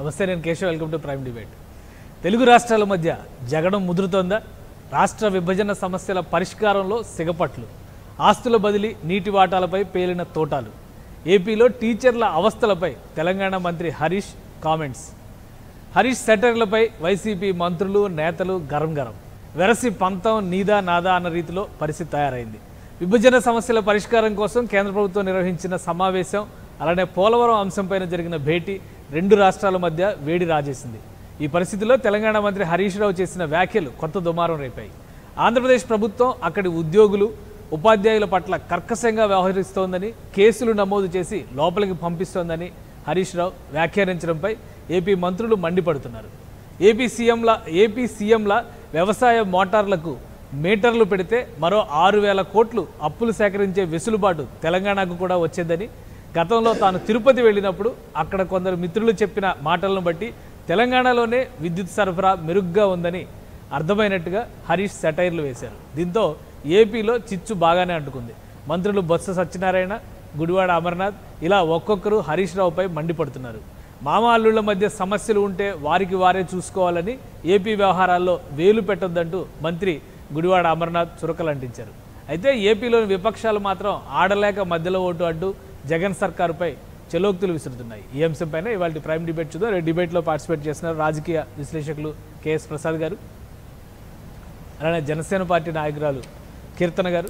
నమస్తే నేను Keshav welcome to prime debate Telugu రాష్ట్రాల మధ్య జగడం ముదురుతోందా రాష్ట్ర విభజన సమస్యల పరిష్కారంలో సిగపట్లు ఆస్తుల బదిలీ నీటి వాటాలపై పేలిన తోటాలు ఏపీలో టీచర్ల అవస్థలపై తెలంగాణ మంత్రి హరీష్ కామెంట్స్ హరీష్ సెటర్లపై వైసీపీ మంత్రులు నేతలు గరం గరం వెరసి పంతం నీదా నాదా అన్న రీతిలో పరిస్థితి తయారైంది విభజన సమస్యల పరిష్కారం కోసం కేంద్ర ప్రభుత్వం నిర్వహించిన సమావేశం అలానే పోలవరం అంశంపైన జరిగిన భేటీ రెండు రాష్ట్రాల మధ్య వేడి రాజేసింది ఈ పరిస్థితిలో తెలంగాణ మంత్రి హరీష్ రావు చేసిన వ్యాఖ్యలు కొత్త దుమారం రేపాయి ఆంధ్రప్రదేశ్ ప్రభుత్వం అక్కడి ఉద్యోగులు ఉపాధ్యాయుల పట్ల కర్కశంగా వ్యవహరిస్తోందని కేసులు నమోదు చేసి లోపలికి పంపిస్తోందని హరీష్ రావు వ్యాఖ్యానించడంపై ఏపీ మంత్రులు మండిపడుతున్నారు ఏపీ సీఎంల ఏపీ సీఎంల వ్యవసాయ మోటార్లకు మీటర్లు పెడితే మరో ఆరు వేల కోట్లు అప్పులు సేకరించే వెసులుబాటు తెలంగాణకు కూడా వచ్చేదని గతంలో తాను తిరుపతి వెళ్ళినప్పుడు అక్కడ కొందరు మిత్రులు చెప్పిన మాటలను బట్టి తెలంగాణలోనే విద్యుత్ సరఫరా మెరుగ్గా ఉందని అర్థమైనట్టుగా హరీష్ సెటైర్లు వేశారు దీంతో ఏపీలో చిచ్చు బాగానే అంటుకుంది మంత్రులు బొత్స సత్యనారాయణ గుడివాడ అమర్నాథ్ ఇలా ఒక్కొక్కరు హరీష్ రావుపై మండిపడుతున్నారు మామ అల్లుళ్ల మధ్య సమస్యలు ఉంటే వారికి వారే చూసుకోవాలని ఏపీ వ్యవహారాల్లో వేలు పెట్టొద్దంటూ మంత్రి గుడివాడ అమర్నాథ్ చురకలంటించారు అయితే ఏపీలోని విపక్షాలు మాత్రం ఆడలేక మధ్యలో ఓటు అడ్డు జగన్ సర్కారుపై చెలోక్తులు విసురుతున్నాయి ఈ అంశంపైన ఇవాళ ప్రైమ్ డిబేట్ చూద్దాం రేపు డిబేట్లో పార్టిసిపేట్ చేస్తున్నారు రాజకీయ విశ్లేషకులు కెఎస్ ప్రసాద్ గారు అలానే జనసేన పార్టీ నాయకురాలు కీర్తన గారు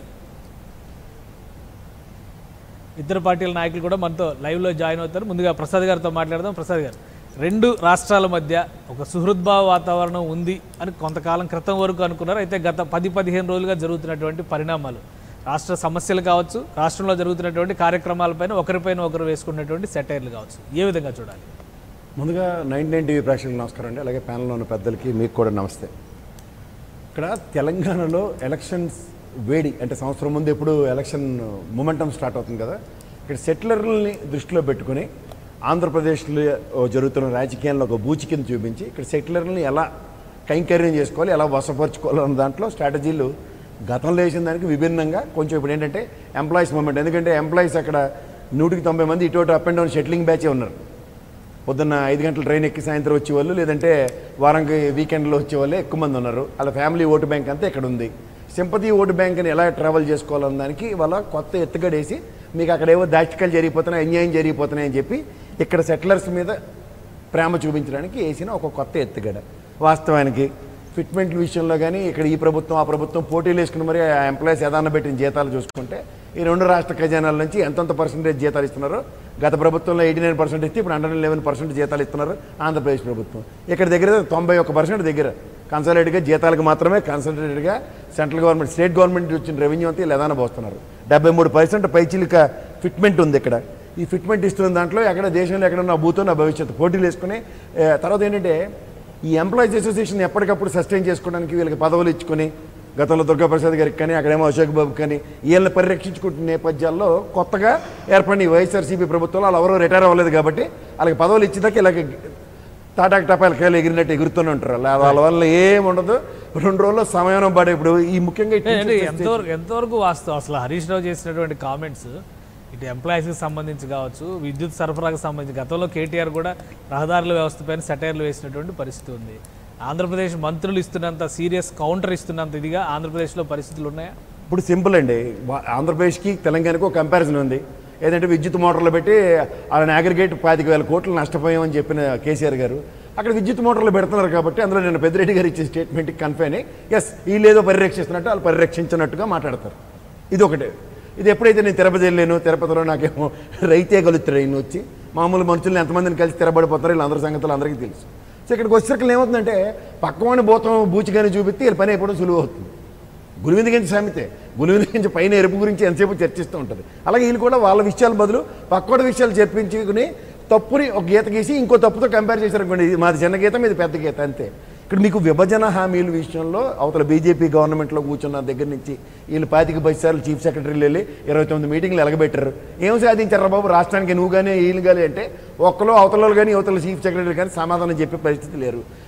ఇద్దరు పార్టీల నాయకులు కూడా మనతో లైవ్లో జాయిన్ అవుతారు ముందుగా ప్రసాద్ గారితో మాట్లాడదాం ప్రసాద్ గారు రెండు రాష్ట్రాల మధ్య ఒక సుహృద్భావ వాతావరణం ఉంది అని కొంతకాలం క్రితం వరకు అనుకున్నారు అయితే గత పది పదిహేను రోజులుగా జరుగుతున్నటువంటి పరిణామాలు రాష్ట్ర సమస్యలు కావచ్చు రాష్ట్రంలో జరుగుతున్నటువంటి కార్యక్రమాలపైన ఒకరిపైన ఒకరు వేసుకున్నటువంటి సెటైర్లు కావచ్చు ఏ విధంగా చూడాలి ముందుగా నైన్ నైన్ టీవీ ప్రేక్షకులకు నమస్కారం అండి అలాగే ప్యానల్లో ఉన్న పెద్దలకి మీకు కూడా నమస్తే ఇక్కడ తెలంగాణలో ఎలక్షన్స్ వేడి అంటే సంవత్సరం ముందు ఎప్పుడు ఎలక్షన్ మూమెంటం స్టార్ట్ అవుతుంది కదా ఇక్కడ సెటిలర్లని దృష్టిలో పెట్టుకుని ఆంధ్రప్రదేశ్లో జరుగుతున్న రాజకీయాల్లో ఒక బూచి కింద చూపించి ఇక్కడ సెటిలర్లని ఎలా కైంకర్యం చేసుకోవాలి ఎలా వశపరుచుకోవాలి అన్న దాంట్లో స్ట్రాటజీలు గతంలో వేసిన దానికి విభిన్నంగా కొంచెం ఇప్పుడు ఏంటంటే ఎంప్లాయీస్ మూమెంట్ ఎందుకంటే ఎంప్లాయీస్ అక్కడ నూటికి తొంభై మంది ఇటు అప్ అండ్ డౌన్ షెట్లింగ్ బ్యాచే ఉన్నారు పొద్దున్న ఐదు గంటల ట్రైన్ ఎక్కి సాయంత్రం వచ్చేవాళ్ళు లేదంటే వారానికి వీకెండ్లో వచ్చేవాళ్ళు ఎక్కువ మంది ఉన్నారు వాళ్ళ ఫ్యామిలీ ఓటు బ్యాంక్ అంతా ఇక్కడ ఉంది సింపతి ఓటు బ్యాంక్ని ఎలా ట్రావెల్ చేసుకోవాలన్న దానికి వాళ్ళ కొత్త ఎత్తుగడేసి మీకు అక్కడేవో దాచికలు జరిగిపోతున్నాయి అన్యాయం జరిగిపోతున్నాయి అని చెప్పి ఇక్కడ సెటిలర్స్ మీద ప్రేమ చూపించడానికి వేసిన ఒక కొత్త ఎత్తుగడ వాస్తవానికి ఫిట్మెంట్ విషయంలో కానీ ఇక్కడ ఈ ప్రభుత్వం ఆ ప్రభుత్వం పోటీలు వేసుకుని మరి ఆ ఎంప్లాయీస్ ఏదన్నా పెట్టిన జీతాలు చూసుకుంటే ఈ రెండు రాష్ట్ర ఖజానాల నుంచి ఎంతెంత పర్సెంటేజ్ జీతాలు ఇస్తున్నారో గత ప్రభుత్వంలో ఎయిటీ నైన్ పర్సెంట్ ఇస్తే ఇప్పుడు హండ్రెడ్ లెవెన్ పర్సెంట్ జీతాలు ఇస్తున్నారు ఆంధ్రప్రదేశ్ ప్రభుత్వం ఇక్కడ దగ్గర తొంభై ఒక్క పర్సెంట్ దగ్గర కన్సల్టేట్గా జీతాలకు మాత్రమే కన్సల్టేటెడ్గా సెంట్రల్ గవర్నమెంట్ స్టేట్ గవర్నమెంట్ వచ్చిన రెవెన్యూ అంతా ఇలా ఏదైనా పోస్తున్నారు డెబ్బై మూడు పర్సెంట్ పైచిలిక ఫిట్మెంట్ ఉంది ఇక్కడ ఈ ఫిట్మెంట్ ఇస్తున్న దాంట్లో ఎక్కడ దేశంలో ఎక్కడ నా భూతో నా భవిష్యత్తు పోటీలు వేసుకుని ఏ, తర్వాత ఏంటంటే ఈ ఎంప్లాయీస్ అసోసియేషన్ ఎప్పటికప్పుడు సస్టైన్ చేసుకోవడానికి వీళ్ళకి పదవులు ఇచ్చుకొని గతంలో దుర్గాప్రసాద్ గారికి కానీ అక్కడేమో అశోక్ బాబు కానీ వీళ్ళని పరిరక్షించుకుంటున్న నేపథ్యాల్లో కొత్తగా ఏర్పడిన ఈ వైఎస్ఆర్సీపీ ప్రభుత్వంలో వాళ్ళు ఎవరో రిటైర్ అవ్వలేదు కాబట్టి వాళ్ళకి పదవులు ఇచ్చేదాకా ఇలాగ తాటాకు టపాలు కాయలు ఎగిరినట్టు ఎగురుతూనే ఉంటారు వాళ్ళ- వాళ్ళ వల్ల ఏం ఉండదు రెండు రోజుల్లో సమయం పడే ఇప్పుడు ఈ ముఖ్యంగా ఈ అంటే teachers ఎంతవరకు ఎంతవరకు వాస్తవం అసలు హరీష్ రావు చేసినటువంటి కామెంట్స్ ఇటు ఎంప్లాయీస్కి సంబంధించి కావచ్చు విద్యుత్ సరఫరాకు సంబంధించి గతంలో కేటీఆర్ కూడా రహదారుల వ్యవస్థపైన సెటైర్లు వేసినటువంటి పరిస్థితి ఉంది ఆంధ్రప్రదేశ్ మంత్రులు ఇస్తున్నంత సీరియస్ కౌంటర్ ఇస్తున్నంత ఇదిగా ఆంధ్రప్రదేశ్లో పరిస్థితులు ఉన్నాయా ఇప్పుడు సింపుల్ అండి వా- ఆంధ్రప్రదేశ్కి తెలంగాణకు ఒక కంపారిజన్ ఉంది ఏదంటే విద్యుత్ మోటార్లు పెట్టి వాళ్ళని అగ్రిగేట్ పాతిక వేల కోట్లు నష్టపోయామని చెప్పిన కేసీఆర్ గారు అక్కడ విద్యుత్ మోటార్లు పెడుతున్నారు కాబట్టి అందులో నేను పెద్దిరెడ్డి గారు ఇచ్చే స్టేట్మెంట్కి కన్ఫైన్ అయ్యి ఎస్ వీళ్ళేదో పరిరక్షిస్తున్నట్టు వాళ్ళు పరిరక్షించినట్టుగా మాట్లాడతారు ఇది ఒకటే ఇది ఎప్పుడైతే నేను తిరుపతి వెళ్ళాను తిరుపతిలో నాకేమో రైతే కలుగుతాడు ఈయన వచ్చి మామూలు మనుషుల్ని ఎంతమందిని కలిసి తిరబడిపోతారు వీళ్ళందరి సంగతులు అందరికీ తెలుసు సో ఇక్కడికి వచ్చేసరికి ఏమవుతుందంటే పక్కవాడిని భూతం బూచిగాని చూపిస్తే వీళ్ళ పని అయిపోవడం సులువు అవుతుంది గురువింద గురించి సామెతే గురువింద గురించి పైన ఎరుపు గురించి ఎంతసేపు చర్చిస్తూ ఉంటుంది అలాగే వీళ్ళు కూడా వాళ్ళ విషయాల బదులు పక్కోడి విషయాలు చెప్పించుకుని తప్పుని ఒక గీత గీసి ఇంకో తప్పుతో కంపేర్ చేశారనుకోండి ఇది మాది చిన్న గీతం ఇది పెద్ద గీత అంతే ఇక్కడ మీకు విభజన హామీల విషయంలో అవతల బీజేపీ గవర్నమెంట్లో కూర్చున్న దగ్గర నుంచి వీళ్ళు పాతిక పది సార్లు చీఫ్ సెక్రటరీలు వెళ్ళి ఇరవై తొమ్మిది మీటింగ్లు ఎలగబెట్టారు ఏం సాధించారు బాబు రాష్ట్రానికి నువ్వు కానీ వీళ్ళు కానీ అంటే ఒక్కలో అవతలలో కానీ అవతల చీఫ్ సెక్రటరీ కానీ సమాధానం చెప్పే పరిస్థితి లేరు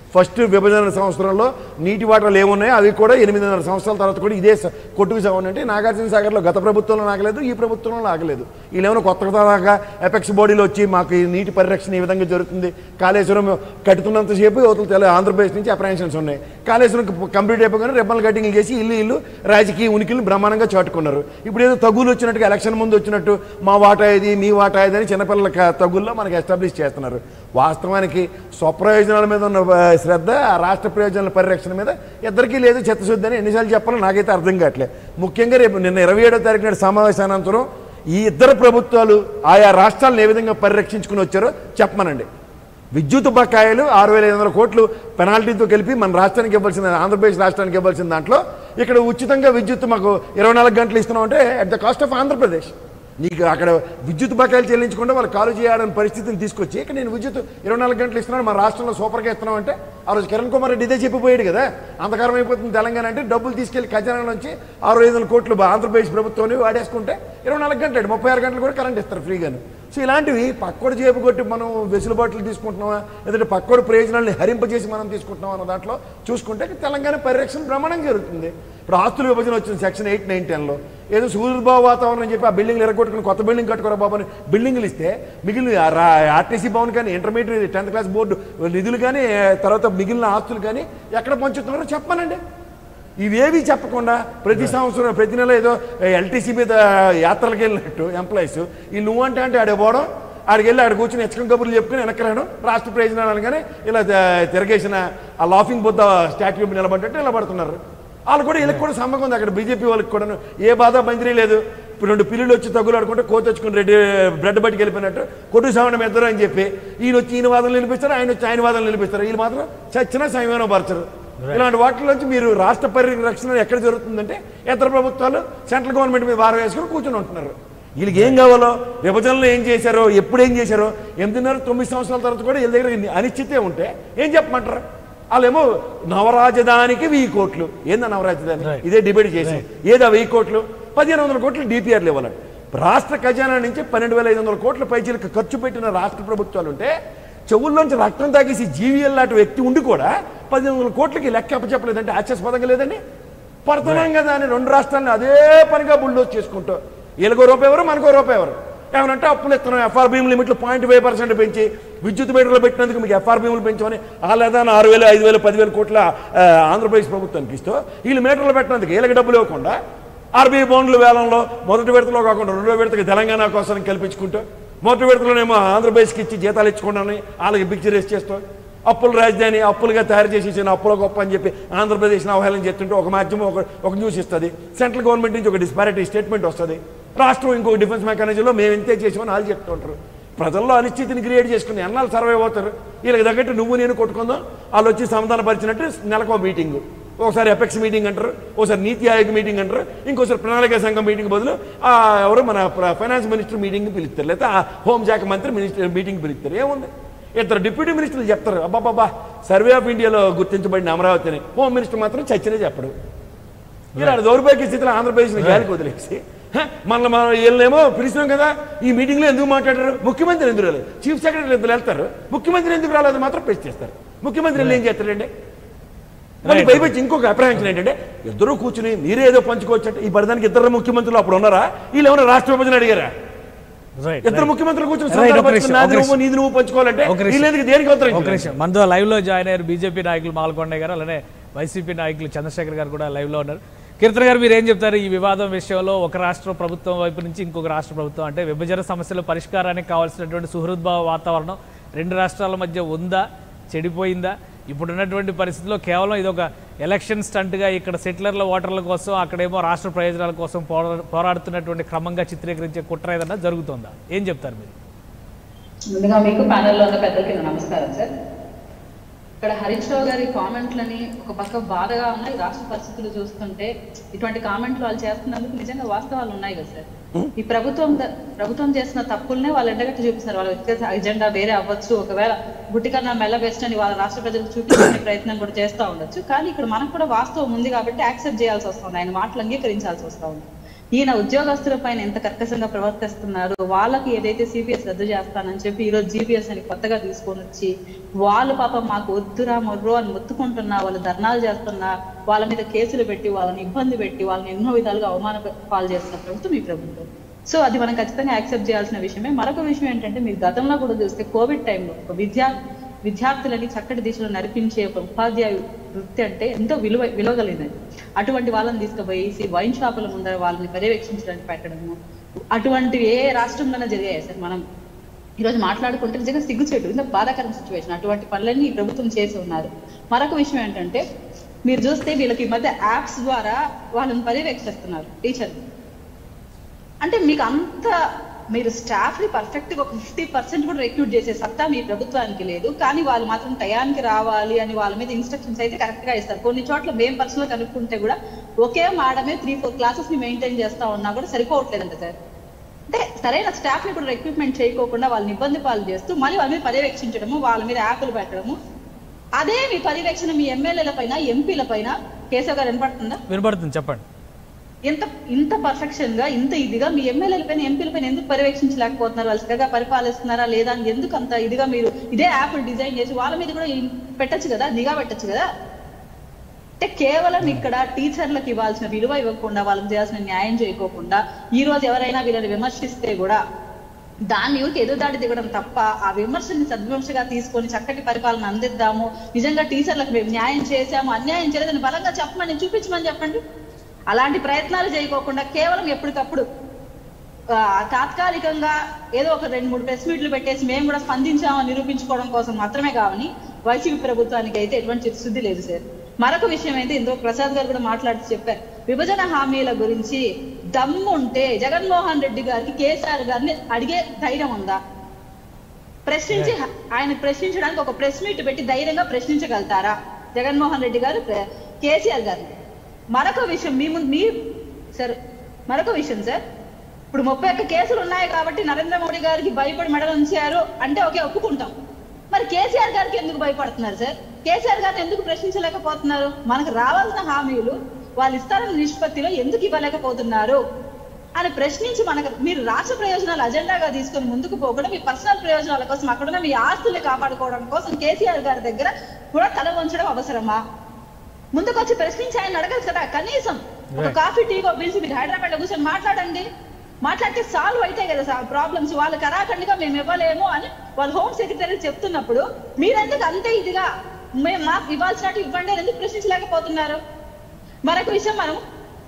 ఫస్ట్ విభజన సంవత్సరంలో నీటి వాటర్లు ఏమున్నాయో అవి కూడా ఎనిమిదిన్నర సంవత్సరాల తర్వాత కూడా ఇదే స- కొట్టుకు సాగు అంటే నాగార్జున సాగర్లో గత ప్రభుత్వంలో ఆగలేదు ఈ ప్రభుత్వంలో ఆగలేదు వీళ్ళేమైనా కొత్త కొత్తగా ఎపెక్స్ బాడీలో వచ్చి మాకు ఈ నీటి పరిరక్షణ ఈ విధంగా జరుగుతుంది కాళేశ్వరం కట్టుతున్నంతసేపు యువతలు తెల ఆంధ్రప్రదేశ్ నుంచి అప్రహెన్షన్స్ ఉన్నాయి కాళేశ్వరం కంప్లీట్ అయిపోగానే రెబ్బల్ కటింగ్లు చేసి ఇల్లు ఇల్లు రాజకీయ ఉనికిని బ్రహ్మాండంగా చాటుకున్నారు ఇప్పుడు ఏదో తగులు వచ్చినట్టుగా ఎలక్షన్ ముందు వచ్చినట్టు మా వాటా ఇది మీ వాటా ఇది అని చిన్నపిల్లల క- తగుల్లో మనకి ఎస్టాబ్లిష్ చేస్తున్నారు వాస్తవానికి స్వప్రయోజనాల మీద ఉన్న ఆ, శ్రద్ధ ఆ రాష్ట్ర ప్రయోజనాల పరిరక్షణ మీద ఇద్దరికీ లేదు చిత్తశుద్ధి అని ఎన్నిసార్లు చెప్పాలో నాకైతే అర్థం కావట్లేదు ముఖ్యంగా రేపు నిన్న ఇరవై ఏడో తారీఖు నాడు సమావేశానంతరం ఈ ఇద్దరు ప్రభుత్వాలు ఆయా రాష్ట్రాలను ఏ విధంగా పరిరక్షించుకుని వచ్చారో చెప్పమనండి విద్యుత్ బకాయిలు ఆరు వేల ఐదు వందల కోట్లు పెనాల్టీతో కలిపి మన రాష్ట్రానికి ఇవ్వాల్సిన ఆంధ్రప్రదేశ్ రాష్ట్రానికి ఇవ్వాల్సిన దాంట్లో ఇక్కడ ఉచితంగా విద్యుత్ మాకు ఇరవై నాలుగు గంటలు ఇస్తున్నాం అంటే at the cost of Andhra Pradesh నీకు అక్కడ విద్యుత్ బకాయిలు చెల్లించకుండా వాళ్ళు కాలు చేయాలని పరిస్థితిని తీసుకొచ్చి ఇక్కడ నేను విద్యుత్ ఇరవై నాలుగు గంటలు ఇస్తున్నాను మా రాష్ట్రంలో సూపర్గా ఇస్తున్నాం అంటే ఆ రోజు కిరణ్ కుమార్ రెడ్డి ఇదే చెప్పిపోయాడు కదా అంతకారం అయిపోతుంది తెలంగాణ అంటే డబ్బులు తీసుకెళ్లి ఖజానా నుంచి ఆరు ఐదు వందల కోట్లు ఆంధ్రప్రదేశ్ ప్రభుత్వం వాడేసుకుంటే ఇరవై నాలుగు గంటలు ముప్పై ఆరు గంటలు కూడా కరెంట్ ఇస్తారు ఫ్రీగాను సో ఇలాంటివి పక్కోడు జేబు కొట్టి మనం వెసులుబాట్లు తీసుకుంటున్నామా లేదంటే పక్కోడు ప్రయోజనాలను హరింపజేసి మనం తీసుకుంటున్నాం అన్న దాంట్లో చూసుకుంటే తెలంగాణ పరిరక్షణ బ్రహ్మాండం జరుగుతుంది ఇప్పుడు ఆస్తుల విభజన వచ్చింది సెక్షన్ ఎయిట్ నైన్ టెన్లో ఏదో సూర్యబాబు వాతావరణం అని చెప్పి ఆ బిల్డింగ్లు ఎరగొట్టుకుని కొత్త బిల్డింగ్ కట్టుకోరా బాబు అని బిల్డింగ్లు ఇస్తే మిగిలిన ఆ రా- ఆర్టీసీ భవన్ కానీ ఇంటర్మీడియట్ టెన్త్ క్లాస్ బోర్డు నిధులు కానీ తర్వాత మిగిలిన ఆస్తులు కానీ ఎక్కడ పంచుతున్నారో చెప్పానండి ఇవేవి చెప్పకుండా ప్రతి సంవత్సరం ప్రతి నెల ఏదో ఎల్టీసీ మీద యాత్రలకు వెళ్ళినట్టు ఎంప్లాయీస్ ఈ నువ్వు అంటే అంటే ఆడే పోవడం ఆడికి వెళ్ళి ఆడ కూర్చొని ఎచ్చకం కబుర్లు చెప్పుకుని వెనక్కి రావడం రాష్ట్ర ప్రయోజనాలు కానీ ఇలా త- తిరగేసిన ఆ లాఫింగ్ బుద్ధ స్టాట్యూ నిలబడ్డట్టు నిలబడుతున్నారు వాళ్ళు కూడా వీళ్ళకి కూడా సంబంధం ఉంది అక్కడ బీజేపీ వాళ్ళకి కూడా ఏ బాధ బందిరీ లేదు ఇప్పుడు రెండు పిల్లులు వచ్చి తగులాడుకుంటే కోత తెచ్చుకుని రెడ్డి బ్రెడ్ బయటికి వెళ్ళిపోయినట్టు కొట్టు సావడం ఇద్దరు అని చెప్పి ఈయన వచ్చి ఈయన వాదనలు నిలిపిస్తారు ఆయన వచ్చి ఆయన వాదనలు నిలిపిస్తారు వీళ్ళు మాత్రం చచ్చినా సంయమనం పరచరు ఇలాంటి వాటిలోంచి మీరు రాష్ట్ర పరిరక్షణ ఎక్కడ జరుగుతుందంటే ఇతర ప్రభుత్వాలు సెంట్రల్ గవర్నమెంట్ మీద భారం వేసుకొని కూర్చొని ఉంటున్నారు వీళ్ళకి ఏం కావాలో విభజనలో ఏం చేశారో ఎప్పుడు ఏం చేశారో ఎనిమిదిన్నర తొమ్మిది సంవత్సరాల తర్వాత కూడా వీళ్ళ దగ్గర అనిశ్చితే ఉంటే ఏం చెప్పమంటారు వాళ్ళేమో నవరాజధానికి వెయ్యి కోట్లు ఏందా నవరాజధాని Right. ఇదే డిబేట్ చేసి ఏదా వెయ్యి కోట్లు పదిహేను వందల కోట్లు డిపిఆర్లు ఇవ్వాలంట రాష్ట్ర ఖజానా నుంచి పన్నెండు వేల ఐదు వందల కోట్ల పైచీలకు ఖర్చు పెట్టిన రాష్ట్ర ప్రభుత్వాలు ఉంటే చెవుల్లోంచి రక్తం తాగేసి జీవీఎల్ లాంటి వ్యక్తి ఉండి కూడా పదిహేను వందల కోట్లకి లెక్క అప్పచెప్పలేదంటే ఆశ్చర్యపదంగా లేదండి పడుతున్నాం కదా అని రెండు రాష్ట్రాలను అదే పనిగా బుల్డోజ్ చేసుకుంటూ వీళ్ళకో రూపాయి ఎవరు మనకో రూపాయి ఎవరు ఏమనంటే అప్పులు ఇస్తున్నాం ఎఫ్ఆర్బీఎం లిమిట్లు పాయింట్ ఫైవ్ పర్సెంట్ పెంచి విద్యుత్ మీటర్లు పెట్టినందుకు మీకు ఎఫ్ఆర్బీఎంలు పెంచమని వాళ్ళేదా ఆరు వేలు ఐదు వేలు పదివేల కోట్ల ఆ, ఆంధ్రప్రదేశ్ ప్రభుత్వానికి ఇస్తూ వీళ్ళు మీటర్లు పెట్టినందుకు వీళ్ళకి డబ్బులు ఇవ్వకుండా ఆర్బీఐ బాండ్ల వేలంలో మొదటి విడతలో కాకుండా రెండో విడతకి తెలంగాణ కోసం కల్పించుకుంటూ మొదటి విడతలోనేమో ఆంధ్రప్రదేశ్కి ఇచ్చి జీతాలు ఇచ్చుకోండి వాళ్ళకి పిక్చర్ వేసి చేస్తూ అప్పుల రాజధాని అప్పులుగా తయారు చేసి ఇచ్చిన అప్పుల గొప్ప అని చెప్పి ఆంధ్రప్రదేశ్ని అవహేళన చేస్తుంటే ఒక మాధ్యమం ఒక ఒక న్యూస్ ఇస్తుంది సెంట్రల్ గవర్నమెంట్ నుంచి ఒక డిస్పారిటీ స్టేట్మెంట్ వస్తుంది రాష్ట్రం ఇంకొక డిఫెన్స్ మెకానిజంలో మేము ఇంతే చేసామని వాళ్ళు చెప్తుంటారు ప్రజల్లో అనిశ్చితిని క్రియేట్ చేసుకుని ఎన్నాళ్ళు సర్వే అవుతారు వీళ్ళకి తగ్గట్టు నువ్వు నేను కొట్టుకుందాం వాళ్ళు వచ్చి సమాధాన పరిచినట్టు నెలకో మీటింగ్ ఒకసారి ఎపెక్స్ మీటింగ్ అంటారు ఒకసారి నీతి ఆయోగ్ మీటింగ్ అంటారు ఇంకోసారి ప్రణాళిక సంఘం మీటింగ్ బదులు ఆ, ఎవరు మన ప్ర- ఫైనాన్స్ మినిస్టర్ మీటింగ్ పిలుస్తారు లేదా ఆ హోంశాఖ మంత్రి మినిస్టర్ మీటింగ్ పిలుస్తారు ఏముంది ఇద్దరు డిప్యూటీ మినిస్టర్లు చెప్తారు అబ్బాబాబా సర్వే ఆఫ్ ఇండియాలో గుర్తించబడిన అమరావతి అని హోమ్ మినిస్టర్ మాత్రం చచ్చినే చెప్పడు ఇలా దౌర్భాగ్య స్థితిలో ఆంధ్రప్రదేశ్ని గాలికి వదిలేసి హ, మళ్ళీ మనం వీళ్ళేమో పిలిచినాం కదా ఈ మీటింగ్లో ఎందుకు మాట్లాడారు ముఖ్యమంత్రి ఎందుకు రాలేదు చీఫ్ సెక్రటరీ ఎందుకు వెళ్తారు ముఖ్యమంత్రి ఎందుకు రాలేదు మాత్రం ప్రశ్న చేస్తారు ముఖ్యమంత్రి వెళ్ళి ఏం చేస్తారండి మళ్ళీ Right. పైపచ్చి ఇంకొక అప్రహెన్షన్ ఏంటంటే ఇద్దరు కూర్చుని మీరే ఏదో పంచుకోవచ్చు అంటే ఈ పడదానికి ఇద్దరు ముఖ్యమంత్రులు అప్పుడు ఉన్నారా వీళ్ళు ఏమైనా రాష్ట్ర విభజన అడిగారా రైట్ ఇద్దరు ముఖ్యమంత్రులు కూర్చుని Right, సందర్భం ఒక నిమిషం, వచ్చి నాది ఒక నువ్వు నీది నువ్వు పంచుకోవాలంటే ఒక నిమిషం. వీళ్ళెందుకు దేనికి ఒక అవుతారు నిమిషం మనతో లైవ్ లో జాయిన్ అయ్యారు బీజేపీ నాయకులు మాల్కొండ గారు అలానే వైసీపీ నాయకులు చంద్రశేఖర్ గారు కూడా లైవ్ లో ఉన్నారు కీర్తన గారు మీరు ఏం చెప్తారు ఈ వివాదం విషయంలో ఒక రాష్ట్ర ప్రభుత్వం వైపు నుంచి ఇంకొక రాష్ట్ర ప్రభుత్వం అంటే విభజన సమస్యల పరిష్కారానికి కావాల్సినటువంటి సుహృద్భావ వాతావరణం రెండు రాష్ట్రాల మధ్య ఉందా చెడిపోయిందా ఇప్పుడు ఉన్నటువంటి పరిస్థితిలో కేవలం ఇది ఒక ఎలక్షన్ స్టంట్గా ఇక్కడ సెటిలర్ల ఓటర్ల కోసం అక్కడేమో రాష్ట్ర ప్రయోజనాల కోసం పోరా- పోరాడుతున్నటువంటి క్రమంగా చిత్రీకరించే కుట్ర ఏదన్నా జరుగుతుందా ఏం చెప్తారు మీరు ముందుగా మీకు ప్యానెల్లో ఉన్న పెద్దలకి నా నమస్కారం సార్ ఇక్కడ హరీష్ రావు గారి కామెంట్లని ఒక పక్క బాధగా ఉన్నాయి రాష్ట్ర పరిస్థితులు చూస్తుంటే ఇటువంటి కామెంట్లు వాళ్ళు చేస్తున్నందుకు నిజంగా వాస్తవాలు ఉన్నాయి కదా సార్ ఈ ప్రభుత్వం ద- ప్రభుత్వం చేసిన తప్పుల్నే వాళ్ళు ఎండగట్టి చూపిస్తారు వాళ్ళ వ్యక్తిగత ఎజెండా వేరే అవ్వచ్చు ఒకవేళ గుట్టి కన్నా మెల్ల బెస్ట్ అని వాళ్ళ రాష్ట్ర ప్రజలకు చూపించుకునే ప్రయత్నం కూడా చేస్తూ ఉండొచ్చు కానీ ఇక్కడ మనకు కూడా వాస్తవం ఉంది కాబట్టి యాక్సెప్ట్ చేయాల్సి వస్తుంది ఆయన మాటలు అంగీకరించాల్సి వస్తూ ఉంది ఈయన ఉద్యోగస్తుల పైన ఎంత కర్కశంగా ప్రవర్తిస్తున్నారు వాళ్ళకి ఏదైతే సిపిఎస్ రద్దు చేస్తానని చెప్పి ఈరోజు జీపీఎస్ అని కొత్తగా తీసుకొని వచ్చి వాళ్ళు పాపం మాకు వద్దురా మొర్రో అని మొత్తుకుంటున్నా వాళ్ళు ధర్నాలు చేస్తున్నా వాళ్ళ మీద కేసులు పెట్టి వాళ్ళని ఇబ్బంది పెట్టి వాళ్ళని ఎన్నో విధాలుగా అవమాన పాలు చేస్తున్న ప్రభుత్వం ఈ ప్రభుత్వం సో అది మనం ఖచ్చితంగా యాక్సెప్ట్ చేయాల్సిన విషయమే మరొక విషయం ఏంటంటే మీరు గతంలో కూడా చూస్తే కోవిడ్ టైంలో ఒక విద్యా విద్యార్థులని చక్కటి దిశలో నడిపించే ఒక ఉపాధ్యాయు వృత్తి అంటే ఎంతో విలువ విలువగలిగినది అటువంటి వాళ్ళని తీసుకుపోయి వైన్ షాపుల ముందర వాళ్ళని పర్యవేక్షించడానికి పెట్టడము అటువంటివి ఏ రాష్ట్రంలోనే జరిగాయి సార్ మనం ఈరోజు మాట్లాడుకుంటే నిజంగా సిగ్గుచేటు ఇంత బాధాకరం సిచ్యువేషన్ అటువంటి పనులన్నీ ఈ ప్రభుత్వం చేసి ఉన్నారు మరొక విషయం ఏంటంటే మీరు చూస్తే వీళ్ళకి ఈ మధ్య యాప్స్ ద్వారా వాళ్ళని పర్యవేక్షిస్తున్నారు టీచర్లు అంటే మీకు అంత మీరు స్టాఫ్ ని పర్ఫెక్ట్ గా ఒక ఫిఫ్టీ పర్సెంట్ కూడా రిక్రూట్ చేసే సత్తా మీ ప్రభుత్వానికి లేదు కానీ వాళ్ళు మాత్రం టయానికి రావాలి అని వాళ్ళ మీద ఇన్స్ట్రక్షన్స్ అయితే కరెక్ట్ గా ఇస్తారు కొన్ని చోట్ల మేము పర్సనల్ కనుక్కుంటే కూడా ఒకే మేడమే త్రీ ఫోర్ క్లాసెస్ ని మెయింటైన్ చేస్తా ఉన్నా కూడా సరిపోవట్లేదంట సార్ అంటే సరైన స్టాఫ్ ని కూడా రిక్రూట్మెంట్ చేయకోకుండా వాళ్ళని ఇబ్బంది పాలు చేస్తూ మళ్ళీ వాళ్ళ మీద పర్యవేక్షించడము వాళ్ళ మీద యాప్లు పెట్టడము అదే మీ పర్యవేక్షణ మీ ఎమ్మెల్యేల పైన ఎంపీల పైన కేశవ్ గారు వినపడుతుందా వినపడుతుంది చెప్పండి ఎంత ఇంత పర్ఫెక్షన్ గా ఇంత ఇదిగా మీ ఎమ్మెల్యేల పైన ఎంపీల పైన ఎందుకు పర్యవేక్షించలేకపోతున్నారు వాళ్ళు చక్కగా పరిపాలిస్తున్నారా లేదా అని ఎందుకు అంత ఇదిగా మీరు ఇదే యాప్ డిజైన్ చేసి వాళ్ళ మీద కూడా ఇన్- పెట్టొచ్చు కదా నిఘా పెట్టొచ్చు కదా అంటే కేవలం ఇక్కడ టీచర్లకు ఇవ్వాల్సిన విలువ ఇవ్వకుండా వాళ్ళకి చేయాల్సిన న్యాయం చేయకోకుండా ఈ రోజు ఎవరైనా వీళ్ళని విమర్శిస్తే కూడా దాన్ని ఊరికి ఎదురుదాడి దిగడం తప్ప ఆ విమర్శని సద్విమర్శగా తీసుకొని చక్కటి పరిపాలన అందిద్దాము నిజంగా టీచర్లకు మేము న్యాయం చేశాము అన్యాయం చేయలేదని బలంగా చెప్పమని చూపించమని చెప్పండి అలాంటి ప్రయత్నాలు చేయకోకుండా కేవలం ఎప్పటికప్పుడు ఆ, తాత్కాలికంగా ఏదో ఒక రెండు మూడు ప్రెస్ మీట్లు పెట్టేసి మేము కూడా స్పందించామని నిరూపించుకోవడం కోసం మాత్రమే కావని వైసీపీ ప్రభుత్వానికి అయితే ఎటువంటి చిత్తశుద్ధి లేదు సార్ మరొక విషయం అయితే ఇందులో ప్రసాద్ గారు కూడా మాట్లాడుతూ చెప్పారు విభజన హామీల గురించి దమ్ము ఉంటే జగన్మోహన్ రెడ్డి గారికి కేసీఆర్ గారిని అడిగే ధైర్యం ఉందా ప్రశ్నించి ఆయన ప్రశ్నించడానికి ఒక ప్రెస్ మీట్ పెట్టి ధైర్యంగా ప్రశ్నించగలుగుతారా జగన్మోహన్ రెడ్డి గారు ప్ర- కేసీఆర్ గారిని మరొక విషయం మీ ముందు మీ సార్ మరొక విషయం సార్ ఇప్పుడు ముప్పై ఒక్క కేసులు ఉన్నాయి కాబట్టి నరేంద్ర మోడీ గారికి భయపడి మెడలు ఉంచారు అంటే ఓకే ఒప్పుకుంటాం మరి కేసీఆర్ గారికి ఎందుకు భయపడుతున్నారు సార్ కేసీఆర్ గారిని ఎందుకు ప్రశ్నించలేకపోతున్నారు మనకు రావాల్సిన హామీలు వాళ్ళు ఇస్తారన్న నిష్పత్తిలో ఎందుకు ఇవ్వలేకపోతున్నారు అని ప్రశ్నించి మనకు మీరు రాష్ట్ర ప్రయోజనాలు అజెండాగా తీసుకొని ముందుకు పోకుండా మీ పర్సనల్ ప్రయోజనాల కోసం అక్కడున్న మీ ఆస్తుల్ని కాపాడుకోవడం కోసం కేసీఆర్ గారి దగ్గర కూడా తల వంచడం అవసరమా ముందుకు వచ్చి ప్రశ్నించి ఆయన అడగచ్చు కదా కనీసం ఒక Right. కాఫీ టీగో పిలిచి మీరు హైదరాబాద్ లో కూర్చొని మాట్లాడండి మాట్లాడితే సాల్వ్ అవుతాయి కదా సార్ ప్రాబ్లమ్స్ వాళ్ళు కరాఖండిగా మేము ఇవ్వలేము అని వాళ్ళు హోమ్ సెక్రటరీ చెప్తున్నప్పుడు మీరెందుకు అంతే ఇదిగా మేము మాకు ఇవ్వాల్సినట్టు ఇవ్వండి అని ఎందుకు ప్రశ్నించలేకపోతున్నారు మరొక విషయం మనం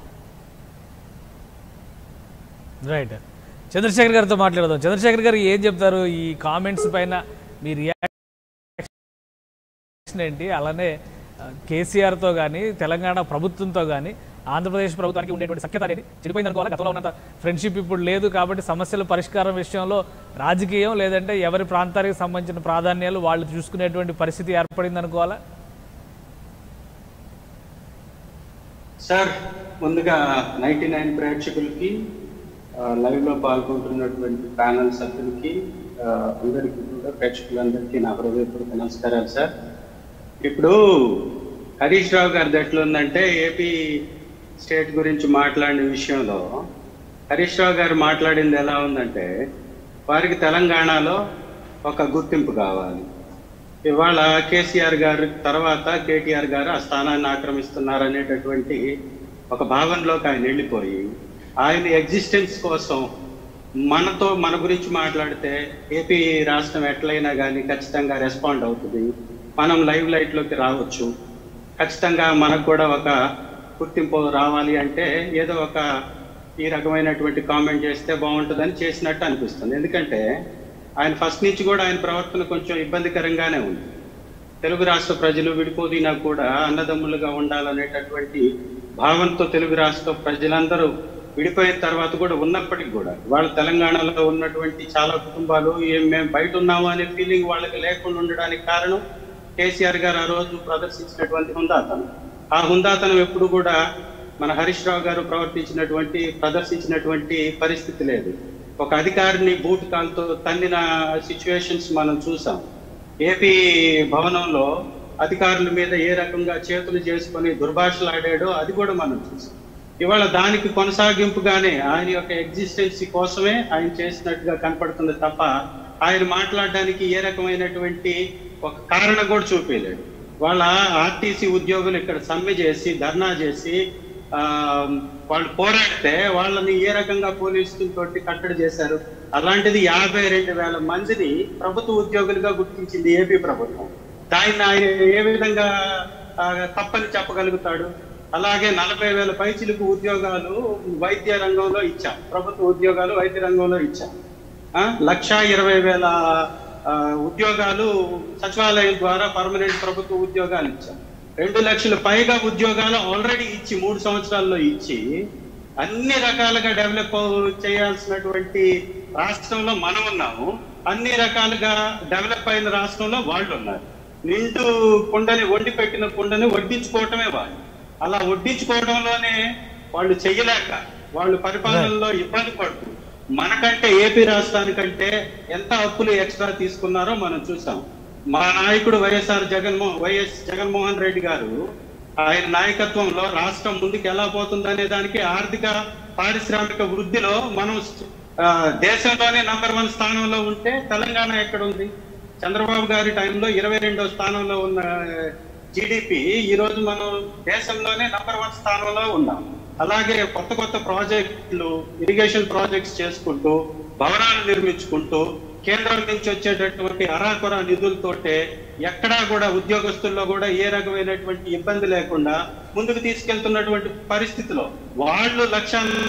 రైట్ చంద్రశేఖర్ గారితో మాట్లాడదాం చంద్రశేఖర్ గారు ఏం చెప్తారు ఈ కామెంట్స్ పైన మీ రియాక్షన్ ఏంటి అలానే ఆ, కేసీఆర్తో కానీ తెలంగాణ ప్రభుత్వంతో కానీ ఆంధ్రప్రదేశ్ ప్రభుత్వానికి ఉండేటువంటి సఖ్యత అనేది చెడిపోయింది అనుకోవాలి గతంలో ఉన్నంత ఫ్రెండ్షిప్ ఇప్పుడు లేదు కాబట్టి సమస్యల పరిష్కారం విషయంలో రాజకీయం లేదంటే ఎవరి ప్రాంతానికి సంబంధించిన ప్రాధాన్యాలు వాళ్ళు చూసుకునేటువంటి పరిస్థితి ఏర్పడింది అనుకోవాలా సార్ ముందుగా నైన్టీ నైన్ ప్రేక్షకులకి ఆ, లైవ్ లో పాల్గొంటున్నటువంటి ప్యానల్ సభ్యులకి ఆ, అందరికీ కూడా ప్రేక్షకులందరికీ నా హృదయపూర్వక నమస్కారాలు సార్ ఇప్పుడు హరీష్ రావు గారిది ఎట్లుందంటే ఏపీ స్టేట్ గురించి మాట్లాడిన విషయంలో హరీష్ రావు గారు మాట్లాడింది ఎలా ఉందంటే వారికి తెలంగాణలో ఒక గుర్తింపు కావాలి ఇవాళ కేసీఆర్ గారు తర్వాత కేటీఆర్ గారు ఆ స్థానాన్ని ఆక్రమిస్తున్నారు అనేటటువంటి ఒక భావనలోకి ఆయన వెళ్ళిపోయి ఆయన ఎగ్జిస్టెన్స్ కోసం మనతో మన గురించి మాట్లాడితే ఏపీ రాష్ట్రం ఎట్లయినా కానీ ఖచ్చితంగా రెస్పాండ్ అవుతుంది మనం లైవ్ లైట్లోకి రావచ్చు ఖచ్చితంగా మనకు కూడా ఒక గుర్తింపు రావాలి అంటే ఏదో ఒక ఈ రకమైనటువంటి కామెంట్ చేస్తే బాగుంటుందని చేసినట్టు అనిపిస్తుంది ఎందుకంటే ఆయన ఫస్ట్ నుంచి కూడా ఆయన ప్రవర్తన కొంచెం ఇబ్బందికరంగానే ఉంది తెలుగు రాష్ట్ర ప్రజలు విడిపోదినా కూడా అన్నదమ్ములుగా ఉండాలనేటటువంటి భావంతో తెలుగు రాష్ట్ర ప్రజలందరూ విడిపోయిన తర్వాత కూడా ఉన్నప్పటికీ కూడా వాళ్ళ తెలంగాణలో ఉన్నటువంటి చాలా కుటుంబాలు ఏం మేము బయట ఉన్నాము అనే ఫీలింగ్ వాళ్ళకి లేకుండా ఉండడానికి కారణం కేసీఆర్ గారు ఆ రోజు ప్రదర్శించినటువంటి హుందాతనం ఆ హుందాతనం ఎప్పుడు కూడా మన హరీష్ రావు గారు ప్రవర్తించినటువంటి ప్రదర్శించినటువంటి పరిస్థితి లేదు ఒక అధికారిని బూట్ కాల్తో తన్నిన సిచ్యువేషన్స్ మనం చూసాం ఏపీ భవనంలో అధికారుల మీద ఏ రకంగా చేతులు చేసుకొని దుర్భాషలు ఆడాడో అది కూడా మనం చూసాం ఇవాళ దానికి కొనసాగింపుగానే ఆయన యొక్క ఎగ్జిస్టెన్సీ కోసమే ఆయన చేసినట్టుగా కనపడుతుంది తప్ప ఆయన మాట్లాడడానికి ఏ రకమైనటువంటి ఒక కారణం కూడా చూపించలేడు వాళ్ళ ఆర్టీసీ ఉద్యోగులు ఇక్కడ సమ్మె చేసి ధర్నా చేసి ఆ వాళ్ళు పోరాడితే వాళ్ళని ఏ రకంగా పోలీసులతోటి కట్టడి చేశారు అలాంటిది యాభై రెండు వేల మందిని ప్రభుత్వ ఉద్యోగులుగా గుర్తించింది ఏపీ ప్రభుత్వం దాన్ని ఆయన ఏ విధంగా ఆ, తప్పని చెప్పగలుగుతాడు అలాగే నలభై వేల పైచిలకు ఉద్యోగాలు వైద్య రంగంలో ఇచ్చాం ప్రభుత్వ ఉద్యోగాలు వైద్య రంగంలో ఇచ్చాం ఆ, లక్షా ఇరవై వేల ఆ, ఉద్యోగాలు సచివాలయం ద్వారా పర్మనెంట్ ప్రభుత్వ ఉద్యోగాలు ఇచ్చాం రెండు లక్షల పైగా ఉద్యోగాలు ఆల్రెడీ ఇచ్చి మూడు సంవత్సరాల్లో ఇచ్చి అన్ని రకాలుగా డెవలప్ చేయాల్సినటువంటి రాష్ట్రంలో మనం ఉన్నాము అన్ని రకాలుగా డెవలప్ అయిన రాష్ట్రంలో వాళ్ళు ఉన్నారు నిండు కుండని వండి పెట్టిన కుండని వడ్డించుకోవటమే వాళ్ళు అలా వడ్డించుకోవడంలోనే వాళ్ళు చెయ్యలేక వాళ్ళు పరిపాలనలో ఇబ్బంది పడుతూ మనకంటే ఏపీ రాష్ట్రానికంటే ఎంత అప్పులు ఎక్స్ట్రా తీసుకున్నారో మనం చూసాం మా నాయకుడు వైఎస్ఆర్ జగన్మోహన్ వైఎస్ జగన్మోహన్ రెడ్డి గారు ఆయన నాయకత్వంలో రాష్ట్రం ముందుకు ఎలా పోతుందనే దానికి ఆర్థిక పారిశ్రామిక వృద్ధిలో మనం ఆ, దేశంలోనే నంబర్ వన్ స్థానంలో ఉంటే తెలంగాణ ఎక్కడ ఉంది చంద్రబాబు గారి టైంలో ఇరవై రెండో స్థానంలో ఉన్న జీడిపి ఈ రోజు మనం దేశంలోనే నంబర్ వన్ స్థానంలో ఉన్నాం అలాగే కొత్త కొత్త ప్రాజెక్టులు ఇరిగేషన్ ప్రాజెక్ట్స్ చేసుకుంటూ భవనాలు నిర్మించుకుంటూ కేంద్రం నుంచి వచ్చేటటువంటి అరాకొర నిధులతోటే ఎక్కడా కూడా ఉద్యోగస్తుల్లో కూడా ఏ రకమైనటువంటి ఇబ్బంది లేకుండా ముందుకు తీసుకెళ్తున్నటువంటి పరిస్థితిలో వాళ్ళు లక్ష్యాన్ని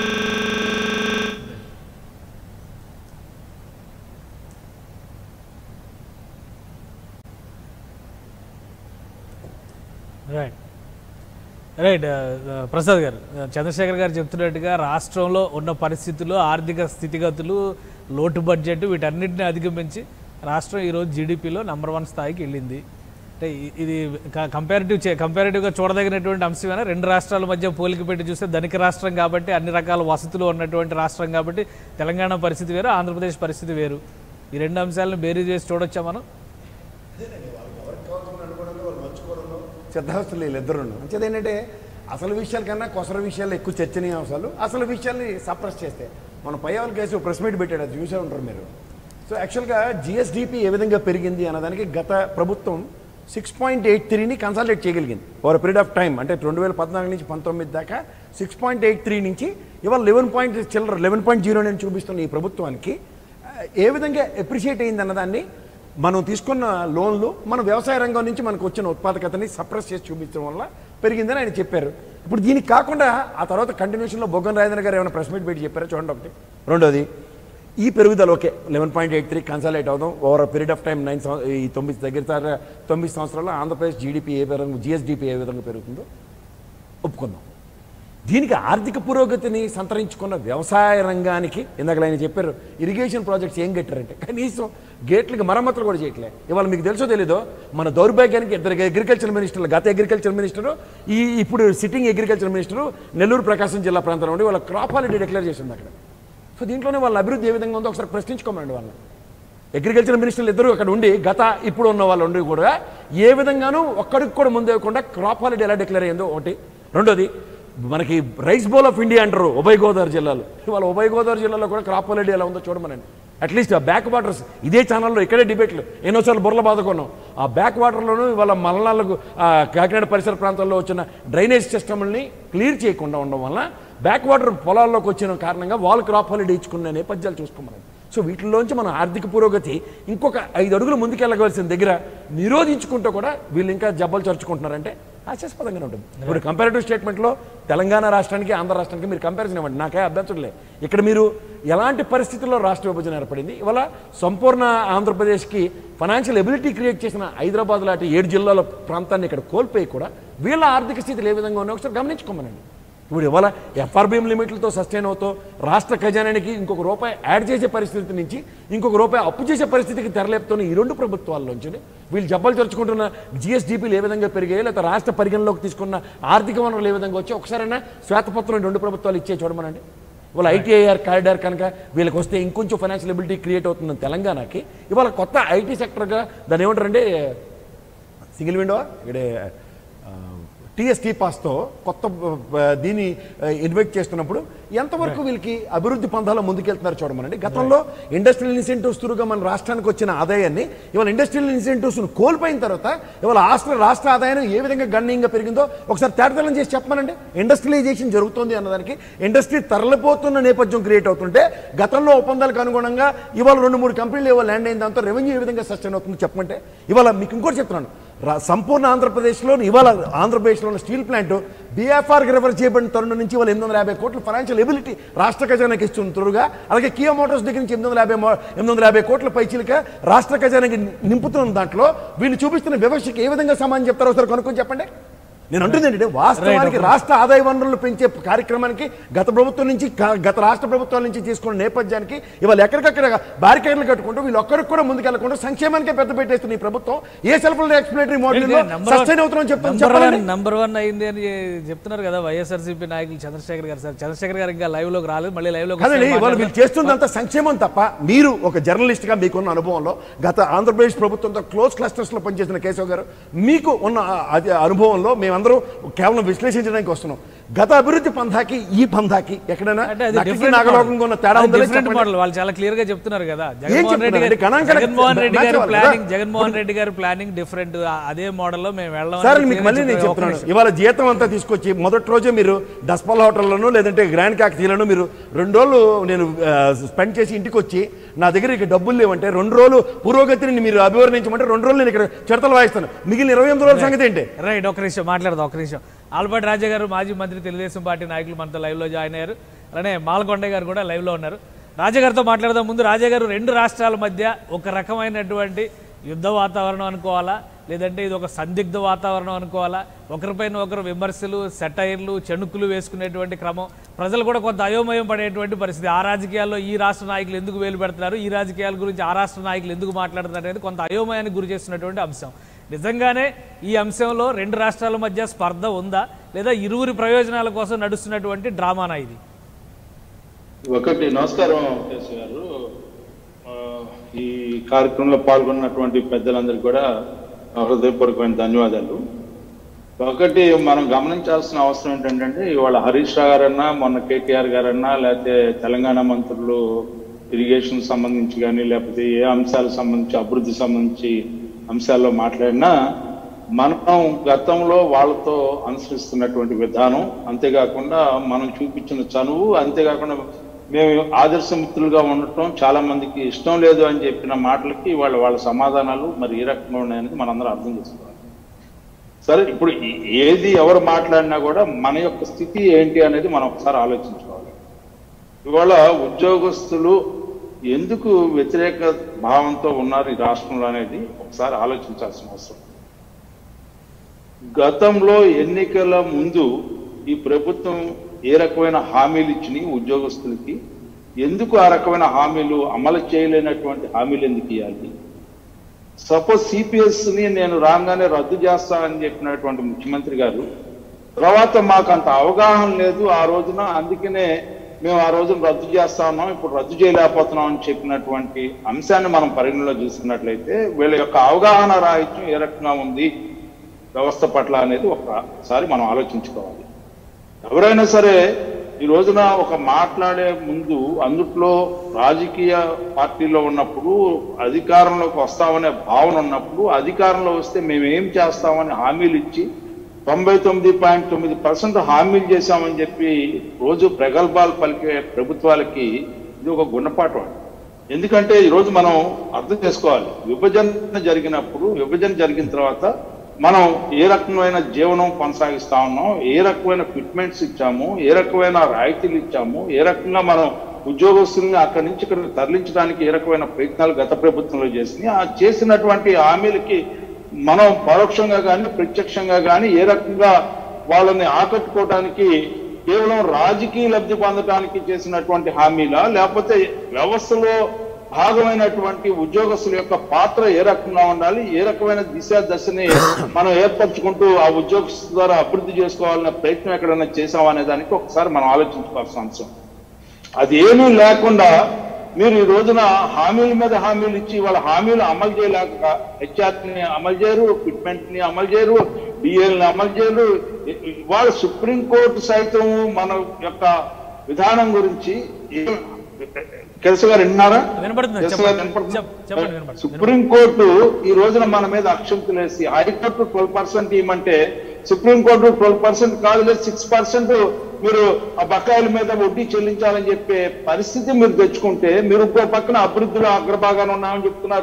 రైట్ రైట్ ప్రసాద్ గారు uh, చంద్రశేఖర్ గారు చెప్తున్నట్టుగా రాష్ట్రంలో ఉన్న పరిస్థితులు ఆర్థిక స్థితిగతులు లోటు బడ్జెట్ వీటన్నిటిని అధిగమించి రాష్ట్రం ఈరోజు జీడిపిలో నంబర్ వన్ స్థాయికి వెళ్ళింది అంటే ఇ- ఇది కంపారిటివ్ కంపారిటివ్గా చూడదగినటువంటి అంశమేనా రెండు రాష్ట్రాల మధ్య పోలిక పెట్టి చూస్తే ధనిక రాష్ట్రం కాబట్టి అన్ని రకాల వసతులు ఉన్నటువంటి రాష్ట్రం కాబట్టి తెలంగాణ పరిస్థితి వేరు ఆంధ్రప్రదేశ్ పరిస్థితి వేరు ఈ రెండు అంశాలను బేరీ చేసి చూడొచ్చా మనం సిద్ధాస్తులు వీళ్ళిద్దరు మంచిది ఏంటంటే అసలు విషయాల కన్నా కొసర విషయాలు ఎక్కువ చర్చనీయాంశాలు అసలు విషయాల్ని సప్రెస్ చేస్తే మన పయ్యావల కేసు ప్రెస్ మీట్ పెట్టాడు అది చూసే ఉంటారు మీరు సో యాక్చువల్గా జిఎస్డిపి ఏ విధంగా పెరిగింది అన్నదానికి గత ప్రభుత్వం సిక్స్ పాయింట్ ఎయిట్ త్రీని కన్సల్టేట్ చేయగలిగింది ఓవర్ పీరియడ్ ఆఫ్ టైం అంటే రెండు వేల పద్నాలుగు నుంచి పంతొమ్మిది దాకా సిక్స్ పాయింట్ ఎయిట్ త్రీ నుంచి ఇవాళ లెవెన్ పాయింట్ చిల్లర లెవెన్ పాయింట్ జీరో నేను చూపిస్తున్న ఈ ప్రభుత్వానికి ఆ, ఏ విధంగా అప్రిషియేట్ అయింది అన్నదాన్ని మనం తీసుకున్న లోన్లు మన వ్యవసాయ రంగం నుంచి మనకు వచ్చిన ఉత్పాదకతని సప్రెస్ చేసి చూపించడం వల్ల పెరిగిందని ఆయన చెప్పారు ఇప్పుడు దీనికి కాకుండా ఆ తర్వాత కంటిన్యూషన్లో బొగ్గన రాజేంద్ర గారు ఏమైనా ప్రెస్ మీట్ పెట్టి చెప్పారా చూడండి ఒకటి రెండోది ఈ పెరుగుదల okay eleven point eight three కన్సల్టేట్ అవుదాం over period of time nine ఈ తొమ్మిది దగ్గర దగ్గర తొమ్మిది సంవత్సరాల్లో ఆంధ్రప్రదేశ్ జీడిపి ఏ విధంగా జిఎస్డిపి ఏ విధంగా పెరుగుతుందో ఒప్పుకుందాం దీనికి ఆర్థిక పురోగతిని సంతరించుకున్న వ్యవసాయ రంగానికి ఇందాక ఆయన చెప్పారు ఇరిగేషన్ ప్రాజెక్ట్స్ ఏం కట్టారంటే కనీసం గేట్లకి మరమ్మతులు కూడా చేయట్లే ఇవాళ మీకు తెలుసో తెలీదో మన దౌర్భాగ్యానికి ఇద్దరు అగ్రికల్చర్ మినిస్టర్లు గత అగ్రికల్చర్ మినిస్టరు ఈ ఇప్పుడు sitting agriculture minister Nellore Prakasam జిల్లా ప్రాంతంలో ఉండి వాళ్ళ క్రాప్ హాలిడే డిక్లేర్ చేసింది అక్కడ సో దీంట్లోనే వాళ్ళ అభివృద్ధి ఏ విధంగా ఉందో ఒకసారి ప్రశ్నించుకోమండి వాళ్ళని అగ్రికల్చర్ మినిస్టర్లు ఇద్దరు అక్కడ ఉండి గత ఇప్పుడు ఉన్న వాళ్ళు ఉండి కూడా ఏ విధంగానూ ఒక్కడికి కూడా ముందు ఇవ్వకుండా క్రాప్ హాలిడే ఎలా డిక్లేర్ అయ్యిందో ఒకటి రెండోది మనకి రైస్ బౌల్ ఆఫ్ ఇండియా అంటారు ఉభయ గోదావరి జిల్లాలో ఇవాళ ఉభయ గోదావరి జిల్లాలో కూడా క్రాప్ హాలిడే ఎలా ఉందో చూడమనండి అట్లీస్ట్ ఆ బ్యాక్ వాటర్స్ ఇదే ఛానల్లో ఇక్కడే డిబేట్లు ఎన్నోసార్లు బుర్రల బాదుకున్నాం ఆ బ్యాక్ వాటర్లోనూ ఇవాళ మలనాలకు ఆ కాకినాడ పరిసర ప్రాంతాల్లో వచ్చిన డ్రైనేజ్ సిస్టమ్ని క్లియర్ చేయకుండా ఉండడం వల్ల బ్యాక్ వాటర్ పొలాల్లోకి వచ్చిన కారణంగా వాళ్ళు క్రాప్ హాలిడే ఇచ్చుకున్న నేపథ్యాలు చూసుకోమనండి సో వీటిలోంచి మన ఆర్థిక పురోగతి ఇంకొక ఐదు అడుగులు ముందుకెళ్ళవలసిన దగ్గర నిరోధించుకుంటూ కూడా వీళ్ళు ఇంకా జబ్బలు చరుచుకుంటున్నారంటే హాస్యాస్పదంగానే ఉంటుంది ఇప్పుడు కంపారిటివ్ స్టేట్మెంట్లో తెలంగాణ రాష్ట్రానికి ఆంధ్ర రాష్ట్రానికి మీరు కంపారిజన్ ఇవ్వండి నాకే అభ్యంతరం లేదు ఇక్కడ మీరు ఎలాంటి పరిస్థితుల్లో రాష్ట్ర విభజన ఏర్పడింది ఇవాళ సంపూర్ణ ఆంధ్రప్రదేశ్కి ఫైనాన్షియల్ ఎబిలిటీ క్రియేట్ చేసిన హైదరాబాద్ లాంటి ఏడు జిల్లాల ప్రాంతాన్ని ఇక్కడ కోల్పోయి కూడా వీళ్ళ ఆర్థిక స్థితిలు ఏ విధంగా ఉన్నాయో ఒకసారి గమనించుకోమనండి ఇప్పుడు ఇవాళ ఎఫ్ఆర్బిఎం లిమిట్లతో సస్టైన్ అవుతూ రాష్ట్ర ఖజానానికి ఇంకొక రూపాయి యాడ్ చేసే పరిస్థితి నుంచి ఇంకొక రూపాయి అప్పు చేసే పరిస్థితికి తెరలేపుతున్న ఈ రెండు ప్రభుత్వాల్లోంచి వీళ్ళు జబ్బలు తెరుచుకుంటున్న జిఎస్డిపిలు ఏ విధంగా పెరిగాయి లేకపోతే రాష్ట్ర పరిగణలోకి తీసుకున్న ఆర్థిక వనరులు ఏ విధంగా వచ్చి ఒకసారైనా శ్వేతపత్రం ఈ రెండు ప్రభుత్వాలు ఇచ్చే చూడమనండి ఇవాళ ఐటీఐఆర్ కారిడార్ కనుక వీళ్ళకి వస్తే ఇంకొంచెం ఫైనాన్షియల్ ఎబిలిటీ క్రియేట్ అవుతుంది తెలంగాణకి ఇవాళ కొత్త ఐటీ సెక్టర్గా దాన్ని ఏమంటారంటే సింగిల్ విండో ఇక్కడే టీఎస్టీ పాస్తో కొత్త ఆ, దీన్ని ఇన్వైట్ చేస్తున్నప్పుడు ఎంతవరకు వీళ్ళకి అభివృద్ధి పంథాలో ముందుకెళ్తున్నారు చూడమనండి గతంలో ఇండస్ట్రియల్ ఇన్సెంటివ్స్ త్రూగా మన రాష్ట్రానికి వచ్చిన ఆదాయాన్ని ఇవాళ ఇండస్ట్రియల్ ఇన్సెంటివ్స్ కోల్పోయిన తర్వాత ఇవాళ రాష్ట్ర రాష్ట్ర ఆదాయం ఏ విధంగా గణనీయంగా పెరిగిందో ఒకసారి తేటతెల్లం చేసి చెప్పమనండి ఇండస్ట్రియలైజేషన్ జరుగుతుంది అన్నదానికి ఇండస్ట్రీ తరలిపోతున్న నేపథ్యం క్రియేట్ అవుతుంటే గతంలో ఒప్పందాలకు అనుగుణంగా ఇవాళ రెండు మూడు కంపెనీలు ఇవాళ ల్యాండ్ అయిన దాంతో రెవెన్యూ ఏ విధంగా సస్టైన్ అవుతుందో చెప్పమంటే ఇవాళ మీకు ఇంకోటి చెప్తున్నాను రా- సంపూర్ణ ఆంధ్రప్రదేశ్లో ఇవాళ ఆంధ్రప్రదేశ్లో ఉన్న స్టీల్ ప్లాంట్ బీఎఫ్ఆర్కి రిఫర్ చేయబడిన తరుణం నుంచి ఇవాళ ఎనిమిది వందల యాభై కోట్ల ఫైనాన్షియల్ ఎబిలిటీ రాష్ట్ర ఖజానాకి ఇస్తుంది త్వరగా అలాగే కియా మోటార్స్ దగ్గర నుంచి ఎనిమిది వందల యాభై మో- ఎనిమిది వందల యాభై కోట్ల పైచీలక రాష్ట్ర ఖజానాకి నింపుతున్న దాంట్లో వీళ్ళు చూపిస్తున్న వ్యవస్థకి ఏ విధంగా సమానం చెప్తారో ఒకసారి కనుక్కొని చెప్పండి నేను అంటుంది ఏంటంటే వాస్తవానికి Right, రాష్ట్ర ఆదాయ వనరులు పెంచే కార్యక్రమానికి గత ప్రభుత్వం నుంచి కా- గత రాష్ట్ర ప్రభుత్వాల నుంచి తీసుకున్న నేపథ్యానికి ఇవాళ ఎక్కడికక్కడ బ్యారికేడ్లు కట్టుకుంటూ వీళ్ళు ఒక్కరికి కూడా ముందుకెళ్లకుండా సంక్షేమానికే పెద్ద పెట్టేస్తున్న ఈ ప్రభుత్వం a self explanatory model sustain అవుతున్నాం చెప్తాను నంబర్ వన్ చెప్పండి నంబర్ వన్ అయింది అని చెప్తున్నారు కదా వైఎస్ఆర్సీపీ నాయకులు చంద్రశేఖర్ గారు సార్ చంద్రశేఖర్ గారు ఇంకా లైవ్ లోకి రాలేదు మళ్ళీ లైవ్ లోకి కదండి వస్తే ఇవాళ వీళ్ళు మాట్లాడదాం. చేస్తుందంతా సంక్షేమం తప్ప మీరు ఒక జర్నలిస్ట్ గా మీకున్న అనుభవంలో గత ఆంధ్రప్రదేశ్ ప్రభుత్వంతో క్లోజ్ క్లస్టర్స్ లో పనిచేసిన కేశవ్ గారు మీకు ఉన్న ఆ- అది అనుభవంలో మేమందరం కేవలం విశ్లేషించడానికి వస్తున్నాం గత అభివృద్ధి పంథాకి ఈ పంథాకి ఎక్కడైనా అంటే అది నక్కకి different నాగలోకంగా ఉన్న తేడా model. ఉందో అది లేదో different చెప్పండి. model. వాళ్ళు చాలా క్లియర్ గా చెప్తున్నారు కదా జగన్మోహన్ రెడ్డి చెప్తున్నారండి? గారు గణాంకాలకు జగన్మోహన్ రెడ్డి match గారు అవ్వాలి ప్లానింగ్ కదా? జగన్మోహన్ రెడ్డి గారు ప్లానింగ్ డిఫరెంట్ అదే మోడల్ లో మేము వెళ్ళాం సార్ అని మీకు clear మళ్ళీ గా నేను చెప్పారు. ఒక్క చెప్తున్నాను నిమిషం. ఇవాళ జీతం అంతా తీసుకొచ్చి మొదటి రోజే మీరు డస్పాల్ హోటల్లోనూ లేదంటే గ్రాండ్ కాకతీలను మీరు రెండు రోజులు నేను స్పెండ్ చేసి ఇంటికి వచ్చి నా దగ్గర ఇక డబ్బులు లేవంటే రెండు రోజులు పురోగతిని మీరు అభివర్ణించమంటే రెండు రోజులు నేను ఇక్కడ చిడతలు వాయిస్తాను మిగిలిన ఇరవై ఎనిమిది రోజుల సంగతి ఏంటి రైట్ ఒక నిమిషం మాట్లాడదాం ఒక నిమిషం ఆల్బర్ట్ రాజా గారు మాజీ మంత్రి తెలుగుదేశం పార్టీ నాయకులు మనతో లైవ్ లో జాయిన్ అయ్యారు అలానే మాల్కొండ గారు కూడా లైవ్ లో ఉన్నారు రాజా గారితో మాట్లాడదాం ముందు రాజా గారు రెండు రాష్ట్రాల మధ్య ఒక రకమైనటువంటి యుద్ధ వాతావరణం అనుకోవాలా లేదంటే ఇది ఒక సందిగ్ధ వాతావరణం అనుకోవాలా ఒకరిపైన ఒకరు విమర్శలు సెటైర్లు చెణుకులు వేసుకునేటువంటి క్రమం ప్రజలు కూడా కొంత అయోమయం పడేటువంటి పరిస్థితి ఆ రాజకీయాల్లో ఈ రాష్ట్ర నాయకులు ఎందుకు వేలు పెడుతున్నారు ఈ రాజకీయాల గురించి ఆ రాష్ట్ర నాయకులు ఎందుకు మాట్లాడుతున్నారు అనేది కొంత అయోమయానికి గురి చేస్తున్నటువంటి అంశం నిజంగానే ఈ అంశంలో రెండు రాష్ట్రాల మధ్య స్పర్ధ ఉందా లేదా ఇరువురి ప్రయోజనాల కోసం నడుస్తున్నటువంటి డ్రామానా ఇది ఒకటి నమస్కారం కేసు గారు ఆ, ఈ కార్యక్రమంలో పాల్గొన్నటువంటి పెద్దలందరికీ కూడా నా హృదయపూర్వకమైన ధన్యవాదాలు ఒకటి మనం గమనించాల్సిన అవసరం ఏంటంటే ఇవాళ హరీష్ రావు గారన్నా మొన్న కేటీఆర్ గారన్నా లేకపోతే తెలంగాణ మంత్రులు ఇరిగేషన్ సంబంధించి కానీ లేకపోతే ఏ అంశాలకు సంబంధించి అభివృద్ధి సంబంధించి అంశాల్లో మాట్లాడినా మనం గతంలో వాళ్ళతో అనుసరిస్తున్నటువంటి విధానం అంతేకాకుండా మనం చూపించిన చనువు అంతేకాకుండా మేము ఆదర్శమిత్రులుగా ఉండటం చాలా మందికి ఇష్టం లేదు అని చెప్పిన మాటలకి వాళ్ళ వాళ్ళ సమాధానాలు మరి ఏ రకంగా ఉన్నాయనేది మనందరం అర్థం చేసుకోవాలి సరే ఇప్పుడు ఈ- ఏది ఎవరు మాట్లాడినా కూడా మన యొక్క స్థితి ఏంటి అనేది మనం ఒకసారి ఆలోచించుకోవాలి ఇవాళ ఉద్యోగస్తులు ఎందుకు వ్యతిరేక భావంతో ఉన్నారు ఈ రాష్ట్రంలో అనేది ఒకసారి ఆలోచించాల్సిన అవసరం గతంలో ఎన్నికల ముందు ఈ ప్రభుత్వం ఏ రకమైన హామీలు ఇచ్చినాయి ఉద్యోగస్తులకి ఎందుకు ఆ రకమైన హామీలు అమలు చేయలేనటువంటి హామీలు ఎందుకు ఇవ్వాలి సపోజ్ సిపిఎస్ ని నేను రాగానే రద్దు చేస్తా అని చెప్పినటువంటి ముఖ్యమంత్రి గారు తర్వాత మాకు అంత అవగాహన లేదు ఆ రోజున అందుకనే మేము ఆ రోజున రద్దు చేస్తా ఉన్నాం ఇప్పుడు రద్దు చేయలేకపోతున్నాం అని చెప్పినటువంటి అంశాన్ని మనం పరిగణలో తీసుకున్నట్లయితే వీళ్ళ యొక్క అవగాహన రాహిత్యం ఏ రకంగా ఉంది వ్యవస్థ పట్ల అనేది ఒకసారి మనం ఆలోచించుకోవాలి ఎవరైనా సరే ఈ రోజున ఒక మాట్లాడే ముందు అందుట్లో రాజకీయ పార్టీలో ఉన్నప్పుడు అధికారంలోకి వస్తామనే భావన ఉన్నప్పుడు అధికారంలో వస్తే మేము ఏం చేస్తామని హామీలు ఇచ్చి తొంభై తొమ్మిది పాయింట్ తొమ్మిది పర్సెంట్ హామీలు చేశామని చెప్పి రోజు ప్రగల్భాలు పలికే ప్రభుత్వాలకి ఇది ఒక గుణపాఠం అండి ఎందుకంటే ఈరోజు మనం అర్థం చేసుకోవాలి విభజన జరిగినప్పుడు విభజన జరిగిన తర్వాత మనం ఏ రకమైన జీవనం కొనసాగిస్తా ఉన్నాం ఏ రకమైన ఫిట్మెంట్స్ ఇచ్చాము ఏ రకమైన రాయితీలు ఇచ్చాము ఏ రకంగా మనం ఉద్యోగస్తుల్ని అక్కడి నుంచి ఇక్కడ తరలించడానికి ఏ రకమైన ప్రయత్నాలు గత ప్రభుత్వంలో చేసినాయి ఆ చేసినటువంటి హామీలకి మనం పరోక్షంగా కానీ ప్రత్యక్షంగా కానీ ఏ రకంగా వాళ్ళని ఆకట్టుకోవడానికి కేవలం రాజకీయ లబ్ధి పొందడానికి చేసినటువంటి హామీలా లేకపోతే వ్యవస్థలో భాగమైనటువంటి ఉద్యోగస్తుల యొక్క పాత్ర ఏ రకంగా ఉండాలి ఏ రకమైన దిశ దశని మనం ఏర్పరచుకుంటూ ఆ ఉద్యోగస్తుల ద్వారా అభివృద్ధి చేసుకోవాలనే ప్రయత్నం ఎక్కడైనా చేసామనే దానికి ఒకసారి మనం ఆలోచించుకోవాల్సిన అంశం అది ఏమీ లేకుండా మీరు ఈ రోజున హామీల మీద హామీలు ఇచ్చి వాళ్ళ హామీలు అమలు చేయలేక హెచ్ఆర్ ని అమలు చేయరు ఫిట్మెంట్ ని అమలు చేయరు డిఎల్ ని అమలు చేయరు ఇవాళ సుప్రీంకోర్టు సైతం మన యొక్క విధానం గురించి ఏం- కేశవ గారు విన్నారా వినపడుతుంది కేశవ గారు చెప్పండి వినపడుతుందా? చెప్- చెప్పండి వినపడుతుంది సుప్రీంకోర్టు ఈ రోజున మన మీద అక్షంతులేసి హైకోర్టు ట్వెల్వ్ పర్సెంట్ ఇవ్వమంటే సుప్రీంకోర్టు ట్వెల్వ్ పర్సెంట్ కాదు లేదు సిక్స్ పర్సెంట్ మీరు ఆ బకాయిల మీద వడ్డీ చెల్లించాలని చెప్పే పరిస్థితి మీరు తెచ్చుకుంటే మీరు ఇంకో పక్కన అభివృద్ధిలో అగ్రభాగాన్ని ఉన్నామని చెప్తున్నారు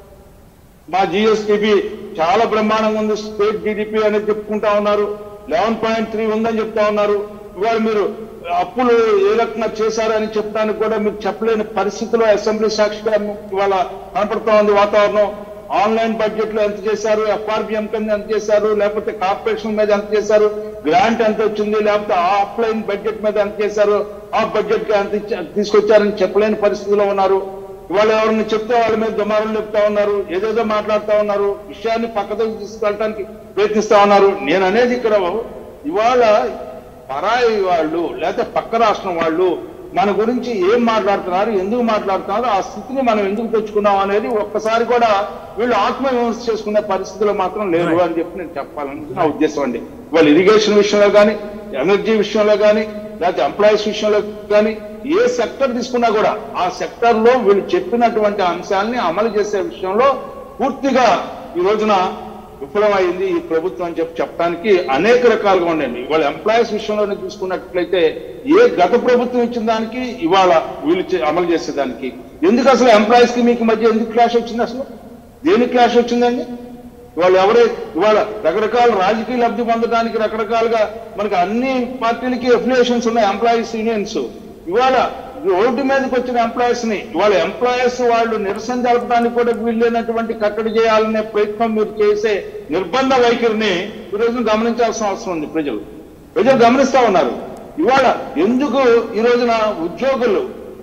మా జిఎస్టిబి చాలా బ్రహ్మాండంగా ఉంది స్టేట్ డిడిపి అనేది చెప్పుకుంటా ఉన్నారు లెవెన్ పాయింట్ త్రీ ఉందని చెప్తా ఉన్నారు ఇవాళ మీరు అప్పులు ఏ రకంగా చేశారని చెప్పడానికి కూడా మీకు చెప్పలేని పరిస్థితిలో అసెంబ్లీ సాక్షిగా ఇవాళ కనపడుతూ ఉంది వాతావరణం ఆన్లైన్ బడ్జెట్ లో ఎంత చేశారు ఎఫ్ఆర్బిఎం కింద ఎంత చేశారు లేకపోతే కార్పొరేషన్ మీద ఎంత చేశారు గ్రాంట్ ఎంత వచ్చింది లేకపోతే ఆఫ్లైన్ బడ్జెట్ మీద ఎంత చేశారు ఆఫ్ బడ్జెట్ గా ఎంత ఇచ్చా- తీసుకొచ్చారని చెప్పలేని పరిస్థితిలో ఉన్నారు ఇవాళ ఎవరిని చెప్తే వాళ్ళ మీద దుమారం చెప్తా ఉన్నారు ఏదేదో మాట్లాడుతా ఉన్నారు విషయాన్ని పక్కతో తీసుకెళ్ళడానికి ప్రయత్నిస్తా ఉన్నారు నేను అనేది ఇక్కడ ఇవాళ పరాయి వాళ్ళు లేకపోతే పక్క రాష్ట్రం వాళ్ళు మన గురించి ఏం మాట్లాడుతున్నారు ఎందుకు మాట్లాడుతున్నారు ఆ స్థితిని మనం ఎందుకు తెచ్చుకున్నాం అనేది ఒక్కసారి కూడా వీళ్ళు ఆత్మవిమర్శ చేసుకునే పరిస్థితిలో మాత్రం లేరు అని చెప్పి నేను చెప్పాలని నా ఉద్దేశం అండి ఇవాళ ఇరిగేషన్ విషయంలో కానీ ఎనర్జీ విషయంలో కానీ లేకపోతే ఎంప్లాయీస్ విషయంలో కానీ ఏ సెక్టర్ తీసుకున్నా కూడా ఆ సెక్టర్ లో వీళ్ళు చెప్పినటువంటి అంశాలని అమలు చేసే విషయంలో పూర్తిగా ఈ రోజున విఫలమైంది ఈ ప్రభుత్వం అని చెప్పి చెప్పడానికి అనేక రకాలుగా ఉండండి ఇవాళ ఎంప్లాయీస్ విషయంలోనే చూసుకున్నట్లయితే ఏ గత ప్రభుత్వం ఇచ్చిన దానికి ఇవాళ వీళ్ళు చే- అమలు చేసేదానికి ఎందుకు అసలు ఎంప్లాయీస్ కి మీకు మధ్య ఎందుకు క్లాష్ వచ్చింది అసలు దేనికి క్లాష్ వచ్చిందండి ఇవాళ ఎవరే ఇవాళ రకరకాల రాజకీయ లబ్ధి పొందడానికి రకరకాలుగా మనకి అన్ని పార్టీలకి అఫిలియేషన్స్ ఉన్నాయి ఎంప్లాయీస్ యూనియన్స్ ఇవాళ రోడ్డు మీదకి వచ్చిన ఎంప్లాయీస్ ని ఇవాళ ఎంప్లాయీస్ వాళ్ళు నిరసన జరపడానికి కూడా వీళ్ళైనటువంటి కట్టడి చేయాలనే ప్రయత్నం మీరు చేసే నిర్బంధ వైఖరిని ఈ రోజున గమనించాల్సిన అవసరం ఉంది ప్రజలు ప్రజలు గమనిస్తా ఉన్నారు ఇవాళ ఎందుకు ఈ రోజున ఉద్యోగులు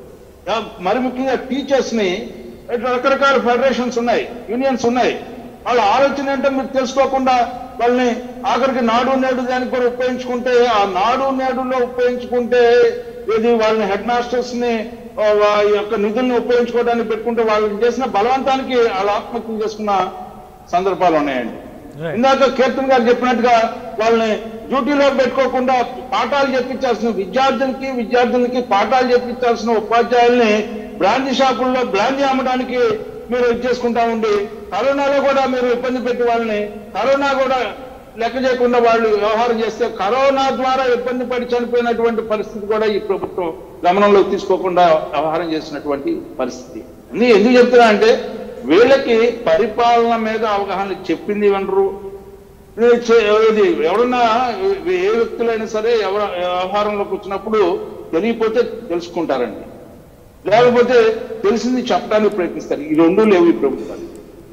ఆ, మరి ముఖ్యంగా టీచర్స్ ని ఇట్లా రకరకాల ఫెడరేషన్స్ ఉన్నాయి యూనియన్స్ ఉన్నాయి వాళ్ళ ఆలోచన ఏంటో మీరు తెలుసుకోకుండా వాళ్ళని ఆఖరికి నాడు నేడు దానికి కూడా ఉపయోగించుకుంటే ఆ నాడు నేడులో ఉపయోగించుకుంటే ఇది వాళ్ళని హెడ్ మాస్టర్స్ ని ఆ, వా- యొక్క నిధుల్ని ఉపయోగించుకోవడానికి పెట్టుకుంటే వాళ్ళని చేసిన బలవంతానికి వాళ్ళ ఆత్మహత్య చేసుకున్న సందర్భాలు ఉన్నాయండి Right. ఇందాక కీర్తన్ గారు చెప్పినట్టుగా వాళ్ళని డ్యూటీలో పెట్టుకోకుండా పాఠాలు చెప్పించాల్సిన విద్యార్థులకి విద్యార్థులకి పాఠాలు చెప్పించాల్సిన ఉపాధ్యాయుల్ని బ్రాంచ్ షాపుల్లో బ్రాంచ్ అమ్మడానికి మీరు ఇది చేసుకుంటా ఉండి కరోనాలో కూడా మీరు ఇబ్బంది పెట్టి వాళ్ళని కరోనా కూడా లెక్క చేయకుండా వాళ్ళు వ్యవహారం చేస్తే కరోనా ద్వారా ఇబ్బంది పడి చనిపోయినటువంటి పరిస్థితి కూడా ఈ ప్రభుత్వం గమనంలోకి తీసుకోకుండా వ్యవహారం చేసినటువంటి పరిస్థితి అన్ని ఎందుకు చెప్తున్నా అంటే వీళ్ళకి పరిపాలన మీద అవగాహన చెప్పింది వినరు ఇది చే- ఇది ఎవరన్నా ఏ వ్యక్తులైనా సరే ఎవర వ్యవహారంలోకి వచ్చినప్పుడు తెలియపోతే తెలుసుకుంటారండి లేకపోతే తెలిసింది చెప్పడానికి ప్రయత్నిస్తారు ఈ రెండు లేవు ఈ ప్రభుత్వాలు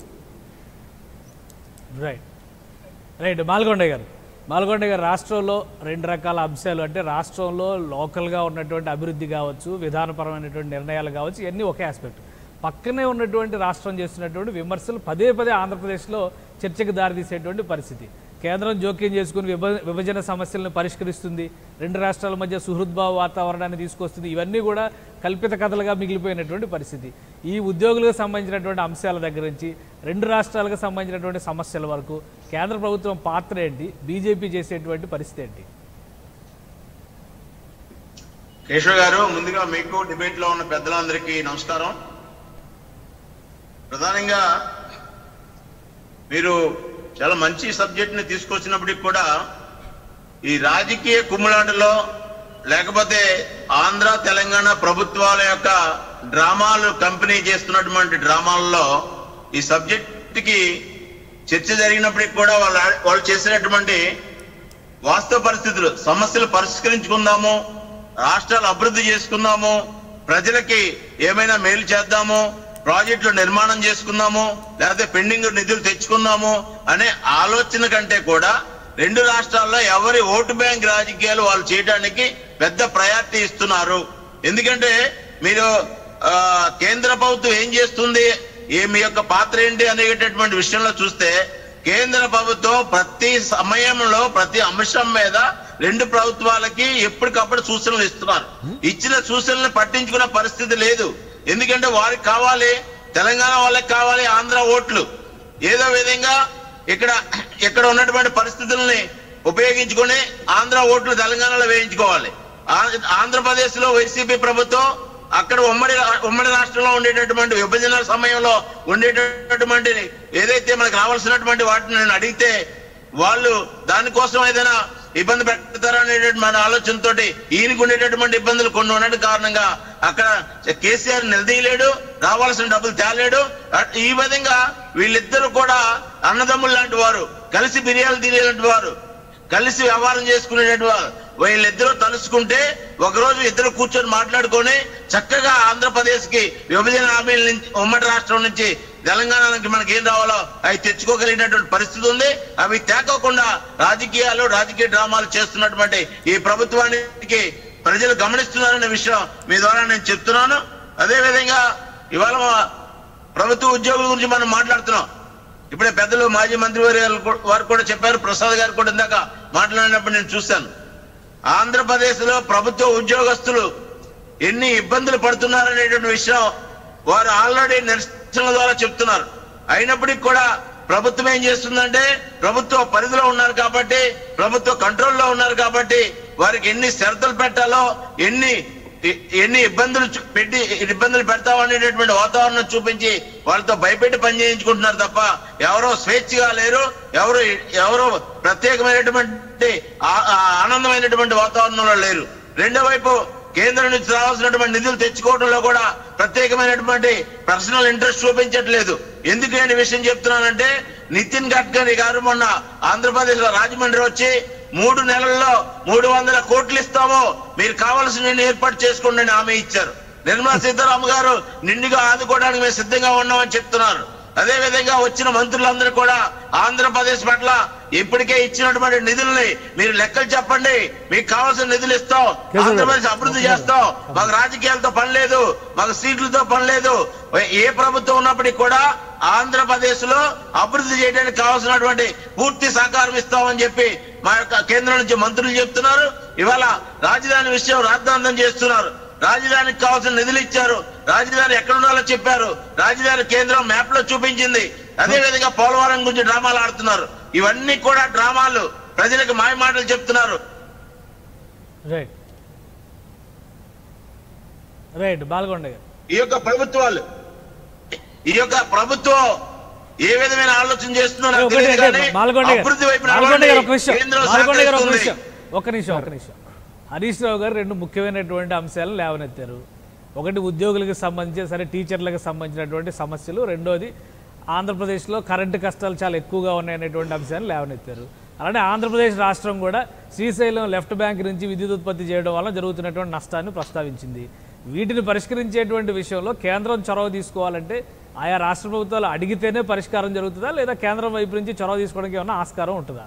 రైట్ రైట్ మాల్గొండ గారు మాల్గొండ గారు రాష్ట్రంలో రెండు రకాల అంశాలు అంటే రాష్ట్రంలో లోకల్గా ఉన్నటువంటి అభివృద్ధి కావచ్చు విధానపరమైనటువంటి నిర్ణయాలు కావచ్చు ఇవన్నీ ఒకే ఆస్పెక్ట్ పక్కనే ఉన్నటువంటి రాష్ట్రం చేస్తున్నటువంటి విమర్శలు పదే పదే ఆంధ్రప్రదేశ్లో చర్చకు దారితీసేటువంటి పరిస్థితి కేంద్రం జోక్యం చేసుకుని విభ విభజన సమస్యలను పరిష్కరిస్తుంది రెండు రాష్ట్రాల మధ్య సుహృద్భావ వాతావరణాన్ని తీసుకొస్తుంది ఇవన్నీ కూడా కల్పిత కథలుగా మిగిలిపోయినటువంటి పరిస్థితి ఈ ఉద్యోగులకు సంబంధించినటువంటి అంశాల దగ్గర నుంచి రెండు రాష్ట్రాలకు సంబంధించినటువంటి సమస్యల వరకు కేంద్ర ప్రభుత్వం పాత్ర ఏంటి బీజేపీ చేసేటువంటి పరిస్థితి ఏంటి కేశవ్ గారు ముందుగా మీకు డిబేట్ లో ఉన్న పెద్దలందరికీ నమస్కారం ప్రధానంగా మీరు చాలా మంచి సబ్జెక్ట్ ని తీసుకొచ్చినప్పటికి కూడా ఈ రాజకీయ కుమ్ములాటలో లేకపోతే ఆంధ్ర తెలంగాణ ప్రభుత్వాల యొక్క డ్రామాలు కంపెనీ చేస్తున్నటువంటి డ్రామాలలో ఈ సబ్జెక్ట్ కి చర్చ జరిగినప్పటికి కూడా వాళ్ళు వాళ్ళు చేసినటువంటి వాస్తవ పరిస్థితులు సమస్యలు పరిష్కరించుకుందాము రాష్ట్రాలు అభివృద్ధి చేసుకుందాము ప్రజలకి ఏమైనా మేలు చేద్దాము ప్రాజెక్టులు నిర్మాణం చేసుకుందాము లేకపోతే పెండింగ్ నిధులు తెచ్చుకుందాము అనే ఆలోచన కంటే కూడా రెండు రాష్ట్రాల్లో ఎవరి ఓటు బ్యాంక్ రాజకీయాలు వాళ్ళు చేయడానికి పెద్ద ప్రయారిటీ ఇస్తున్నారు ఎందుకంటే మీరు ఆ, కేంద్ర ప్రభుత్వం ఏం చేస్తుంది ఏ మీ యొక్క పాత్ర ఏంటి అనేటటువంటి విషయంలో చూస్తే కేంద్ర ప్రభుత్వం ప్రతి సమయంలో ప్రతి అంశం మీద రెండు ప్రభుత్వాలకి ఎప్పటికప్పుడు సూచనలు ఇస్తున్నారు ఇచ్చిన సూచనలను పట్టించుకునే పరిస్థితి లేదు ఎందుకంటే వారికి కావాలి తెలంగాణ వాళ్ళకి కావాలి ఆంధ్ర ఓట్లు ఏదో విధంగా ఇక్కడ ఇక్కడ ఉన్నటువంటి పరిస్థితుల్ని ఉపయోగించుకొని ఆంధ్ర ఓట్లు తెలంగాణలో వేయించుకోవాలి ఆ- ఆంధ్రప్రదేశ్ లో వైసీపీ ప్రభుత్వం అక్కడ ఉమ్మడి రా- ఉమ్మడి రాష్ట్రంలో ఉండేటటువంటి విభజన సమయంలో ఉండేటటువంటి ఏదైతే మనకు రావాల్సినటువంటి వాటిని నేను అడిగితే వాళ్ళు దానికోసం ఏదైనా ఇబ్బంది పెడతారా అనేటువంటి మన ఆలోచనతో ఈయనకు ఉండేటటువంటి ఇబ్బందులు కొన్ని ఉండడం కారణంగా అక్కడ కేసీఆర్ నిలదీయలేడు రావాల్సిన డబ్బులు తేలేడు అట్- ఈ విధంగా వీళ్ళిద్దరూ కూడా అన్నదమ్ములు లాంటి వారు కలిసి బిర్యానీ తినేలాంటి వారు కలిసి వ్యవహారం చేసుకునేటటువంటి వారు వీళ్ళిద్దరూ తలుసుకుంటే ఒకరోజు ఇద్దరు కూర్చొని మాట్లాడుకొని చక్కగా ఆంధ్రప్రదేశ్ కి విభజన హామీల నుంచి ఉమ్మడి రాష్ట్రం నుంచి తెలంగాణకి మనకి ఏం రావాలో అవి తెచ్చుకోగలిగినటువంటి పరిస్థితి ఉంది అవి తేకోకుండా రాజకీయాలు రాజకీయ డ్రామాలు చేస్తున్నటువంటి ఈ ప్రభుత్వానికి ప్రజలు గమనిస్తున్నారనే విషయం మీ ద్వారా నేను చెప్తున్నాను అదే విధంగా ఇవాళ మా ప్రభుత్వ ఉద్యోగుల గురించి మనం మాట్లాడుతున్నాం ఇప్పుడే పెద్దలు మాజీ మంత్రి వారి వారు కూడా చెప్పారు ప్రసాద్ గారు కూడా ఇందాక మాట్లాడినప్పుడు నేను చూశాను ఆంధ్రప్రదేశ్ లో ప్రభుత్వ ఉద్యోగస్తులు ఎన్ని ఇబ్బందులు పడుతున్నారనేటువంటి విషయం వారు ఆల్రెడీ నిరసనల ద్వారా చెప్తున్నారు అయినప్పటికీ కూడా ప్రభుత్వం ఏం చేస్తుందంటే ప్రభుత్వ పరిధిలో ఉన్నారు కాబట్టి ప్రభుత్వ కంట్రోల్లో ఉన్నారు కాబట్టి వారికి ఎన్ని షరతులు పెట్టాలో ఎన్ని ఎ- ఎన్ని ఇబ్బందులు చూ- పెట్టి ఇబ్బందులు పెడతాం అనేటటువంటి వాతావరణం చూపించి వాళ్ళతో భయపెట్టి పని చేయించుకుంటున్నారు తప్ప ఎవరో స్వేచ్ఛగా లేరు ఎవరు ఎవరో ప్రత్యేకమైనటువంటి ఆ- ఆ ఆనందమైనటువంటి వాతావరణంలో లేరు రెండో వైపు కేంద్రం నుంచి రావాల్సినటువంటి నిధులు తెచ్చుకోవడంలో కూడా ప్రత్యేకమైనటువంటి పర్సనల్ ఇంట్రెస్ట్ చూపించట్లేదు ఎందుకు నేను ఈ విషయం చెప్తున్నానంటే నితిన్ గడ్కరీ గారు మొన్న ఆంధ్రప్రదేశ్ లో రాజమండ్రి వచ్చి మూడు నెలల్లో మూడు వందల కోట్లు ఇస్తాము మీరు కావాల్సిన ఏర్పాటు చేసుకోండి అని హామీ ఇచ్చారు నిర్మలా సీతారామన్ గారు నిండుగా ఆదుకోవడానికి మేము సిద్ధంగా ఉన్నామని చెప్తున్నారు అదే విధంగా వచ్చిన మంత్రులందరూ కూడా ఆంధ్రప్రదేశ్ పట్ల ఇప్పటికే ఇచ్చినటువంటి నిధుల్ని మీరు లెక్కలు చెప్పండి మీకు కావాల్సిన నిధులు ఇస్తాం కేశవ్ గారు. ఆంధ్రప్రదేశ్ అభివృద్ధి చేస్తాం మాకు రాజకీయాలతో పని లేదు మాకు సీట్లతో పని లేదు ఏ ప్రభుత్వం ఉన్నప్పటికీ కూడా ఆంధ్రప్రదేశ్ లో అభివృద్ధి చేయడానికి కావాల్సినటువంటి పూర్తి సహకారం ఇస్తామని చెప్పి మా యొక్క కేంద్రం నుంచి మంత్రులు చెప్తున్నారు ఇవాళ రాజధాని విషయం రాద్ధాంతం చేస్తున్నారు రాజధానికి కావాల్సిన నిధులు ఇచ్చారు రాజధాని ఎక్కడ ఉండాలో చెప్పారు రాజధాని కేంద్రం మ్యాప్ లో చూపించింది అదే విధంగా పోలవరం గురించి డ్రామాలు ఆడుతున్నారు ఇవన్నీ కూడా డ్రామాలు ప్రజలకు మాయ మాటలు చెప్తున్నారు రైట్ రైట్ బాల్గొండ గారు ఈ యొక్క ప్రభుత్వాలు ఈ యొక్క ప్రభుత్వం ఏ విధమైన ఆలోచన చేస్తుందో నాకు ఒకటి తెలియదు ఒకటి, కానీ మాల్గొండ గారు అభివృద్ధి వైపు మాల్గొండ గారు ఒక విషయం కేంద్రం మాల్గొండ గారు ఒక సహకరిస్తుంది. విషయం ఒక నిమిషం ఒక నిమిషం హరీష్ రావు గారు రెండు ముఖ్యమైనటువంటి అంశాలను లేవనెత్తారు ఒకటి ఉద్యోగులకు సంబంధించి సరే టీచర్లకు సంబంధించినటువంటి సమస్యలు రెండోది ఆంధ్రప్రదేశ్లో కరెంటు కష్టాలు చాలా ఎక్కువగా ఉన్నాయనేటువంటి అంశాన్ని లేవనెత్తారు అలానే ఆంధ్రప్రదేశ్ రాష్ట్రం కూడా శ్రీశైలం లెఫ్ట్ బ్యాంక్ నుంచి విద్యుత్ ఉత్పత్తి చేయడం వల్ల జరుగుతున్నటువంటి నష్టాన్ని ప్రస్తావించింది వీటిని పరిష్కరించేటువంటి విషయంలో కేంద్రం చొరవ తీసుకోవాలంటే ఆయా రాష్ట్ర ప్రభుత్వాలు అడిగితేనే పరిష్కారం జరుగుతుందా లేదా కేంద్రం వైపు నుంచి చొరవ తీసుకోవడానికి ఏమైనా ఆస్కారం ఉంటుందా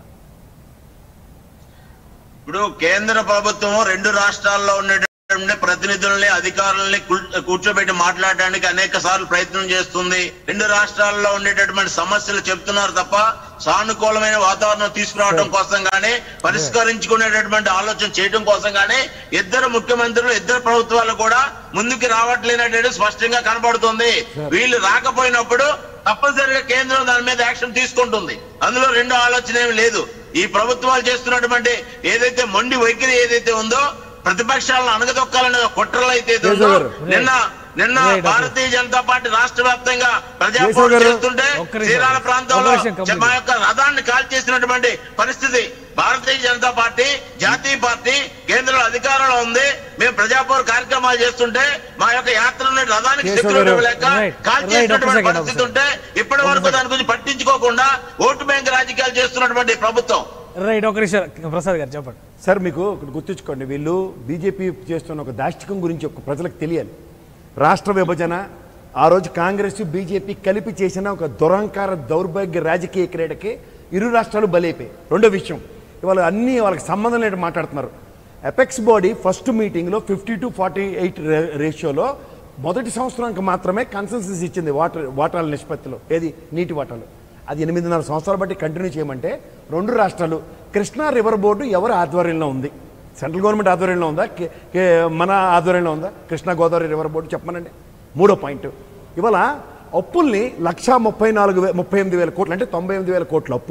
ఇప్పుడు కేంద్ర ప్రభుత్వం రెండు రాష్ట్రాల్లో ఉండేటటువంటి ప్రతినిధుల్ని అధికారుల్ని కూల్- కూర్చోబెట్టి మాట్లాడడానికి అనేక సార్లు ప్రయత్నం చేస్తుంది రెండు రాష్ట్రాల్లో ఉండేటటువంటి సమస్యలు చెప్తున్నారు తప్ప సానుకూలమైన వాతావరణం తీసుకురావడం కోసం గానీ పరిష్కరించుకునేటటువంటి ఆలోచన చేయడం కోసం గానీ ఇద్దరు ముఖ్యమంత్రులు ఇద్దరు ప్రభుత్వాలు కూడా ముందుకు రావట్లేనటువంటి స్పష్టంగా కనబడుతుంది వీళ్ళు రాకపోయినప్పుడు తప్పనిసరిగా కేంద్రం దాని మీద యాక్షన్ తీసుకుంటుంది అందులో రెండో ఆలోచన ఏమి లేదు ఈ ప్రభుత్వాలు చేస్తున్నటువంటి ఏదైతే మొండి వైఖరి ఏదైతే ఉందో ప్రతిపక్షాలను అణగదొక్కాలనే కుట్రలు అయితే ఉందో కేశవ్ గారు. నిన్న నిన్న Right, okay. భారతీయ జనతా పార్టీ రాష్ట్ర వ్యాప్తంగా కేశవ్ ప్రజాపోరాటం గారు. చేస్తుంటే ఒక్క నిమిషం. చీరాల ప్రాంతంలో ఒక్క నిమిషం, complete. మా యొక్క రథాన్ని కాల్ చేసినటువంటి పరిస్థితి భారతీయ జనతా పార్టీ జాతీయ పార్టీ కేంద్రంలో అధికారంలో ఉంది మేము ప్రజాపోర కార్యక్రమాలు చేస్తుంటే మా యొక్క యాత్రని రథానికి కేశవ్ సెక్యూరిటీ గారు. ఇవ్వలేక Right. కాల్ Right, చేసినటువంటి ఒక్క second, ఒక్క పరిస్థితి ఉంటే ఇప్పటి వరకు దాని గురించి పట్టించుకోకుండా ఓటు బ్యాంక్ రాజకీయాలు చేస్తున్నటువంటి ప్రభుత్వం రైట్ ఒక నిమిషం ప్రసాద్ గారు చెప్పండి సార్ మీకు ఒకటి గుర్తుంచుకోండి వీళ్ళు బీజేపీ చేస్తున్న ఒక దాష్టికం గురించి ఒక ప్రజలకు తెలియాలి రాష్ట్ర విభజన ఆ రోజు కాంగ్రెస్ బీజేపీ కలిపి చేసిన ఒక దురహంకార దౌర్భాగ్య రాజకీయ క్రీడకి ఇరు రాష్ట్రాలు బలైపోయాయి రెండో విషయం ఇవాళ అన్నీ వాళ్ళకి సంబంధం లేని మాట్లాడుతున్నారు ఎపెక్స్ బాడీ ఫస్ట్ మీటింగ్లో ఫిఫ్టీ టు ఫార్టీ ఎయిట్ రేషియోలో మొదటి సంవత్సరానికి మాత్రమే కన్సెన్సస్ ఇచ్చింది వాటర్ వాటాల నిష్పత్తిలో ఏది నీటి వాటాలు అది ఎనిమిదిన్నర సంవత్సరాలు బట్టి కంటిన్యూ చేయమంటే రెండు రాష్ట్రాలు కృష్ణా రివర్ బోర్డు ఎవరి ఆధ్వర్యంలో ఉంది సెంట్రల్ గవర్నమెంట్ ఆధ్వర్యంలో ఉందా కే- కే- మన ఆధ్వర్యంలో ఉందా కృష్ణా గోదావరి రివర్ బోర్డు చెప్పమనండి మూడో పాయింట్ ఇవాళ అప్పుల్ని లక్షా ముప్పై నాలుగు వే ముప్పై ఎనిమిది వేల కోట్లు అంటే తొంభై ఎనిమిది వేల కోట్ల అప్పులు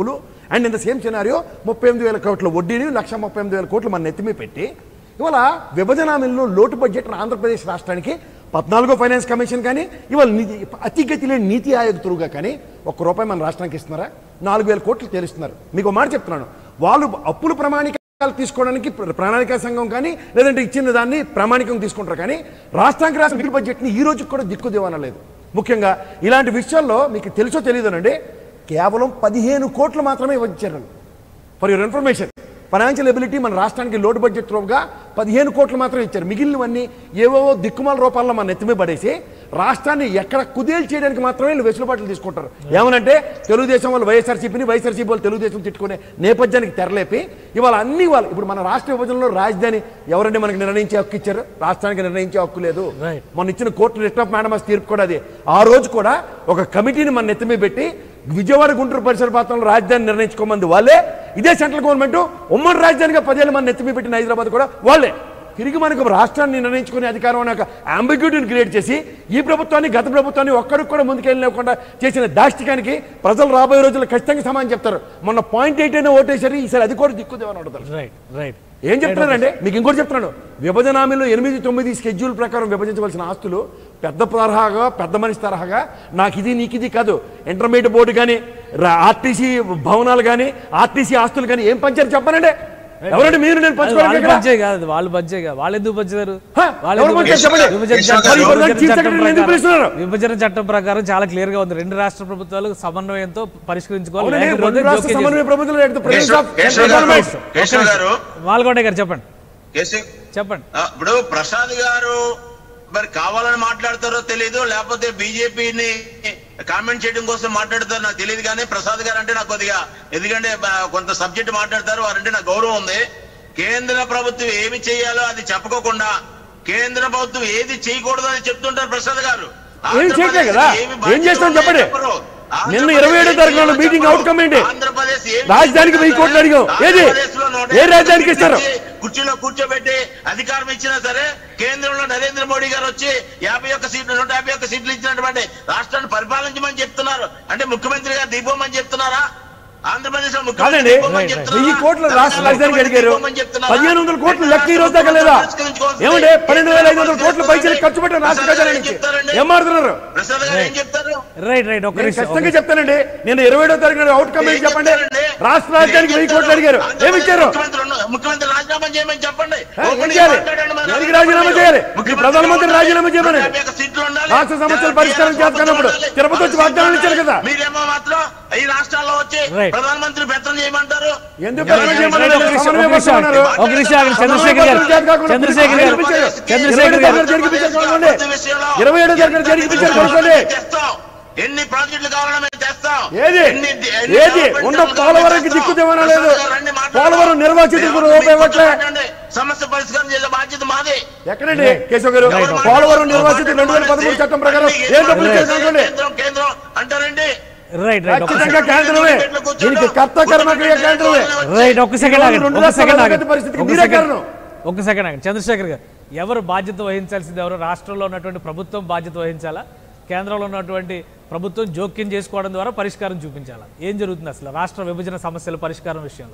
and in the same scenario ముప్పై ఎనిమిది వేల కోట్ల వడ్డీని లక్ష ముప్పై ఎనిమిది వేల కోట్లు మన నెత్తిమీ పెట్టి ఇవాళ విభజన హామీల్లో లోటు బడ్జెట్ ఆంధ్రప్రదేశ్ రాష్ట్రానికి పద్నాలుగో ఫైనాన్స్ కమిషన్ కానీ ఇవాళ నిధి అతిగతి లేని నీతి ఆయోగ్ త్రూగా కానీ ఒక్క రూపాయి మన రాష్ట్రానికి ఇస్తున్నారా నాలుగు వేల కోట్లు తెలుస్తున్నారు మీకు ఒక మాట చెప్తున్నాను వాళ్ళు అప్పులు ప్రమాణికాలు తీసుకోవడానికి ప్ర- ప్రణాళికా సంఘం కానీ లేదంటే ఇచ్చిన దాన్ని ప్రామాణికం తీసుకుంటారు కానీ రాష్ట్రానికి రాష్ట్ర మిగులు బడ్జెట్ని ఈ రోజు కూడా దిక్కు దివానలేదు ముఖ్యంగా ఇలాంటి విషయాల్లో మీకు తెలుసో తెలియదునండి కేవలం పదిహేను కోట్లు మాత్రమే ఇచ్చారు for your information financial ability మన రాష్ట్రానికి లోటు బడ్జెట్ త్రోగా పదిహేను కోట్లు మాత్రం ఇచ్చారు మిగిలినవన్నీ ఏవేవో దిక్కుమాల రూపాల్లో మన నెత్తిమీ పడేసి రాష్ట్రాన్ని ఎక్కడ కుదేలు చేయడానికి మాత్రమే వీళ్ళు వెసులుబాట్లు తీసుకుంటారు ఏమనంటే తెలుగుదేశం వాళ్ళు వైఎస్ఆర్సీపీని వైఎస్ఆర్సీపీ వాళ్ళు తెలుగుదేశం తిట్టుకునే నేపథ్యానికి తెరలేపి ఇవాళ అన్ని వాళ్ళు ఇప్పుడు మన రాష్ట్ర విభజనలో రాజధాని ఎవరంటే మనకి నిర్ణయించే హక్కు ఇచ్చారు రాష్ట్రానికి నిర్ణయించే హక్కు లేదు Right. మొన్న ఇచ్చిన కోర్టు రిట్ ఆఫ్ మేడమస్ తీర్పు కూడా అది ఆ రోజు కూడా ఒక కమిటీని మన నెత్తిమీ పెట్టి విజయవాడ గుంటూరు పరిసర ప్రాంతంలో రాజధాని నిర్ణయించుకోమంది వాళ్ళే ఇదే సెంట్రల్ గవర్నమెంట్ ఉమ్మడి రాజధానిగా పదేళ్ళు మన నెత్తిమీ పెట్టిన హైదరాబాద్ కూడా వాళ్ళే తిరిగి మనకు రాష్ట్రాన్ని నిర్ణయించుకునే అధికారం అనే ఒక అంబిగ్యూటీని క్రియేట్ చేసి ఈ ప్రభుత్వాన్ని గత ప్రభుత్వాన్ని ఒక్కడికి కూడా ముందుకెళ్ళలేకుండా చేసిన దాష్టికానికి ప్రజలు రాబోయే రోజుల్లో ఖచ్చితంగా సమానం చెప్తారు మొన్న పాయింట్ ఎయిట్ అయినా ఓటేసారు ఈసారి అది కూడా దిక్కుదేవని అడుగుతారు రైట్ రైట్ ఏం చెప్తున్నారండి మీకు ఇంకోటి చెప్తున్నాను విభజన హామీలో ఎనిమిది తొమ్మిది స్కెడ్యూల్ ప్రకారం విభజించవలసిన ఆస్తులు పెద్ద తరహాగా పెద్ద మనిషి తరహాగా నాకు ఇది నీకు ఇది కాదు ఇంటర్మీడియట్ బోర్డు కానీ ఆర్టీసీ భవనాలు కానీ ఆర్టీసీ ఆస్తులు కానీ ఏం పంచారు చెప్పనండి ఎవరండి మీరు నేను అది వాళ్ళు పంచుకోవాలి ఇక్కడ? పంచే కాదు అది వాళ్ళు పంచే కాదు వాళ్ళు ఎందుకు పంచుతారు హ? వాళ్ళు ఎవరు ఎందుకు పంచారు చెప్పండి? విభజన కేశవ్ చట్టం- గారు, విభజన చీఫ్ చట్టం సెక్రటరీని ఎందుకు ప్రకారం- పిలుస్తున్నారు? విభజన చట్టం ప్రకారం చాలా క్లియర్ గా ఉంది రెండు రాష్ట్ర ప్రభుత్వాలు సమన్వయంతో పరిష్కరించుకోవాలి అవునండి, లేకపోతే రెండు రాష్ట్ర జోక్యం సమన్వయ చేసుకోవాలి. ప్రభుత్వాలు at the presence Keshav of Keshav central గారు government. కేశవ్ గారు మాల్గొండ గారు చెప్పండి కేశవ్ చెప్పండి ఆ, ఇప్పుడు ప్రసాద్ గారు మరి కావాలని మాట్లాడతారో తెలియదు లేకపోతే బీజేపీని కామెంట్ చేయడం కోసం మాట్లాడతారో నాకు తెలియదు కానీ ప్రసాద్ గారు అంటే నాకు కొద్దిగా ఎందుకంటే బా- కొంత సబ్జెక్ట్ మాట్లాడతారు వారంటే నాకు గౌరవం ఉంది కేంద్ర ప్రభుత్వం ఏమి చేయాలో అది చెప్పకోకుండా కేంద్ర ప్రభుత్వం ఏది చేయకూడదు అని చెప్తుంటారు ప్రసాద్ గారు ఏం చేయట్లే కదా? ఏమి ఏం చేస్తాం బాధ్యతలు చెప్పండి. చెప్పరు. నిన్న ఆంధ్రప్రదేశ్ 27 తారీఖు నాడు ఏం మీటింగ్ చెప్పరు. అవుట్కమ్ ఏంటి? ఆంధ్రప్రదేశ్ ఏం రాజధానికి వెయ్యి కోట్లు అడిగాం. ఏది? ఆంధ్రప్రదేశ్లో నూట ఏ యాభై రాజధానికి సీట్లు ఇస్తారు? ఇచ్చి కుర్చీలో కూర్చోబెట్టి అధికారం ఇచ్చినా సరే కేంద్రంలో నరేంద్ర మోడీ గారు వచ్చి యాభై ఒక్క సీట్లు నూట యాభై ఒక్క సీట్లు ఇచ్చినటువంటి రాష్ట్రాన్ని పరిపాలించమని చెప్తున్నారు అంటే ముఖ్యమంత్రి గారు దిగిపోమని చెప్తున్నారా ఆంధ్రప్రదేశ్ లో ముఖ్యమంత్రి కాదండి దిగిపోమని చెప్తున్నారా? వెయ్యి కోట్ల రాష్ట్ర రాజధానికి అడిగారు దిగిపోమని చెప్తున్నారా? పదిహేను వందల కోట్లు లెక్క ఈ రోజు దాకా లేదా ఏమంటే పన్నెండు వేల ఐదు వందల కోట్లు పైసలు ఖర్చు పెట్టారు రాష్ట్ర ఖజానానికి ఏం మాట్లాడుతున్నారు ప్రసాద్ గారు ఏం చెప్తారు రైట్ రైట్ ఒక్క నేను నిమిషం ఖచ్చితంగా చెప్తానండి నేను ఇరవై ఏడో తారీఖు నాడు అవుట్కమ్ ఏంటి చెప్పండి రాష్ట్ర రాజధానికి వెయ్యి కోట్లు అడిగారు ఏమి ఇచ్చారు ముఖ్యమంత్రి ఉన్న- ముఖ్యమంత్రి రాజీనామా చేయమని చెప్పండి ఏ, ఏం ఓపెన్ చేయాలి? మాట్లాడండి మరి. దేనికి రాజీనామా చేయాలి? ఈ ప్రధానమంత్రి రాజీనామా చేయమని. నూట యాభై ఒక్క సీట్లు ఉండాలి. రాష్ట్ర సమస్యలు పరిష్కారం చేస్తున్నప్పుడు ఉండాలి. తిరుపతి వచ్చి వాగ్దానాలు ఇచ్చారు కదా. మీరేమో మాత్రం ఈ రాష్ట్రాల్లో వచ్చి Right. ప్రధానమంత్రి పెత్తనం చేయమంటారు ఎందుకు రైట్, పెత్తనం రైట్, చేయమన్నారు? ఒక నిమిషం, సమన్వయ ఒక నిమిషం పరుస్తున్నారు. ఆగండి. ఒక నిమిషం ఆగండి. చంద్రశేఖర్ గారు చంద్రశేఖర్ గారు చంద్రశేఖర్ గారు జరిగిపించారు కనుక్కోండి. ఇరవై ఏడో తారీఖున జరిగిపించారు కనుక్కోండి. తెస్తాం ఎన్ని ప్రాజెక్టులు కావాలన్నా మేము తెస్తాం ఏది ఎన్ని- ఎన్ని ఏది డెవలప్మెంట్ ఉన్న కావాలన్నా పోలవరంకి తెస్తాం. దిక్కు దేవనా లేదు ప్రసాద్ గారు రండి మాట్లాడదాం. పోలవరం నిర్వాసితులకు మేము రూపాయి మీతో ఇవ్వట్లే మాట్లాడండి. సమస్య పరిష్కారం చేసే బాధ్యత మాది ఎక్కడండి కేశవ్ గారు రైట్. పోలవరం నిర్వాసితులు రెండు వేల పదమూడు చట్టం ప్రకారం ఏం డబ్బులు ఇచ్చారు కనుక్కోండి కేంద్రం కేంద్రం అంటారండి రైట్ రైట్ ఒక్క ఖచ్చితంగా కేంద్రమే దీనికి కర్త కర్మక్రియ కేంద్రమే రైట్ ఒక్క సెకండ్ ఆగండి రెండు ఒక్క రాష్ట్రాల సెకండ్ అభివృద్ధి ఆగండి పరిస్థితికి ఒక్క మీరే సెకండ్ కారణం. ఒక్క సెకండ్ ఆగండి చంద్రశేఖర్ గారు ఎవరు బాధ్యత వహించాల్సింది ఎవరు రాష్ట్రంలో ఉన్నటువంటి ప్రభుత్వం బాధ్యత వహించాలా కేంద్రంలో ఉన్నటువంటి ప్రభుత్వం జోక్యం చేసుకోవడం ద్వారా పరిష్కారం చూపించాలా ఏం జరుగుతుంది అసలు రాష్ట్ర విభజన సమస్యల పరిష్కారం విషయంలో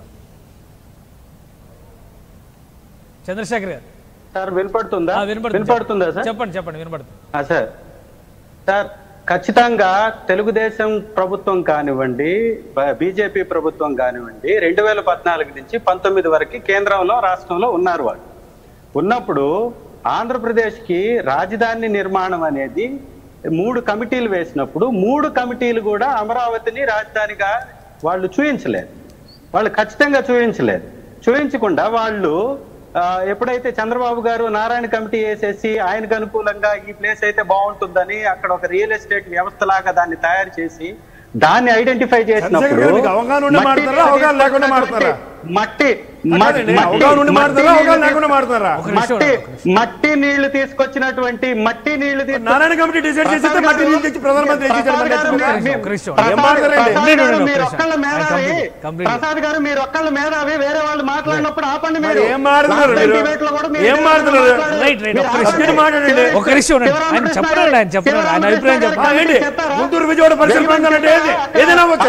చంద్రశేఖర్ గారు సార్ వినపడుతుందా ఆ, వినపడుతుంది వినపడుతుందా సార్ చెప్పండి చెప్పండి వినపడుతుంది ఆ, సార్ సార్ ఖచ్చితంగా తెలుగుదేశం ప్రభుత్వం కానివ్వండి బ- బీజేపీ ప్రభుత్వం కానివ్వండి రెండు వేల పద్నాలుగు నుంచి పంతొమ్మిది వరకు కేంద్రంలో రాష్ట్రంలో ఉన్నారు వాళ్ళు ఉన్నప్పుడు ఆంధ్రప్రదేశ్కి రాజధాని నిర్మాణం అనేది మూడు కమిటీలు వేసినప్పుడు మూడు కమిటీలు కూడా అమరావతిని రాజధానిగా వాళ్ళు చూపించలేదు వాళ్ళు ఖచ్చితంగా చూపించలేదు చూపించకుండా వాళ్ళు ఆ, ఎప్పుడైతే చంద్రబాబు గారు నారాయణ కమిటీ వేసేసి ఆయనకు అనుకూలంగా ఈ ప్లేస్ అయితే బాగుంటుందని అక్కడ ఒక రియల్ ఎస్టేట్ వ్యవస్థ లాగా దాన్ని తయారు చేసి దాన్ని ఐడెంటిఫై చేసినప్పుడు గారు, మీకు అవగాహన ఉండి మట్టి మాట్లాడతారా? అవగాహన లేకుండా మాట్లాడతారా? మట్టి కాదండి, మట్టి- అవగాహన ఉండి మట్టి మాట్లాడతారా అవగాహన నీళ్లు లేకుండా మాట్లాడతారా ఒక నిమిషం, మట్టి ఒక నిమిషం. మట్టి నీళ్లు తీసుకొచ్చినటువంటి మట్టి నీళ్లు తీసుకొచ్చి- నారాయణ కమిటీ డిసైడ్ చేసి ప్రసాద్ మట్టి గారు- నీళ్ళు తెచ్చి ప్రధానమంత్రి ప్రసాద్ ఇచ్చేసారు మన గారు నెత్తిన. మీ- ఒక్క నిమిషం. ప్రసాద్ ఏం మాట్లాడారండి? ప్రసాద్ కంప్లీట్ గారు ఉండండి, మీరు ఒక్క ఒక్కళ్ళ నిమిషం. మేధావి కంప్లీట్, కంప్లీట్. ప్రసాద్ గారు మీరు ఒక్కళ్ళ మేధావి వేరే వాళ్ళు మాట్లాడినప్పుడు ఆపండి మరి మీరు ఏం మాట్లాడుతున్నారు లాస్ట్ టైం మీరు? డిబేట్లో కూడా మీరు ఏం ఇదే మాట్లాడుతున్నారు? మాట్లాడారు. రైట్, రైట్, మీరు ఒక్క ఆపండి. నిమిషం మాట్లాడండి. శివరామ ఒక్క నిమిషం ఉండండి. ఆయన కృష్ణ చెప్పనండి, ఆయన చెప్పనండి. ఆయన శివరామ అభిప్రాయం కృష్ణ చెప్పండి. గారు ఏంటి? చెప్పారా? గుంటూరు విజయవాడ పరిసర ప్రాంతాలు అంటే ఏది? ఏదైనా అవ్వచ్చండి. అమరావతి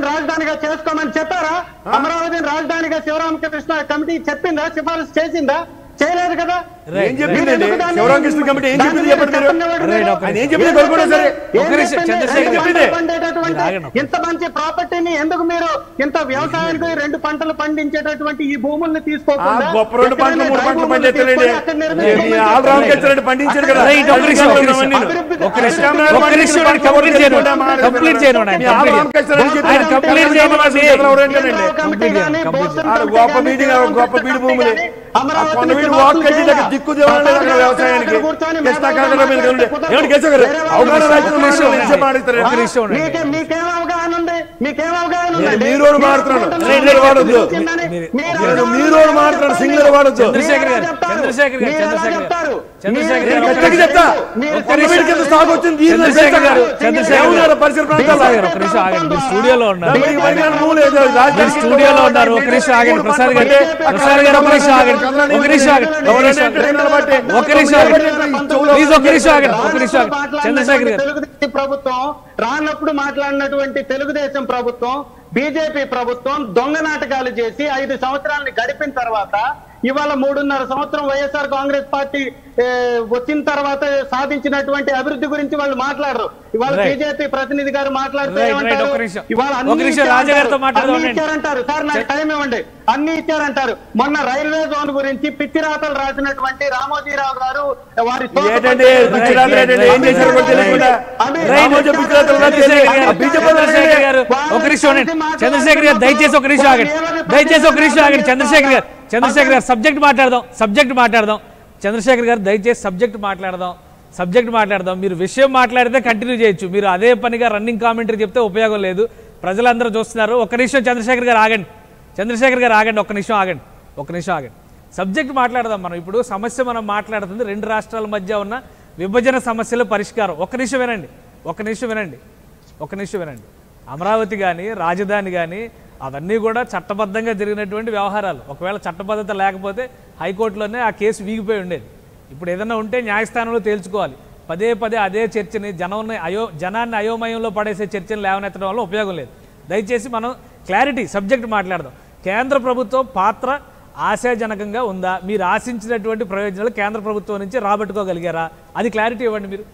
అమరావతిని రాజధానిగా చేసుకోమని చెప్పారా అమరావతిని రాజధానిగా శివరామకృష్ణ కమిటీ చెప్పిందా సిఫారసు చేసిందా చేయలేదు కదా ఏం చెప్పిందండి మీరు ఎందుకు దాన్ని- శివరామకృష్ణ కమిటీ ఏం చెప్పింది చెప్పండి మీరు చెప్పనివ్వడు రైట్, మీరు. ఒక ఆయన ఏం చెప్పింది కొనుక్కోండి సరే ఏం ఒక నిమిషం, చెప్పింది? చంద్రశేఖర్ రెండు చెప్పింది. పంటలు పండేటటువంటి మీరు ఆగండి. ఇంత మంచి ప్రాపర్టీని ఎందుకు మీరు ఇంత వ్యవసాయానికి రెండు పంటలు పండించేటటువంటి ఈ భూముల్ని ఆ తీసుకోకుండా గొప్ప రెండు పంటలు ఎక్కడైనా మూడు పంటలు భూముల్ని పండించలేండి తీసుకొని అక్కడ నిర్మించుకోమని ఆల్ రామకృష్ణ రెడ్డి పండించాడు కదా రైట్, ఒక నిమిషం, ఒక నిమిషం. అభివృద్ధి- ఒక్క నిమిషం, శ్రీరామనాథ్ ఒక్క నిమిషం పండించిన నేను కంప్లీట్ చేయను పంటలు కంప్లీట్ చేయను ఆయన మీ ఆల్ కంప్లీట్ రామకృష్ణ రెడ్డి చెప్పిన ఆయన కంప్లీట్ చేయను రామకృష్ణ అది. రెడ్డి ఎవరు ఏంటండి? కమిటీ కానీ, కంప్లీట్ బోసన్ ఆడ కమిటీ గొప్ప కానీ, మీటింగ్ శ్రీరామ్ గొప్ప కమిటీ బీడు భూములు కానీ, ఆ అమరావతిని కొండ వీడు సిఫారసు వాక్ కట్టి దగ్గర చేయాలి. దిక్కు దేవాలి అక్కడ అక్కడ వ్యవసాయానికి కూర్చొని కృష్ణా మేధావులు కాకుండా మీరు మాట్లాడితే ఏమండి ఏమండి కేశవ్ గారు వేరే వాళ్ళు అవగాహన విషయం రాజ్యం విషయం విషయం ఉండండి. మాట్లాడతారు ఒక నిమిషం ఉండండి. మీకే మీకేం అవగాహన ఉంది మీకేం అవగాహన నేను ఉందండి? మీరు మాట్లాడుతున్నాను. మీరు సింగులర్ వాడొద్దు. వచ్చిందని మీరు- మీరు నేను అవగాహన మీరు ఉందని మాట్లాడు, చెప్పండి. సింగులర్ వాడొద్దు. చంద్రశేఖర్ గారు, మీరు ఎలా చెప్తారు? చంద్రశేఖర్ గారు, మీరు ఎలా చంద్రశేఖర్ గారు. చెప్తారు? చంద్రశేఖర్ మీరు గారు, ఎలా ఎక్కడికి చెప్తా మీరు ఒక్క నిమిషం. కొండ వీడి కింద స్టాక్ వచ్చింది దీని చంద్రశేఖర్ గారు, చంద్రశేఖర్ గారు. ఏమన్నారు పరిసర ప్రాంతాల్లో చంద్రశేఖర్ గారు, ఒక్క నిమిషం ఆగండి మీరు స్టూడియోలో ఉన్నారు డబ్బులకి పరిమాణం మూలు లేదు. రాజధానికి మీరు స్టూడియోలో ఉన్నారు ఒక నిమిషం ఆగండి ప్రసాద్ గారు ప్రసాద్ గారు ఒక నిమిషం ఆగండి ఒక నిమిషం ఆగండి ఒక నిమిషం ఆగండి ఒక నిమిషం ఆగండి ప్లీజ్ ఒక నిమిషం ఆగండి ఒక నిమిషం ఆగండి చంద్రశేఖర్ గారు తెలుగుదేశం ప్రభుత్వం రానప్పుడు మాట్లాడినటువంటి తెలుగుదేశం ప్రభుత్వం బీజేపీ ప్రభుత్వం దొంగ నాటకాలు చేసి ఐదు సంవత్సరాలని గడిపిన తర్వాత ఇవాళ మూడున్నర సంవత్సరం వైఎస్ఆర్ కాంగ్రెస్ పార్టీ ఏ, వచ్చిన తర్వాత సాధించినటువంటి అభివృద్ధి గురించి వాళ్ళు మాట్లాడరు ఇవాళ Right. బీజేపీ ప్రతినిధి గారు మాట్లాడితే Right, right, ఏమంటారు? ఒక నిమిషం. ఇవాళ ఒక అన్ని నిమిషం ఇచ్చారంటారు. రాజా గారితో మాట్లాడదాం అన్ని ఉండండి. ఇచ్చారంటారు సార్ నాకు టైం ఇవ్వండి అన్ని ఇచ్చారంటారు మొన్న రైల్వే జోన్ గురించి పిచ్చి రాతలు రాసినటువంటి రామోజీరావు గారు వారి తోట ఏంటండి పిచ్చి రాత్రి ఏంటండి ఏం చేశారు కూడా తెలియకుండా రామోజీ పిచ్చి రాత్రి ఉన్నా తెలియదు. ఆ బీజేపీ వాళ్ళు చంద్రశేఖర్ గారు ఒక నిమిషం ఉండండి చంద్రశేఖర్ గారు దయచేసి ఒక నిమిషం ఆగండి దయచేసి ఒక నిమిషం ఆగండి చంద్రశేఖర్ గారు చంద్రశేఖర్ గారు సబ్జెక్ట్ మాట్లాడదాం సబ్జెక్ట్ మాట్లాడదాం చంద్రశేఖర్ గారు దయచేసి సబ్జెక్ట్ మాట్లాడదాం సబ్జెక్ట్ మాట్లాడదాం మీరు విషయం మాట్లాడితే కంటిన్యూ చేయొచ్చు మీరు అదే పనిగా రన్నింగ్ కామెంటరీ చెప్తే ఉపయోగం లేదు ప్రజలందరూ చూస్తున్నారు ఒక నిమిషం చంద్రశేఖర్ గారు ఆగండి చంద్రశేఖర్ గారు ఆగండి ఒక నిమిషం ఆగండి ఒక నిమిషం ఆగండి సబ్జెక్ట్ మాట్లాడదాం మనం ఇప్పుడు సమస్య మనం మాట్లాడుతుంది రెండు రాష్ట్రాల మధ్య ఉన్న విభజన సమస్యల పరిష్కారం ఒక నిమిషం వినండి ఒక నిమిషం వినండి ఒక నిమిషం వినండి అమరావతి కానీ రాజధాని కానీ అవన్నీ కూడా చట్టబద్ధంగా జరిగినటువంటి వ్యవహారాలు ఒకవేళ చట్టబద్ధత లేకపోతే హైకోర్టులోనే ఆ కేసు వీగిపోయి ఉండేది ఇప్పుడు ఏదైనా ఉంటే న్యాయస్థానంలో తేల్చుకోవాలి పదే పదే అదే చర్చని జనాన్ని అయో జనాన్ని అయోమయంలో పడేసే చర్చను లేవనెత్తడం వల్ల ఉపయోగం లేదు దయచేసి మనం క్లారిటీ సబ్జెక్ట్ మాట్లాడదాం కేంద్ర ప్రభుత్వం పాత్ర ఆశాజనకంగా ఉందా మీరు ఆశించినటువంటి ప్రయోజనాలు కేంద్ర ప్రభుత్వం నుంచి రాబట్టుకోగలిగారా అది క్లారిటీ ఇవ్వండి మీరు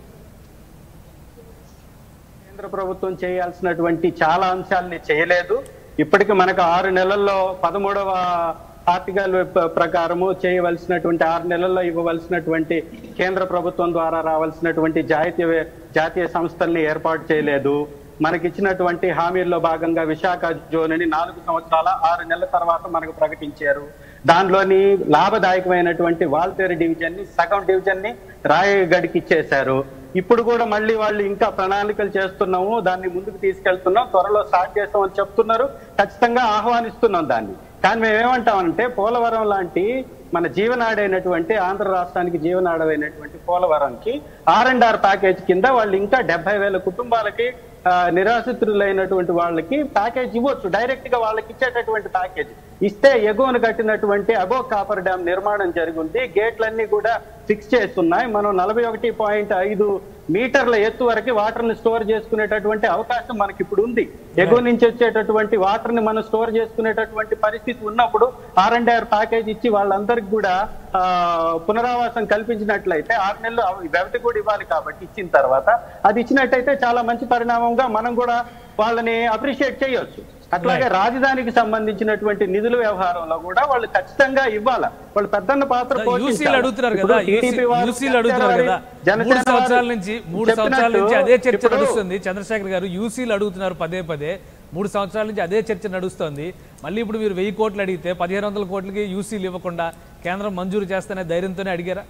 కేంద్ర ప్రభుత్వం చేయాల్సినటువంటి చాలా అంశాలని చేయలేదు ఇప్పటికి మనకు ఆరు నెలల్లో పదమూడవ ఆర్టికల్ ప- ప్రకారము చేయవలసినటువంటి ఆరు నెలల్లో ఇవ్వవలసినటువంటి కేంద్ర ప్రభుత్వం ద్వారా రావాల్సినటువంటి జాతీయ జాతీయ సంస్థల్ని ఏర్పాటు చేయలేదు మనకిచ్చినటువంటి హామీల్లో భాగంగా విశాఖ జోన్ అని నాలుగు సంవత్సరాల ఆరు నెలల తర్వాత మనకు ప్రకటించారు దానిలోని లాభదాయకమైనటువంటి వాల్తేరు డివిజన్ ని సగం డివిజన్ ని రాయగడికి ఇచ్చేశారు ఇప్పుడు కూడా మళ్ళీ వాళ్ళు ఇంకా ప్రణాళికలు చేస్తున్నాము దాన్ని ముందుకు తీసుకెళ్తున్నాం త్వరలో స్టార్ట్ చేస్తామని చెప్తున్నారు ఖచ్చితంగా ఆహ్వానిస్తున్నాం దాన్ని కానీ మేము ఏమంటామంటే పోలవరం లాంటి మన జీవనాడైనటువంటి ఆంధ్ర రాష్ట్రానికి జీవనాడైనటువంటి పోలవరంకి ఆర్ అండ్ ఆర్ ప్యాకేజ్ కింద వాళ్ళు ఇంకా డెబ్బై వేల కుటుంబాలకి ఆ, నిరాశ్రితులైనటువంటి వాళ్ళకి ప్యాకేజ్ ఇవ్వచ్చు డైరెక్ట్ గా వాళ్ళకి ఇచ్చేటటువంటి ప్యాకేజ్ ఇస్తే ఎగువను కట్టినటువంటి అగో కాపర్ డ్యామ్ నిర్మాణం జరిగింది గేట్లన్నీ కూడా ఫిక్స్ చేస్తున్నాయి మనం నలభై ఒకటి పాయింట్ ఐదు మీటర్ల ఎత్తు వరకు వాటర్ ని స్టోర్ చేసుకునేటటువంటి అవకాశం మనకి ఇప్పుడు ఉంది ఎగువ నుంచి వచ్చేటటువంటి వాటర్ ని మనం స్టోర్ చేసుకునేటటువంటి పరిస్థితి ఉన్నప్పుడు ఆర్ అండ్ ఆర్ ప్యాకేజ్ ఇచ్చి వాళ్ళందరికి కూడా ఆ, పునరావాసం కల్పించినట్లయితే ఆరు నెలలు అవ- వ్యవధి కూడా ఇవ్వాలి కాబట్టి ఇచ్చిన తర్వాత అది ఇచ్చినట్టయితే చాలా మంచి పరిణామంగా మనం కూడా వాళ్ళని అప్రిషియేట్ చేయొచ్చు అట్లాగే రాజధానికి సంబంధించినటువంటి నిధుల వ్యవహారంలో కూడా వాళ్ళు ఖచ్చితంగా ఇవ్వాల వాళ్ళు పెద్దన్న పాత్ర పోషించాలి. యూసీలు అడుగుతున్నారు ఇప్పుడు కదా TDP వారు, యూసీలు అడుగుతున్నారు జనసేన కదా వారు, మూడు జనసేన సంవత్సరాల వారు నుంచి మూడు సంవత్సరాల నుంచి చెప్పినట్టు అదే చర్చ ఇప్పుడు నడుస్తుంది చంద్రశేఖర్ గారు యూసీలు అడుగుతున్నారు పదే పదే మూడు సంవత్సరాల నుంచి అదే చర్చ నడుస్తుంది మళ్ళీ ఇప్పుడు మీరు వెయ్యి కోట్లు అడిగితే పదిహేను వందల కోట్లకి యూసీలు ఇవ్వకుండా కేంద్రం మంజూరు చేస్తేనే ధైర్యంతోనే అడిగారా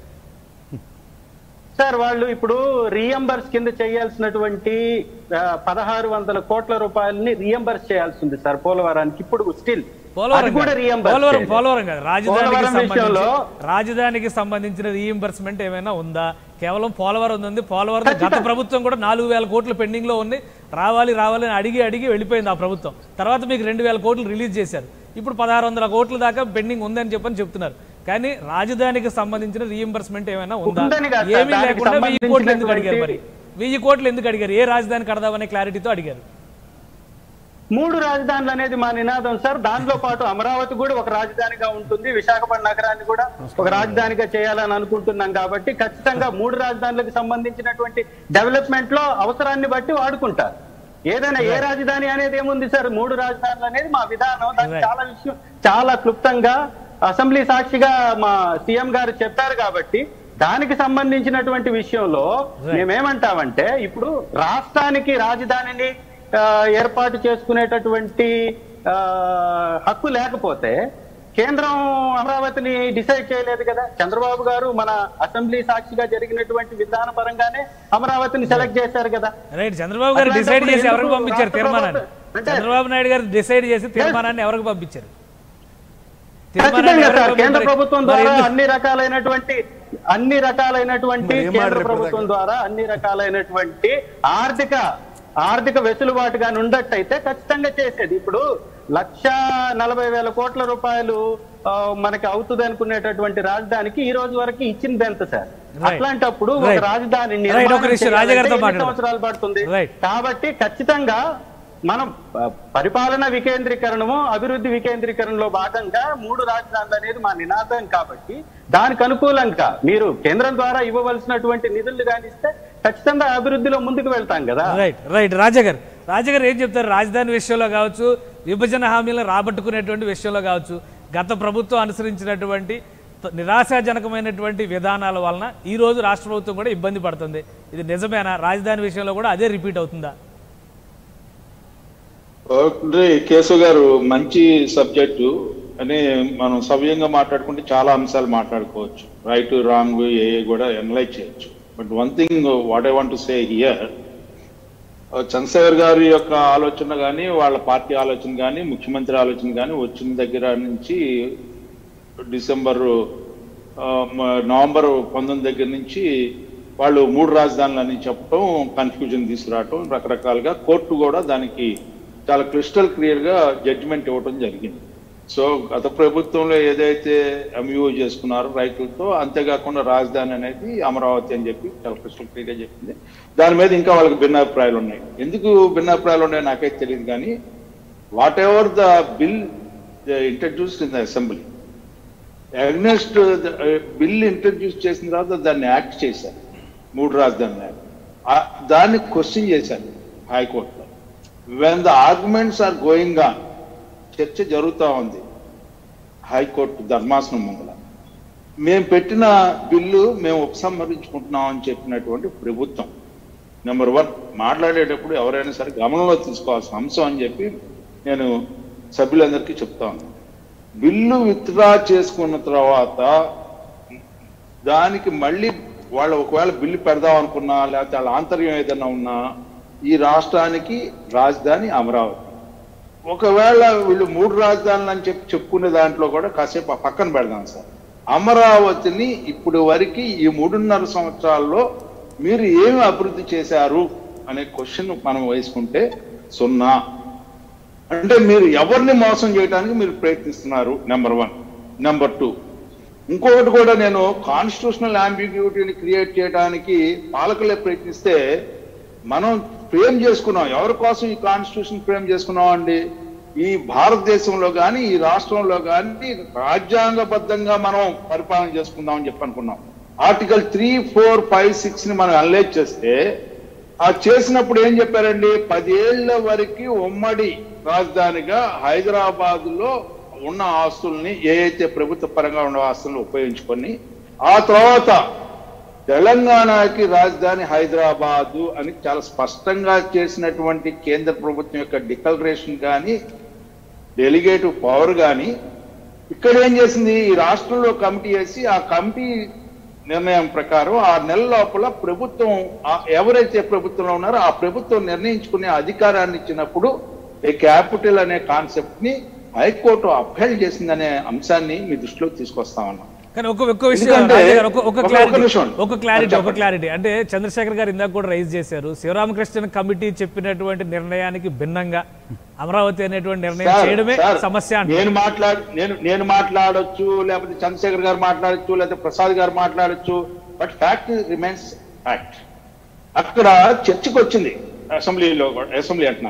సార్ వాళ్ళు ఇప్పుడు రీఎంబర్స్ కింద చేయాల్సినటువంటి ఆ, పదహారు వందల కోట్ల రూపాయలని రీఎంబర్స్ చేయాల్సి ఉంది సార్ పోలవరానికి ఇప్పుడు స్టిల్ పోలవరం కూడా కాదు. రీఎంబర్స్ పోలవరం పోలవరం కాదు రాజధానికి పోలవరం సంబంధించి విషయంలో రాజధానికి సంబంధించిన రీఇంబర్స్మెంట్ ఏమైనా ఉందా కేవలం పోలవరం ఉంది పోలవరం గత ప్రభుత్వం కూడా నాలుగు వేల కోట్లు పెండింగ్ లో ఉంది రావాలి రావాలి అని అడిగి అడిగి వెళ్ళిపోయింది ఆ ప్రభుత్వం తర్వాత మీకు రెండు వేల కోట్లు రిలీజ్ చేశారు ఇప్పుడు పదహారు వందల కోట్ల దాకా పెండింగ్ ఉందని చెప్పని చెప్తున్నారు కానీ రాజధానికి సంబంధించిన రీఇంబర్స్మెంట్ ఏమైనా ఉందా ఉందని కాదు సార్, ఏమీ దానికి లేకుండా వెయ్యి కోట్లు ఎందుకు అడిగారు మరి సంబంధించినటువంటి- వెయ్యి కోట్లు ఎందుకు అడిగారు ఏ రాజధాని కడదామనే క్లారిటీతో అడిగారు మూడు రాజధానులు అనేది మా నినాదం సార్ దానిలో పాటు అమరావతి కూడా ఒక రాజధానిగా ఉంటుంది విశాఖపట్నం నగరాన్ని కూడా ఒక రాజధానిగా చేయాలని అనుకుంటున్నాం కాబట్టి ఖచ్చితంగా మూడు రాజధానులకు సంబంధించినటువంటి డెవలప్మెంట్ లో అవసరాన్ని బట్టి వాడుకుంటారు ఏదైనా ఏ రాజధాని అనేది ఏముంది సార్ మూడు రాజధానులు అనేది మా విధానం దానికి Right. చాలా విషయం చాలా క్లుప్తంగా అసెంబ్లీ సాక్షిగా మా సీఎం గారు చెప్పారు కాబట్టి దానికి సంబంధించినటువంటి విషయంలో Right. మేమేమంటామంటే ఇప్పుడు రాష్ట్రానికి రాజధానిని ఆ, ఏర్పాటు చేసుకునేటటువంటి ఆ, హక్కు లేకపోతే కేంద్రం అమరావతిని డిసైడ్ చేయలేదు కదా చంద్రబాబు గారు మన అసెంబ్లీ సాక్షిగా జరిగినటువంటి విధాన పరంగానే అమరావతిని సెలెక్ట్ చేశారు కదా రైట్ చంద్రబాబు గారు డిసైడ్ అట్లాంటప్పుడు చేసి ఎవరికి ఎందుకు పంపించారు రాష్ట్ర తీర్మానాన్ని ప్రభుత్వం- అంటే- చంద్రబాబు నాయుడు గారు డిసైడ్ చేసి తీర్మానాన్ని ఎవరికి పంపించారు తీర్మానాన్ని ఖచ్చితంగా ఎవరికి సార్ కేంద్ర పంపించారు? ప్రభుత్వం మరి ద్వారా ఎందుకు- అన్ని రకాలైనటువంటి అన్ని రకాలైనటువంటి మరి ఏం కేంద్ర మాట్లాడారు ప్రభుత్వం ఇప్పటిదాకా? ద్వారా అన్ని రకాలైనటువంటి ఆర్థిక ఆర్థిక వెసులుబాటుగా ఉన్నట్టయితే ఖచ్చితంగా చేసేది ఇప్పుడు లక్ష నలభై వేల కోట్ల రూపాయలు ఆ, మనకి అవుతుంది అనుకునేటటువంటి రాజధానికి ఈ రోజు వరకు ఇచ్చింది ఎంత సార్ Right. అట్లాంటప్పుడు ఒక Right. రాజధాని Right, నిర్మాణం ఒక నిమిషం, చేయాలంటే రాజా గారితో ఎన్ని మాట్లాడదాం. సంవత్సరాలు పడుతుంది Right. కాబట్టి ఖచ్చితంగా మనం ఆ, పరిపాలన వికేంద్రీకరణము అభివృద్ధి వికేంద్రీకరణలో భాగంగా మూడు రాజధానులు అనేది మా నినాదం కాబట్టి దానికి అనుకూలంగా మీరు కేంద్రం ద్వారా ఇవ్వవలసినటువంటి నిధులు కానీ ఇస్తే ఖచ్చితంగా అభివృద్ధిలో ముందుకు వెళ్తాం కదా రైట్ రైట్ రాజాగారు రాజాగారు ఏం చెప్తారు రాజధాని విషయంలో కావచ్చు విభజన హామీలను రాబట్టుకునేటువంటి విషయంలో కావచ్చు గత ప్రభుత్వం అనుసరించినటువంటి త- నిరాశాజనకమైనటువంటి విధానాల వలన ఈ రోజు రాష్ట్ర ప్రభుత్వం కూడా ఇబ్బంది పడుతుంది ఇది నిజమేనా రాజధాని విషయంలో కూడా అదే రిపీట్ అవుతుందా ఓకే కేశవ గారు మంచి సబ్జెక్టు అని మనం సవ్యంగా మాట్లాడుకుంటే చాలా అంశాలు మాట్లాడుకోవచ్చు రైట్ రాంగ్ ఏ కూడా అనలైజ్ చేయొచ్చు but one thing what I want to say here Chandrasekhar గారి యొక్క ఆలోచన కానీ వాళ్ళ పార్టీ ఆలోచన కానీ ముఖ్యమంత్రి ఆలోచన కానీ వచ్చిన దగ్గర నుంచి డిసెంబర్ ఆ, మ- నవంబర్ పంతొమ్మిది దగ్గర నుంచి వాళ్ళు మూడు రాజధానులు అని చెప్పడం కన్ఫ్యూజన్ తీసుకురావటం రకరకాలుగా కోర్టు కూడా దానికి చాలా క్రిస్టల్ క్లియర్ గా జడ్జిమెంట్ ఇవ్వడం జరిగింది సో గత ప్రభుత్వంలో ఏదైతే ఎంయూ చేసుకున్నారో రైతులతో అంతేకాకుండా రాజధాని అనేది అమరావతి అని చెప్పి చాలా క్రిస్టల్ క్లియర్ గా చెప్పింది దాని మీద ఇంకా వాళ్ళకి భిన్నాభిప్రాయాలు ఉన్నాయి ఎందుకు భిన్నాభిప్రాయాలు ఉన్నాయో నాకైతే తెలియదు కానీ whatever the bill introduced in the assembly against bill introduce చేసిన తర్వాత దాన్ని యాక్ట్ చేశారు మూడు రాజధానులు యాక్ట్ ఆ- దాన్ని క్వశ్చన్ చేశారు హైకోర్టులో when the arguments are going on చర్చ జరుగుతూ ఉంది హైకోర్టు ధర్మాసనం ముందల మేము పెట్టిన బిల్లు మేము ఉపసంహరించుకుంటున్నాం అని చెప్పినటువంటి ప్రభుత్వం నెంబర్ వన్ మాట్లాడేటప్పుడు ఎవరైనా సరే గమనంలో తీసుకోవాల్సిన అంశం అని చెప్పి నేను సభ్యులందరికీ చెప్తా ఉన్నాను బిల్లు విత్డ్రా చేసుకున్న తర్వాత దానికి మళ్ళీ వాళ్ళు ఒకవేళ బిల్లు పెడదాం అనుకున్నా లేకపోతే వాళ్ళ ఆంతర్యం ఏదైనా ఉన్నా ఈ రాష్ట్రానికి రాజధాని అమరావతి ఒకవేళ వీళ్ళు మూడు రాజధానులు అని చెప్పి చెప్పుకునే దాంట్లో కూడా కాసేపు ఆ పక్కన పెడదాం సార్ అమరావతిని ఇప్పుడు వరకు ఈ మూడున్నర సంవత్సరాల్లో మీరు ఏమి అభివృద్ధి చేశారు అనే క్వశ్చన్ మనం వేసుకుంటే సున్నా అంటే మీరు ఎవరిని మోసం చేయడానికి మీరు ప్రయత్నిస్తున్నారు నెంబర్ వన్ నెంబర్ టూ ఇంకొకటి కూడా నేను కాన్స్టిట్యూషనల్ అంబిగ్యూటీని క్రియేట్ చేయడానికి పాలకులే ప్రయత్నిస్తే మనం ఫ్రేమ్ చేసుకున్నాం ఎవరి కోసం ఈ కాన్స్టిట్యూషన్ ఫ్రేమ్ చేసుకున్నాం అండి ఈ భారతదేశంలో కానీ ఈ రాష్ట్రంలో కానీ రాజ్యాంగబద్ధంగా మనం పరిపాలన చేసుకుందాం అని చెప్పి అనుకున్నాం article three four five six ని మనం అనలైజ్ చేస్తే ఆ చేసినప్పుడు ఏం చెప్పారండి పదేళ్ల వరకు ఉమ్మడి రాజధానిగా హైదరాబాద్ లో ఉన్న ఆస్తుల్ని ఏ అయితే ప్రభుత్వ పరంగా ఉన్న ఆస్తులను ఉపయోగించుకొని ఆ తర్వాత తెలంగాణకి రాజధాని హైదరాబాదు అని చాలా స్పష్టంగా చేసినటువంటి కేంద్ర ప్రభుత్వం యొక్క డిక్లరేషన్ కానీ డెలిగేటివ్ పవర్ కానీ ఇక్కడ ఏం చేసింది ఈ రాష్ట్రంలో కమిటీ వేసి ఆ కమిటీ నిర్ణయం ప్రకారం ఆ నెల లోపల ప్రభుత్వం ఆ- ఎవరైతే ప్రభుత్వంలో ఉన్నారో ఆ ప్రభుత్వం నిర్ణయించుకునే అధికారాన్ని ఇచ్చినప్పుడు ఏ క్యాపిటల్ అనే కాన్సెప్ట్ ని హైకోర్టు అభ్యర్థి చేసిందనే అంశాన్ని మీ దృష్టిలోకి తీసుకొస్తామన్నా కానీ ఒక ఒక్క విషయం ఎందుకంటే- రాజా గారు, ఒక- ఒక ఒక- ఒక క్లారిటీ నిమిషం. ఒక క్లారిటీ ఒక చెప్పండి. క్లారిటీ అంటే చంద్రశేఖర్ గారు ఇందాక కూడా రైజ్ చేశారు శివరామకృష్ణ కమిటీ చెప్పినటువంటి నిర్ణయానికి భిన్నంగా అమరావతి అనేటువంటి నిర్ణయం సార్, చేయడమే సార్, సమస్య అంటే నేను మాట్లాడు నేను నేను మాట్లాడొచ్చు లేకపోతే చంద్రశేఖర్ గారు మాట్లాడొచ్చు లేకపోతే ప్రసాద్ గారు మాట్లాడొచ్చు బట్ ఫ్యాక్ట్ రిమైన్స్ ఫ్యాక్ట్ అక్కడ చర్చకు వచ్చింది అసెంబ్లీలో కూడా- అసెంబ్లీ అంటున్నాను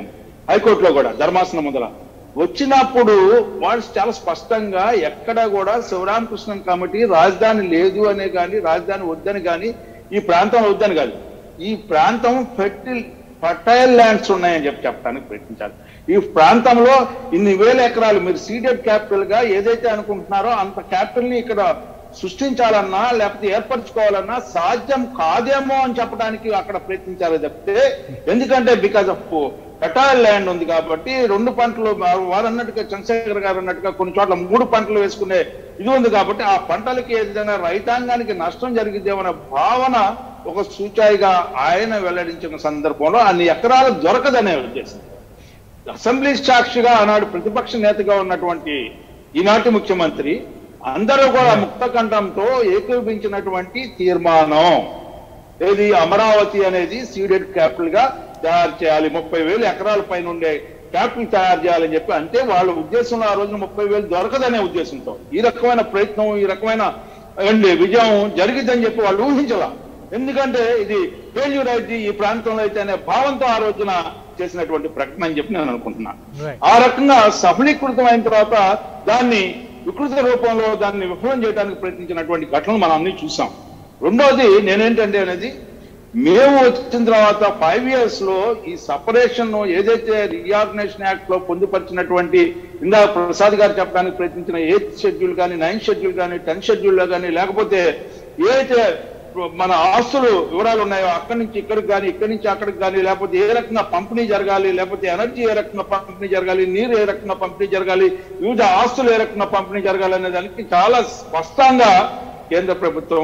హైకోర్టులో కూడా ధర్మాసనం ముందర వచ్చినప్పుడు వాళ్ళు చాలా స్పష్టంగా ఎక్కడ కూడా శివరామకృష్ణన్ కమిటీ రాజధాని లేదు అనే కానీ రాజధాని వద్దని కానీ ఈ ప్రాంతంలో వద్దని కాదు ఈ ప్రాంతం ఫెర్టిల్ ఫర్టైల్ ల్యాండ్స్ ఉన్నాయని చెప్పి చెప్పడానికి ప్రయత్నించాలి ఈ ప్రాంతంలో ఇన్ని వేల ఎకరాలు మీరు సీడెడ్ క్యాపిటల్ గా ఏదైతే అనుకుంటున్నారో అంత క్యాపిటల్ ని ఇక్కడ సృష్టించాలన్నా లేకపోతే ఏర్పరచుకోవాలన్నా సాధ్యం కాదేమో అని చెప్పడానికి అక్కడ ప్రయత్నించాలి తప్పితే ఎందుకంటే బికాస్ ఆఫ్ ఫెటైల్ ల్యాండ్ ఉంది కాబట్టి రెండు పంటలు వారు అన్నట్టుగా చంద్రశేఖర్ గారు అన్నట్టుగా కొన్ని చోట్ల మూడు పంటలు వేసుకునే ఇది ఉంది కాబట్టి ఆ పంటలకి ఏదైనా రైతాంగానికి నష్టం జరిగిద్దేమనే భావన ఒక సూచాయిగా ఆయన వెల్లడించిన సందర్భంలో అన్ని ఎకరాలు దొరకదనే ఉద్దేశం అసెంబ్లీ సాక్షిగా ఆనాడు ప్రతిపక్ష నేతగా ఉన్నటువంటి ఈనాటి ముఖ్యమంత్రి అందరూ కూడా ముక్త కంఠంతో ఏకీభించినటువంటి తీర్మానం ఏది అమరావతి అనేది సీడెడ్ క్యాపిటల్ గా తయారు చేయాలి ముప్పై వేలు ఎకరాల పైన ఉండే క్యాపిటల్ తయారు చేయాలని చెప్పి అంటే వాళ్ళ ఉద్దేశంలో ఆ రోజున ముప్పై వేలు దొరకదనే ఉద్దేశంతో ఈ రకమైన ప్రయత్నం ఈ రకమైన ఏంటి విజయం జరిగిద్దని చెప్పి వాళ్ళు ఊహించలా ఎందుకంటే ఇది ఫెయిల్యూర్ అయితే ఈ ప్రాంతంలో అయితే అనే భావంతో ఆ రోజున చేసినటువంటి ప్రకటన అని చెప్పి నేను అనుకుంటున్నాను Right. ఆ రకంగా సఫలీకృతం అయిన తర్వాత దాన్ని వికృత రూపంలో దాన్ని విఫలం చేయడానికి ప్రయత్నించినటువంటి ఘటనలు మనం అన్ని చూసాం రెండోది నేనేంటంటే అనేది మేము వచ్చిన తర్వాత ఫైవ్ ఇయర్స్ లో ఈ సపరేషన్ ఏదైతే రీఆర్గనైజేషన్ యాక్ట్ లో పొందుపరిచినటువంటి ఇందా ప్రసాద్ గారు చెప్పడానికి ప్రయత్నించిన ఎయిత్ షెడ్యూల్ కానీ నైన్త్ షెడ్యూల్ కానీ టెన్త్ షెడ్యూల్ లో కానీ లేకపోతే ఏదైతే మన ఆస్తులు వివరాలు ఉన్నాయో అక్కడి నుంచి ఇక్కడికి కానీ ఇక్కడి నుంచి అక్కడికి కానీ లేకపోతే ఏ రకంగా పంపిణీ జరగాలి లేకపోతే ఎనర్జీ ఏ రకంగా పంపిణీ జరగాలి నీరు ఏ రకంగా పంపిణీ జరగాలి వివిధ ఆస్తులు ఏ రకంగా పంపిణీ జరగాలి అనే దానికి చాలా స్పష్టంగా కేంద్ర ప్రభుత్వం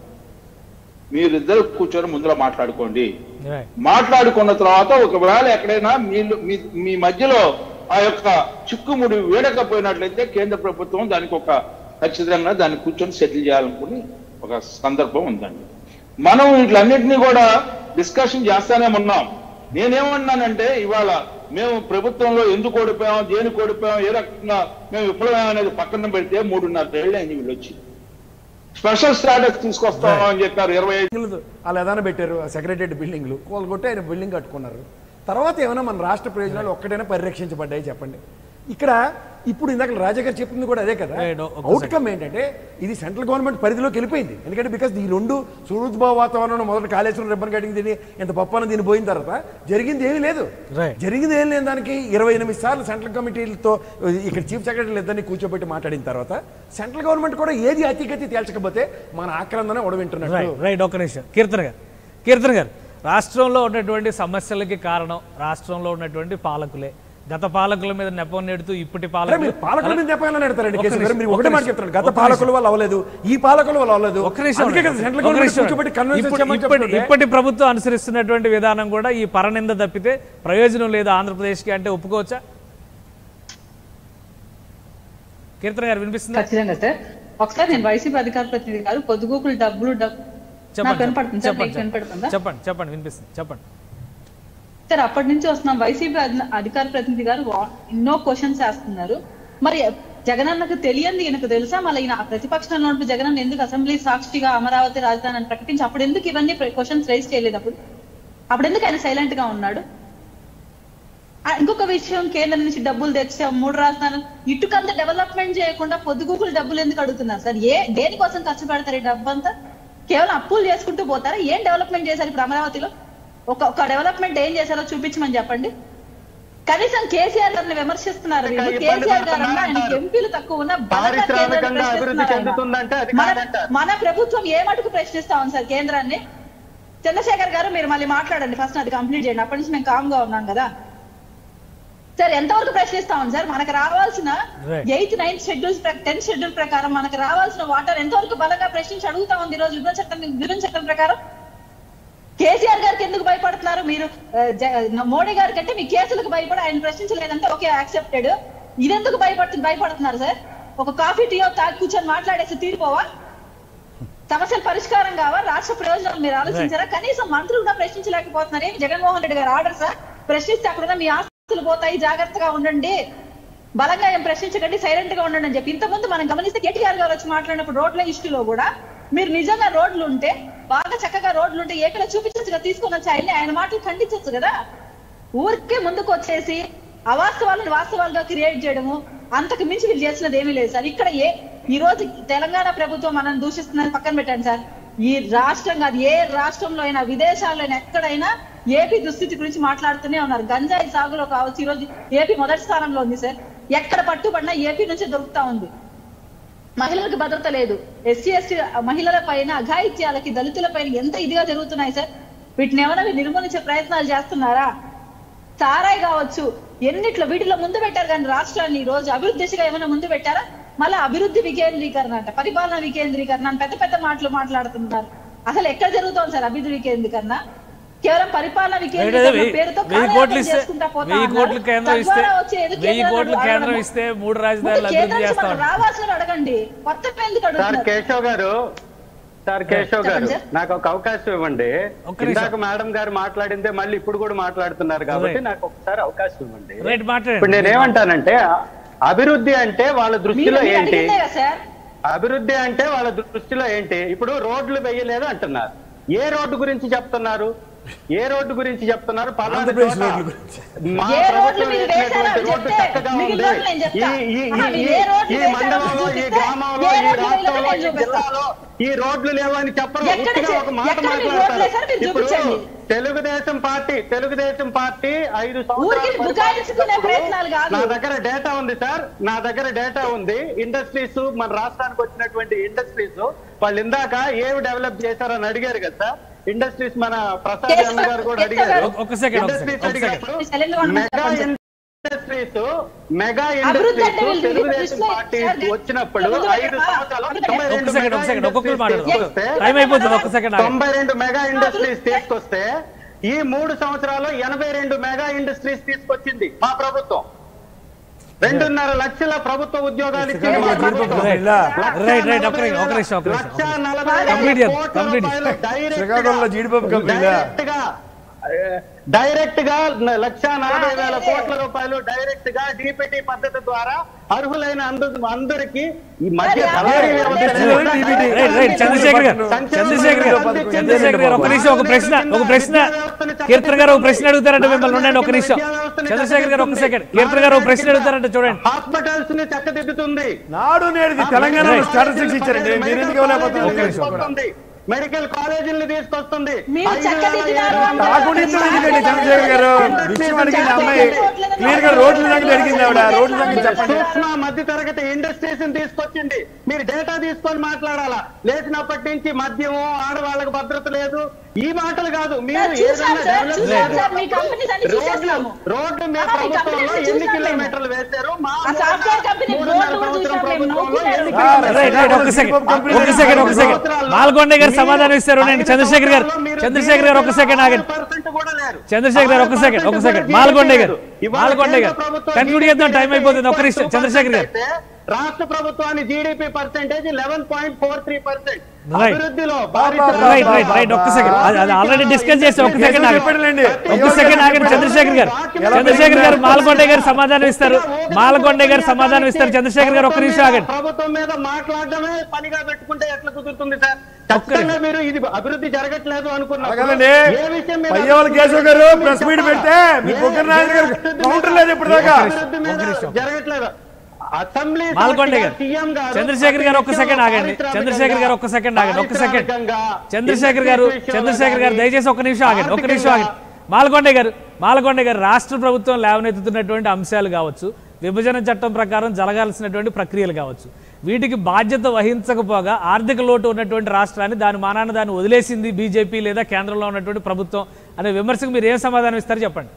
మీరిద్దరు కూర్చొని ముందర మాట్లాడుకోండి రైట్ మాట్లాడుకున్న తర్వాత ఒకవేళ ఎక్కడైనా మీరు మీ మీ మధ్యలో ఆ యొక్క చిక్కుముడి వేడకపోయినట్లయితే కేంద్ర ప్రభుత్వం దానికి ఒక ఖచ్చితంగా దాన్ని కూర్చొని సెటిల్ చేయాలనుకుని ఒక సందర్భం ఉందండి మనం వీటిలన్నింటినీ కూడా డిస్కషన్ చేస్తానే ఉన్నాం నేనేమన్నానంటే ఇవాళ మేము ప్రభుత్వంలో ఎందుకు ఓడిపోయాం దేనికి ఓడిపోయాం ఏ రకంగా మేము విఫలమయ్యాం అనేది పక్కన పెడితే మూడున్నర ఏళ్ళు అయింది వీళ్ళు వచ్చి స్పెషల్ స్టాటస్ తీసుకొస్తాం అని చెప్పారు ఇరవై ఐదు బిల్డింగ్లు అలా ఏదైనా పెట్టారు సెక్రటరియట్ బిల్డింగ్లు వాళ్ళు కొట్టి ఆయన బిల్డింగ్ కట్టుకున్నారు తర్వాత ఏమైనా మన రాష్ట్ర ప్రయోజనాలు ఒక్కటైనా పరిరక్షించబడ్డాయి చెప్పండి ఇక్కడ ఇప్పుడు ఇందాక రాజా గారు చెప్పింది కూడా అదే కదా Right, ఒక్క అవుట్కమ్ ఏంటంటే ఇది సెంట్రల్ గవర్నమెంట్ పరిధిలోకి వెళ్ళిపోయింది ఎందుకంటే బికాస్ ఈ రెండు సూరుద్భావ వాతావరణం మొదటి కాళేశ్వరం రిబ్బన్ కటింగ్ తిని ఎంత పప్పన దీని పోయిన తర్వాత జరిగింది ఏమీ లేదు Right. జరిగింది ఏం లేని దానికి ఇరవై ఎనిమిది సార్లు సెంట్రల్ కమిటీలతో ఇక్కడ చీఫ్ సెక్రటరీలు ఇద్దరిని కూర్చోబెట్టి మాట్లాడిన తర్వాత సెంట్రల్ గవర్నమెంట్ కూడా ఏది అతిగతి తేల్చకపోతే మన ఆక్రందన ఉడవింటున్నట్టు రైట్ రైట్ ఒక్క నిమిషం కీర్తన గారు కీర్తన గారు రాష్ట్రంలో ఉన్నటువంటి సమస్యలకి కారణం రాష్ట్రంలో ఉన్నటువంటి పాలకులే గత పాలకుల మీద నెపం నెడుతూ ఇప్పటి అరే పాలకులు మీరు పాలకుల మీద నెపాలని పెడతారండి ఒక్క కేసు నిమిషం, మీరు ఒక్క ఒకటే మాట నిమిషం, చెప్తారు గత ఒక్క పాలకుల నిమిషం. వల్ల అవ్వలేదు ఈ పాలకుల వల్ల అవ్వలేదు ఒక్క నిమిషం అందుకే కదా ఉండండి. సెంట్రల్ ఒక్క గవర్నమెంట్ నిమిషం కూర్చోబెట్టి ఉండండి. కన్విన్స్ ఇప్పుడు- చేయమని ఇప్పటి చెప్తుంటే ఇప్పటి ప్రభుత్వం అనుసరిస్తున్నటువంటి విధానం కూడా ఈ పరనింద తప్పితే ప్రయోజనం లేదు ఆంధ్రప్రదేశ్కి అంటే ఒప్పుకోవచ్చా కీర్తన గారు వినిపిస్తుందా ఖచ్చితంగా సార్ ఒకసారి నేను వైసీపీ అధికార ప్రతినిధి గారు పొద్దుగూకులు డబ్బులు డబ్బు నాకు వినపడుతుంది సార్ మీకు వినపడుతుందా చెప్పండి చెప్పండి వినిపిస్తుంది చెప్పండి సార్ అప్పటి నుంచి వస్తున్నాం వైసీపీ అధి- అధికార ప్రతినిధి గారు వా- ఎన్నో క్వశ్చన్స్ వేస్తున్నారు మరి జగనన్నకు తెలియంది ఈయనకు తెలుసా మళ్ళీ ఈయన ప్రతిపక్షంలో ఉన్నప్పుడు జగనన్న ఎందుకు అసెంబ్లీ సాక్షిగా అమరావతి రాజధాని అని ప్రకటించి అప్పుడు ఎందుకు ఇవన్నీ క్వశ్చన్స్ రైజ్ చేయలేదు అప్పుడు అప్పుడు ఎందుకు ఆయన సైలెంట్ గా ఉన్నాడు ఆ, ఇంకొక విషయం కేంద్రం నుంచి డబ్బులు తెచ్చాం మూడు రాజధానులు ఇటుకంత డెవలప్మెంట్ చేయకుండా పొద్దుగూకులు డబ్బులు ఎందుకు అడుగుతున్నారు సార్ ఏ దేనికోసం ఖర్చు పెడతారు ఈ డబ్బు అంతా కేవలం అప్పులు చేసుకుంటూ పోతారా ఏం డెవలప్మెంట్ చేశారు ఇప్పుడు అమరావతిలో ఒక ఒక డెవలప్మెంట్ ఏం చేశారో చూపించమని చెప్పండి కనీసం కేసీఆర్ గారిని విమర్శిస్తున్నారు వీళ్ళు. ఇబ్బంది కేసీఆర్ గారు పడుతున్నారా ఆయనకి అంటారు. ఎంపీలు తక్కువ ఉన్న బలంగా పారిశ్రామికంగా కేంద్రాన్ని అభివృద్ధి ప్రశ్నిస్తున్నారు ఆయన. చెందుతుందంటే అది మన- కాదంటారు. మన ప్రభుత్వం ఏ మటుకు ప్రశ్నిస్తా ఉంది సార్ కేంద్రాన్ని చంద్రశేఖర్ గారు మీరు మళ్ళీ మాట్లాడండి ఫస్ట్ అది కంప్లీట్ చేయండి అప్పటి నుంచి నేను కామ్ గా ఉన్నాను కదా సార్ ఎంతవరకు ప్రశ్నిస్తా ఉంది సార్ మనకు రావాల్సిన Right. Eighth ninth schedules tenth schedule ప్రకారం మనకు రావాల్సిన వాటర్ ఎంతవరకు బలంగా ప్రశ్నించి అడుగుతా ఉంది ఈ రోజు విభజన చట్టం విభజన చట్టం ప్రకారం కేసీఆర్ గారికి ఎందుకు భయపడుతున్నారు మీరు ఆ, జ- మోడీ గారి కంటే మీ కేసులకు భయపడి ఆయన ప్రశ్నించలేదంటే ఓకే యాక్సెప్టెడ్ ఇదెందుకు భయపడుతు భయపడుతున్నారు సార్ ఒక కాఫీ టీయో తాగి కూర్చొని మాట్లాడేసి తీరిపోవా సమస్యల పరిష్కారం కావా రాష్ట్ర ప్రయోజనాలు మీరు ఆలోచించారా కనీసం మంత్రులు కూడా ప్రశ్నించలేకపోతున్నారు ఏమి జగన్మోహన్ రెడ్డి గారు ఆర్డర్ సార్ ప్రశ్నిస్తే అక్కడ మీ ఆస్తులు పోతాయి జాగ్రత్తగా ఉండండి బలంగా ఏం ప్రశ్నించకండి సైలెంట్ గా ఉండండి అని చెప్పి ఇంతకుముందు మనం గమనిస్తే కేటీఆర్ గారు వచ్చి మాట్లాడినప్పుడు రోడ్ల ఇష్యూలో కూడా మీరు నిజంగా రోడ్లు ఉంటే బాగా చక్కగా రోడ్లు ఉంటే ఏకలో చూపించచ్చు కదా తీసుకొని వచ్చి ఆయన్ని ఆయన మాటలు ఖండించచ్చు కదా ఊరికే ముందుకు వచ్చేసి అవాస్తవాలను వాస్తవాలుగా క్రియేట్ చేయడము అంతకు మించి వీళ్ళు చేసినది ఏమీ లేదు సార్ ఇక్కడ ఏ ఈ రోజు తెలంగాణ ప్రభుత్వం మనం దూషిస్తుందని పక్కన పెట్టండి సార్ ఈ రాష్ట్రం కాదు ఏ రాష్ట్రంలో అయినా విదేశాల్లో అయినా ఎక్కడైనా ఏపీ దుస్థితి గురించి మాట్లాడుతూనే ఉన్నారు గంజాయి సాగులో కావచ్చు ఈ రోజు ఏపీ మొదటి స్థానంలో ఉంది సార్ ఎక్కడ పట్టుబడినా ఏపీ నుంచే దొరుకుతా ఉంది మహిళలకు భద్రత లేదు ఎస్సీ ఎస్టీ మహిళల పైన అఘాయిత్యాలకి దళితుల పైన ఎంత ఇదిగా జరుగుతున్నాయి సార్ వీటిని ఏమైనా మీరు నిర్మూలించే ప్రయత్నాలు చేస్తున్నారా సారాయి కావచ్చు ఎన్నిట్లో వీటిలో ముందు పెట్టారు కానీ రాష్ట్రాన్ని ఈ రోజు అభివృద్ధి దిశగా ఏమైనా ముందు పెట్టారా మళ్ళీ అభివృద్ధి వికేంద్రీకరణ అంట పరిపాలన వికేంద్రీకరణ అని పెద్ద పెద్ద మాటలు మాట్లాడుతున్నారు అసలు ఎక్కడ జరుగుతోంది సార్ అభివృద్ధి వికేంద్రీకరణ కేవలం పరిపాలన వికేంద్రీకరణ వెయ్యి పేరుతో వెయ్యి కాలయాపన కోట్లు ఇస్తే చేసుకుంటా పోతా వెయ్యి ఉన్నారు. కోట్లు కేంద్రం ఇస్తే తద్వారా వచ్చే ఏదో వెయ్యి కేంద్రాలు కోట్లు కేంద్రం అడగడము. ఇస్తే మూడు ముందు రాజధానులు అభివృద్ధి కేంద్రం నుంచి చేస్తా మనకు ఉంటాం రావాల్సిన అడగండి కొత్త ఎందుకు సార్ అడుగుతున్నారు కేశవ్ గారు సార్ కేశవ్ గారు చెప్పండి సార్. నాకు ఒక అవకాశం ఇవ్వండి ఒక్క నిమిషం. ఇందాక మేడం గారు మాట్లాడిందే మళ్ళీ ఇప్పుడు కూడా మాట్లాడుతున్నారు కాబట్టి Right. నాకు ఒకసారి అవకాశం ఇవ్వండి రైట్ ఇప్పుడు మాట్లాడండి నేనేమంటానంటే అభివృద్ధి అంటే వాళ్ళ మీరు దృష్టిలో మీరు ఏంటి అడిగిందే కదా సార్ అభివృద్ధి అంటే వాళ్ళ దృష్టిలో ఏంటి ఇప్పుడు రోడ్లు వేయలేదు అంటున్నారు ఏ రోడ్డు గురించి చెప్తున్నారు ఏ రోడ్డు గురించి చెప్తున్నారు పలానా ఆంధ్రప్రదేశ్ చోట రోడ్ల గురించి. మా ఏ రోడ్లు ప్రభుత్వం మీరు వేసినటువంటి వేశారో రోడ్డు చెప్తే చక్కగా మిగిలిన ఉంది రోడ్లు నేను చెప్తా. ఈ- ఈ- ఆహా, ఈ- మీరు ఏ రోడ్లు ఈ వేశారో మండలంలో ఈ చూపిస్తే గ్రామంలో ఏ ఈ రోడ్లు రాష్ట్రంలో వేయలేదో ఈ నేను చూపిస్తా. జిల్లాలో ఈ రోడ్లు లేవని చెప్పరు ఎక్కడ ఉట్టిగా చే- ఒక మాట ఎక్కడ మీరు రోడ్లు వేశారో మాట్లాడతారు మీరు ఇప్పుడు చూపించండి. తెలుగుదేశం పార్టీ తెలుగుదేశం పార్టీ ఐదు ఊరికి సంవత్సరాలు బుకాయించుకునే ప్రయత్నాలు కాదు. నా దగ్గర డేటా ఉంది సార్ నా దగ్గర డేటా ఉంది ఇండస్ట్రీస్ మన రాష్ట్రానికి వచ్చినటువంటి ఇండస్ట్రీస్ వాళ్ళు ఇందాక ఏవి డెవలప్ చేశారని అడిగారు కదా సార్ ఇండస్ట్రీస్ మన ప్రసాద్ Yes, అన్న గారు కూడా yes, అడిగారు sir. ఒక- ఒక second, ఒక ఇండస్ట్రీస్ second, ఒక అడిగారు second. Silent గా ఉండమని మెగా చెప్పండి. ఇండస్ట్రీస్ మెగా అభివృద్ధి అంటే ఇండస్ట్రీస్ వీళ్ళు తెలుగుదేశం దృష్టిలో పార్టీ సార్, వచ్చినప్పుడు ముందు ఐదు పెట్టరా? సంవత్సరాలు ముందు తొంభై పెట్టరా? రెండు ఒక సెకండ్, మెగా ఒక సెకండ్, ఒక్కొక్కరు ఇండస్ట్రీస్ మాట్లాడదాం. తీసుకొస్తే టైం అయిపోతుంది ఒక్క సెకండ్ ఆగండి. తొంభై రెండు మెగా ఇండస్ట్రీస్ తీసుకొస్తే ఈ మూడు సంవత్సరాలు ఎనభై రెండు మెగా ఇండస్ట్రీస్ తీసుకొచ్చింది మా ప్రభుత్వం రెండున్నర లక్షల ప్రభుత్వ ఉద్యోగాలు ఇచ్చింది మా శ్రీకాకుళంలో ప్రభుత్వం. రైట్ ఇలా లక్ష రైట్ రైట్ ఒక్క నలభై నిమిషం ఒక్క వేల- నిమిషం ఒక్క లక్ష నిమిషం నలభై వేల కంప్లీట్ చేద్దాం, కోట్ల కంప్లీట్ రూపాయలు డైరెక్ట్ గా- శ్రీకాకుళంలో జీడిపప్పు కంపెనీలా? డైరెక్ట్ గా డైరెక్ట్ గా లక్ష నలభై వేల కోట్ల రూపాయలు డైరెక్ట్ గా డిపిటి పద్ధతి ద్వారా అర్హులైన అందు- అందరికి ఈ మధ్య దళారీ వ్యవస్థ DPT. రైట్ రైట్ చంద్రశేఖర్ గారు చంద్రశేఖర్ గారు చంద్రశేఖర్ గారు ఒక నిమిషం ఒక ప్రశ్న ఒక ప్రశ్న కీర్తన గారు ఒక ప్రశ్న అడుగుతారంటే మిమ్మల్ని ఉండండి ఒక నిమిషం చంద్రశేఖర్ గారు ఒక సెకండ్ కీర్తన గారు ఒక ప్రశ్న అడుగుతారంటే చూడండి హాస్పిటల్స్ ని చక్కదిద్దుతుంది నాడు నేడు తెలంగాణలో స్టాటిస్టిక్స్ ఇచ్చారండి మీరు ఎందుకు ఇవ్వలేకపోతున్నారు? ఒక్క నిమిషం, ఒక్క తీసుకొస్తుంది మెడికల్ కాలేజీలను తీసుకొస్తుంది మీరు ఐదు వేల చక్కదిద్దినారు ఏడు అంటే వందల నాకు నిండు ఎందుకండి చంద్రశేఖర్ గారు విషయం అడిగింది అమ్మాయి క్లియర్ గా రోడ్ల సంగతి అడిగింది ఆవిడ రోడ్ల సంగతి చెప్పండి సూక్ష్మ మధ్య తరగతి ఇండస్ట్రీస్ తీసుకొచ్చింది మీరు డేటా తీసుకొని మాట్లాడాలా లేచినప్పటి నుంచి మద్యము ఆడవాళ్ళకి భద్రత లేదు ఈ మాటలు కాదు మీరు సార్, చూసాం ఏదైనా సార్, డెవలప్ చూసాం చేయాలి. సార్, మీ companies అన్ని రోడ్లు చూసేసాము. రోడ్లు మీ ఆ, మీ ప్రభుత్వంలో companies ఎన్ని చూసాం కిలోమీటర్లు వేశారు మా ఆ software company మూడున్నర రోడ్లు కూడా సంవత్సరం చూసాం మేము, ప్రభుత్వంలో నవ్వుకున్నారు. ఎన్ని సార్, కిలోమీటర్లు రైట్ రైట్ ఒక సెకండ్ ఒక సెకండ్ ఒక సెకండ్ మాల్గొండ గారు సమాధానం ఇస్తారు నేను చంద్రశేఖర్ గారు చంద్రశేఖర్ గారు ఒక సెకండ్ ఆగండి చంద్రశేఖర్ గారు ఒక సెకండ్ ఒక సెకండ్ మాల్గొండ గారు మాల్గొండ గారు కన్క్లూడ్ చేద్దాం టైం అయిపోతుంది ఒక నిమిషం చంద్రశేఖర్ గారు రాష్ట్ర ప్రభుత్వాన్ని GDP percentage eleven point four three percent Right. అభివృద్ధిలో రైట్ రైట్ రైట్ ఒక్క సెకండ్ అది అది ఆల్రెడీ డిస్కస్ చేసి ఒక్క సెకండ్ ఆగండి చెప్పండి ఒక్క సెకండ్ ఆగండి చంద్రశేఖర్ గారు చంద్రశేఖర్ గారు మాల్గొండ గారు సమాధానం ఇస్తారు మాల్గొండ గారు సమాధానం ఇస్తారు చంద్రశేఖర్ గారు ఒక్క నిమిషం ఆగండి ప్రభుత్వం మీద మాట్లాడడమే పనిగా పెట్టుకుంటే ఎట్లా కుదురుతుంది సార్ ఖచ్చితంగా మీరు ఇది అభివృద్ధి జరగట్లేదు అనుకున్నప్పుడు అలాగేనండి ఏ విషయం మీద పయ్యవల కేశవ్ గారు ప్రెస్ మీట్ పెడితే మీ బొగ్గర నాయుడు గారు కౌంటర్ లేదు ఇప్పటిదాకా అభివృద్ధి మీద జరగట్లేదు అసెంబ్లీ మాల్కొండ గారు సీఎం గారు చంద్రశేఖర్ గారు ఒక్క సెకండ్ ఆగండి చంద్రశేఖర్ గారు ఒక్క సెకండ్ ఆగండి ఒక్క సెకండ్ చంద్రశేఖర్ గారు చంద్రశేఖర్ గారు దయచేసి ఒక్క నిమిషం ఆగండి ఒక్క నిమిషం ఆగండి మాల్కొండ గారు మాల్కొండ గారు రాష్ట్ర ప్రభుత్వం లేవనెత్తుతున్నటువంటి అంశాలు కావచ్చు విభజన చట్టం ప్రకారం జరగాల్సినటువంటి ప్రక్రియలు కావచ్చు వీటికి బాధ్యత వహించకపోగా ఆర్థిక లోటు ఉన్నటువంటి రాష్ట్రాన్ని దాని మానాన్ని దాన్ని వదిలేసింది బీజేపీ లేదా కేంద్రంలో ఉన్నటువంటి ప్రభుత్వం అనే విమర్శకు మీరు ఏం సమాధానం ఇస్తారు చెప్పండి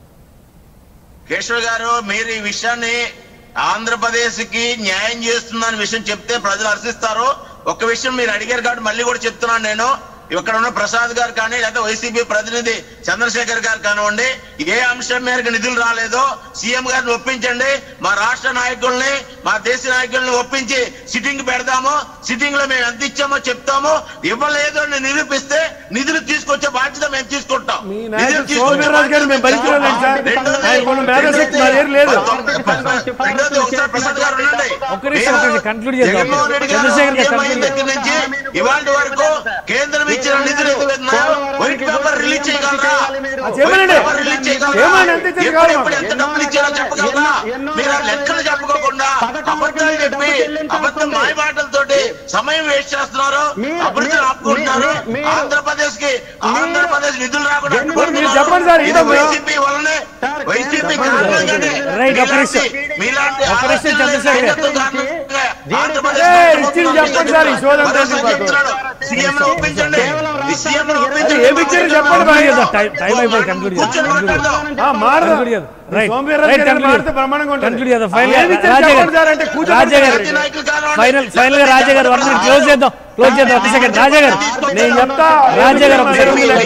కేశవ్ గారు మీరు ఈ విషయాన్ని ఆంధ్రప్రదేశ్ కి న్యాయం చేస్తుందన్న విషయం చెప్తే ప్రజలు హర్షిస్తారు ఒక విషయం మీరు అడిగారు కాబట్టి మళ్ళీ కూడా చెప్తున్నాను నేను ఇక్కడ ఉన్న ప్రసాద్ గారు కానీ లేదా వైసీపీ ప్రతినిధి చంద్రశేఖర్ గారు కానివ్వండి ఏ అంశం మేరకు నిధులు రాలేదో సీఎం గారిని ఒప్పించండి మా రాష్ట్ర నాయకుల్ని మా దేశ నాయకుల్ని ఒప్పించి సిట్టింగ్ పెడదాము సిట్టింగ్ లో మేము ఎంత ఇచ్చామో చెప్తాము ఇవ్వలేదు అని నిరూపిస్తే నిధులు తీసుకొచ్చే బాధ్యత మేము తీసుకుంటాం మీ నిధులు నాయకుడు తీసుకొచ్చే సోమవీర్రాజు గారు మేము బాధ్యత భరించలేం సార్. రెండోది- ఆయన కొన్ని మేధాశక్తి మా దగ్గర లేదు. రెండోది ఒకసారి ప్రసాద్ గారు ఉండండి. ఒక్క నిమిషం, ఒక్క నిమిషం, conclude చేద్దాం. జగన్మోహన్ రెడ్డి గారు చంద్రశేఖర్ గారు సీఎం అయిన conclude దగ్గర నుంచి ఇవాళ వరకు కేంద్రం ఇచ్చిన నిధులు ఏదైతే ఉన్నాయో వైట్ పేపర్ రిలీజ్ రిలీజ్ చేయగలరా ఆ, చేయమనండి. ఎవరు రిలీజ్ చేయగలరా? చేయమని అంతే చెప్పి ఎప్పుడు కావాలి ఎప్పుడు ఎంత ఎన్నో డబ్బులు ఇచ్చారో రకాల- చెప్పగలరా ఎన్నో- ఎన్నో మీరు ఆ రకాల లెక్కలు చెప్పుకోకుండా పథకం అబద్ధాలు వరకు చెప్పి డబ్బు చెల్లించాల్సి అబద్ధం ఉంది. మాయ మాటలతోటి సమయం వేస్ట్ చేస్తున్నారు మీరు- అభివృద్ధి మీరు- ఆపుకుంటున్నారు మీరు- మీరు- ఆంధ్రప్రదేశ్ కి ఆంధ్రప్రదేశ్ నిధులు రాకుండా మీరు అడ్డుకుంటున్నారు. చెప్పండి సార్, ఇది ఏంటో వైసీపీ వల్లనే సార్, వైసీపీ చెప్పండి సార్. కారణంగానే రైట్, ఒక నిమిషం. మీలాంటి- మీలాంటి ఒక నిమిషం ఆలోచనలు చంద్రశేఖర్ గారు. నాయకత్వం కారణంగా ఆంధ్రప్రదేశ్ ఏయ్, ప్రభుత్వం ఇచ్చింది చెప్పండి సార్, ఈ సోదరుడు భరోసా తెలిసి పాటు. చెప్తున్నాడు. సీఎం ని ఒప్పించండి కేవలం ఈ సీఎం ని రాష్ట్రానికి ఒప్పించండి. ఏమి ఇచ్చారో చెప్పండి Conclude మరి. చేద్దాం. టైం- టైం అయిపోయింది. Conclude చేద్దాం. కూర్చొని Conclude చేద్దాం. మాట్లాడదాం. ఆ, మారదు. Conclude చేద్దాం. Right. సోమవీర్రాజు Right, గారు conclude మారితే చేద్దాం. బ్రహ్మాండంగా ఉంటుంది. Conclude చేద్దాం. Final ఏమి ఇచ్చారు రాజా చెప్పండి గారు. సార్ అంటే కూర్చోండి రాజా గారు. పార్టీ నాయకులు కానివ్వండి. ఫైనల్ ఫైనల్ గా Raja garu one minute close చేద్దాం క్లోజ్ చేద్దాం ఒక సెకండ్ రాజా గారు నేను చెప్తా రాజా గారు ఒక మీరు సెకండ్.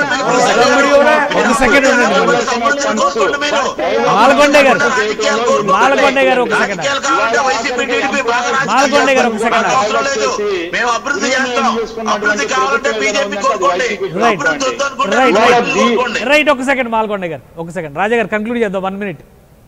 ఒక సెకండ్ ఉండండి. మాలకొండ గారు. మాలకొండ గారు ఒక సెకండ్. మాలకొండ గారు ఒక సెకండ్. మేము అభివృద్ధి చేస్తాం అభివృద్ధి కావాలంటే బీజేపీ కోరుకోండి రైట్ అభివృద్ధి వద్దు అనుకుంటే రైట్ బీజేపీ కోరుకోండి రైట్ ఒక సెకండ్ మాల్కొండ గారు ఒక సెకండ్ రాజా గారు కంక్లూడ్ చేద్దాం వన్ మినిట్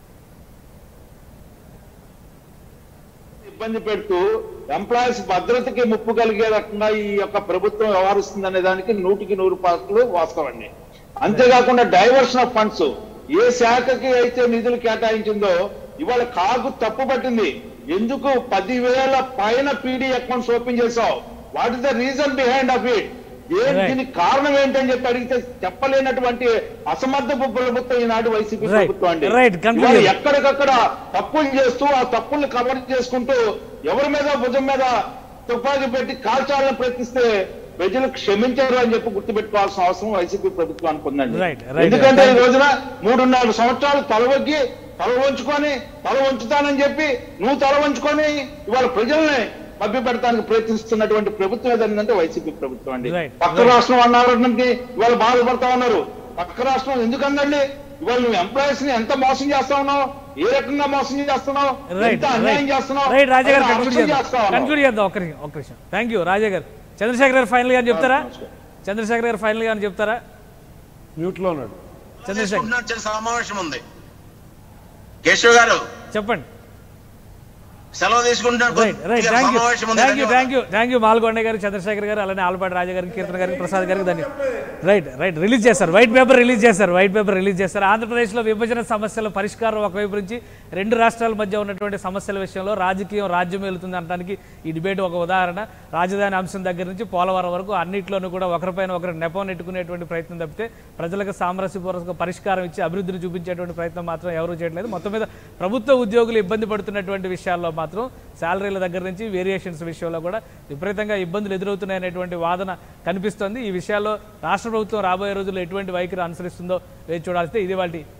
ఇబ్బంది పెడుతూ ఎంప్లాయీస్ భద్రతకి ముప్పు కలిగే రకంగా ఈ యొక్క ప్రభుత్వం వ్యవహరిస్తుంది అనే దానికి నూటికి నూరు పాటలు వాస్తవండి అంతేకాకుండా డైవర్షన్ ఆఫ్ ఫండ్స్ ఏ శాఖకి అయితే నిధులు కేటాయించిందో ఇవాళ కాగు తప్పు పట్టింది ఎందుకు పదివేల పైన పీడీ అకౌంట్స్ ఓపెన్ చేసావు what is the reason behind of it ఏ Right. దీనికి కారణం ఏంటని చెప్పి అడిగితే చెప్పలేనటువంటి అసమర్థపు ప్రభుత్వం ఈనాడు వైసీపీ Right. ప్రభుత్వం అండి Right. Conclude ఇవాళ చేయండి. ఎక్కడికక్కడ తప్పులు చేస్తూ ఆ తప్పుల్ని కవర్ చేసుకుంటూ ఎవరి మీద భుజం మీద తుపాకీ పెట్టి కాల్చాలని ప్రయత్నిస్తే ప్రజలు క్షమించారు అని చెప్పి గుర్తుపెట్టుకోవాల్సిన అవసరం వైసీపీ ప్రభుత్వానికి ఉందండి Right, right. ఎందుకంటే ఈ రోజున మూడున్నర సంవత్సరాలు తలవగ్గి తల వంచుకొని తల వంచుతానని చెప్పి నువ్వు తల వంచుకొని ఇవాళ ప్రజల్ని మభ్య పెడతానికి ప్రయత్నిస్తున్నటువంటి ప్రభుత్వం ఏదంటే వైసీపీ ప్రభుత్వం అండి Right, పక్క right. రాష్ట్రం అన్నారంటే ఇవాళ బాధపడతా ఉన్నారు పక్క రాష్ట్రం ఎందుకందండి ఇవాళ నువ్వు ఎంప్లాయీస్ ని ఎంత మోసం చేస్తా ఉన్నావు ఏ రకంగా మోసం చేస్తున్నావు రైట్ ఎంత అన్యాయం చేస్తున్నావు రైట్ రాజా గారు ఎంత కంక్లూడ్ అరెస్టులు చేద్దాం చేస్తా ఉన్నావు? కంక్లూడ్ చేద్దాం ఒక్క నిమిషం ఒక్క నిమిషం థ్యాంక్ యూ రాజా గారు చంద్రశేఖర్ గారు ఫైనల్ గా చెప్తారా చంద్రశేఖర్ గారు ఫైనల్ గా చెప్తారా మ్యూట్ లో ఉన్నాడు చంద్రశేఖర్ తీసుకుంటున్న చిన్న సమావేశం ఉంది కేశవ్ గారు చెప్పండి సెలవు తీసుకుంటున్నాను రైట్ రైట్ కొద్దిగా థ్యాంక్ యూ సమావేశం ఉంది థ్యాంక్ యూ ధన్యవాదాలు. Thank you thank you Malgonda garu Chandrasekhar గారు అలానే ఆలపాటి రాజా గారికి కీర్తన గారికి ప్రసాద్ గారికి ధన్యవాదాలు రైట్ రైట్ రిలీజ్ చేస్తారు వైట్ పేపర్ రిలీజ్ చేస్తారు వైట్ పేపర్ రిలీజ్ చేస్తారు ఆంధ్రప్రదేశ్లో విభజన సమస్యల పరిష్కారం ఒకవైపు నుంచి రెండు రాష్ట్రాల మధ్య ఉన్నటువంటి సమస్యల విషయంలో రాజకీయం రాజ్యం వెళుతుంది అనడానికి ఈ డిబేట్ ఒక ఉదాహరణ రాజధాని అంశం దగ్గర నుంచి పోలవరం వరకు అన్నింటిలోనూ కూడా ఒకరిపైన ఒకరు నెపం నెట్టుకునేటువంటి ప్రయత్నం తప్పితే ప్రజలకు సామరస్యపూర్వక పరిష్కారం ఇచ్చి అభివృద్ధిని చూపించేటువంటి ప్రయత్నం మాత్రం ఎవరూ చేయట్లేదు మొత్తం మీద ప్రభుత్వ ఉద్యోగులు ఇబ్బంది పడుతున్నటువంటి విషయాల్లో మాత్రం శాలరీల దగ్గర నుంచి వేరియేషన్స్ విషయంలో కూడా విపరీతంగా ఇబ్బందులు ఎదురవుతున్నాయనేటువంటి వాదన కనిపిస్తోంది ఈ విషయాల్లో రాష్ట్ర ప్రభుత్వం రాబోయే రోజుల్లో ఎటువంటి వైఖరి అనుసరిస్తుందో వేచి చూడాల్సిందే ఇది వాటి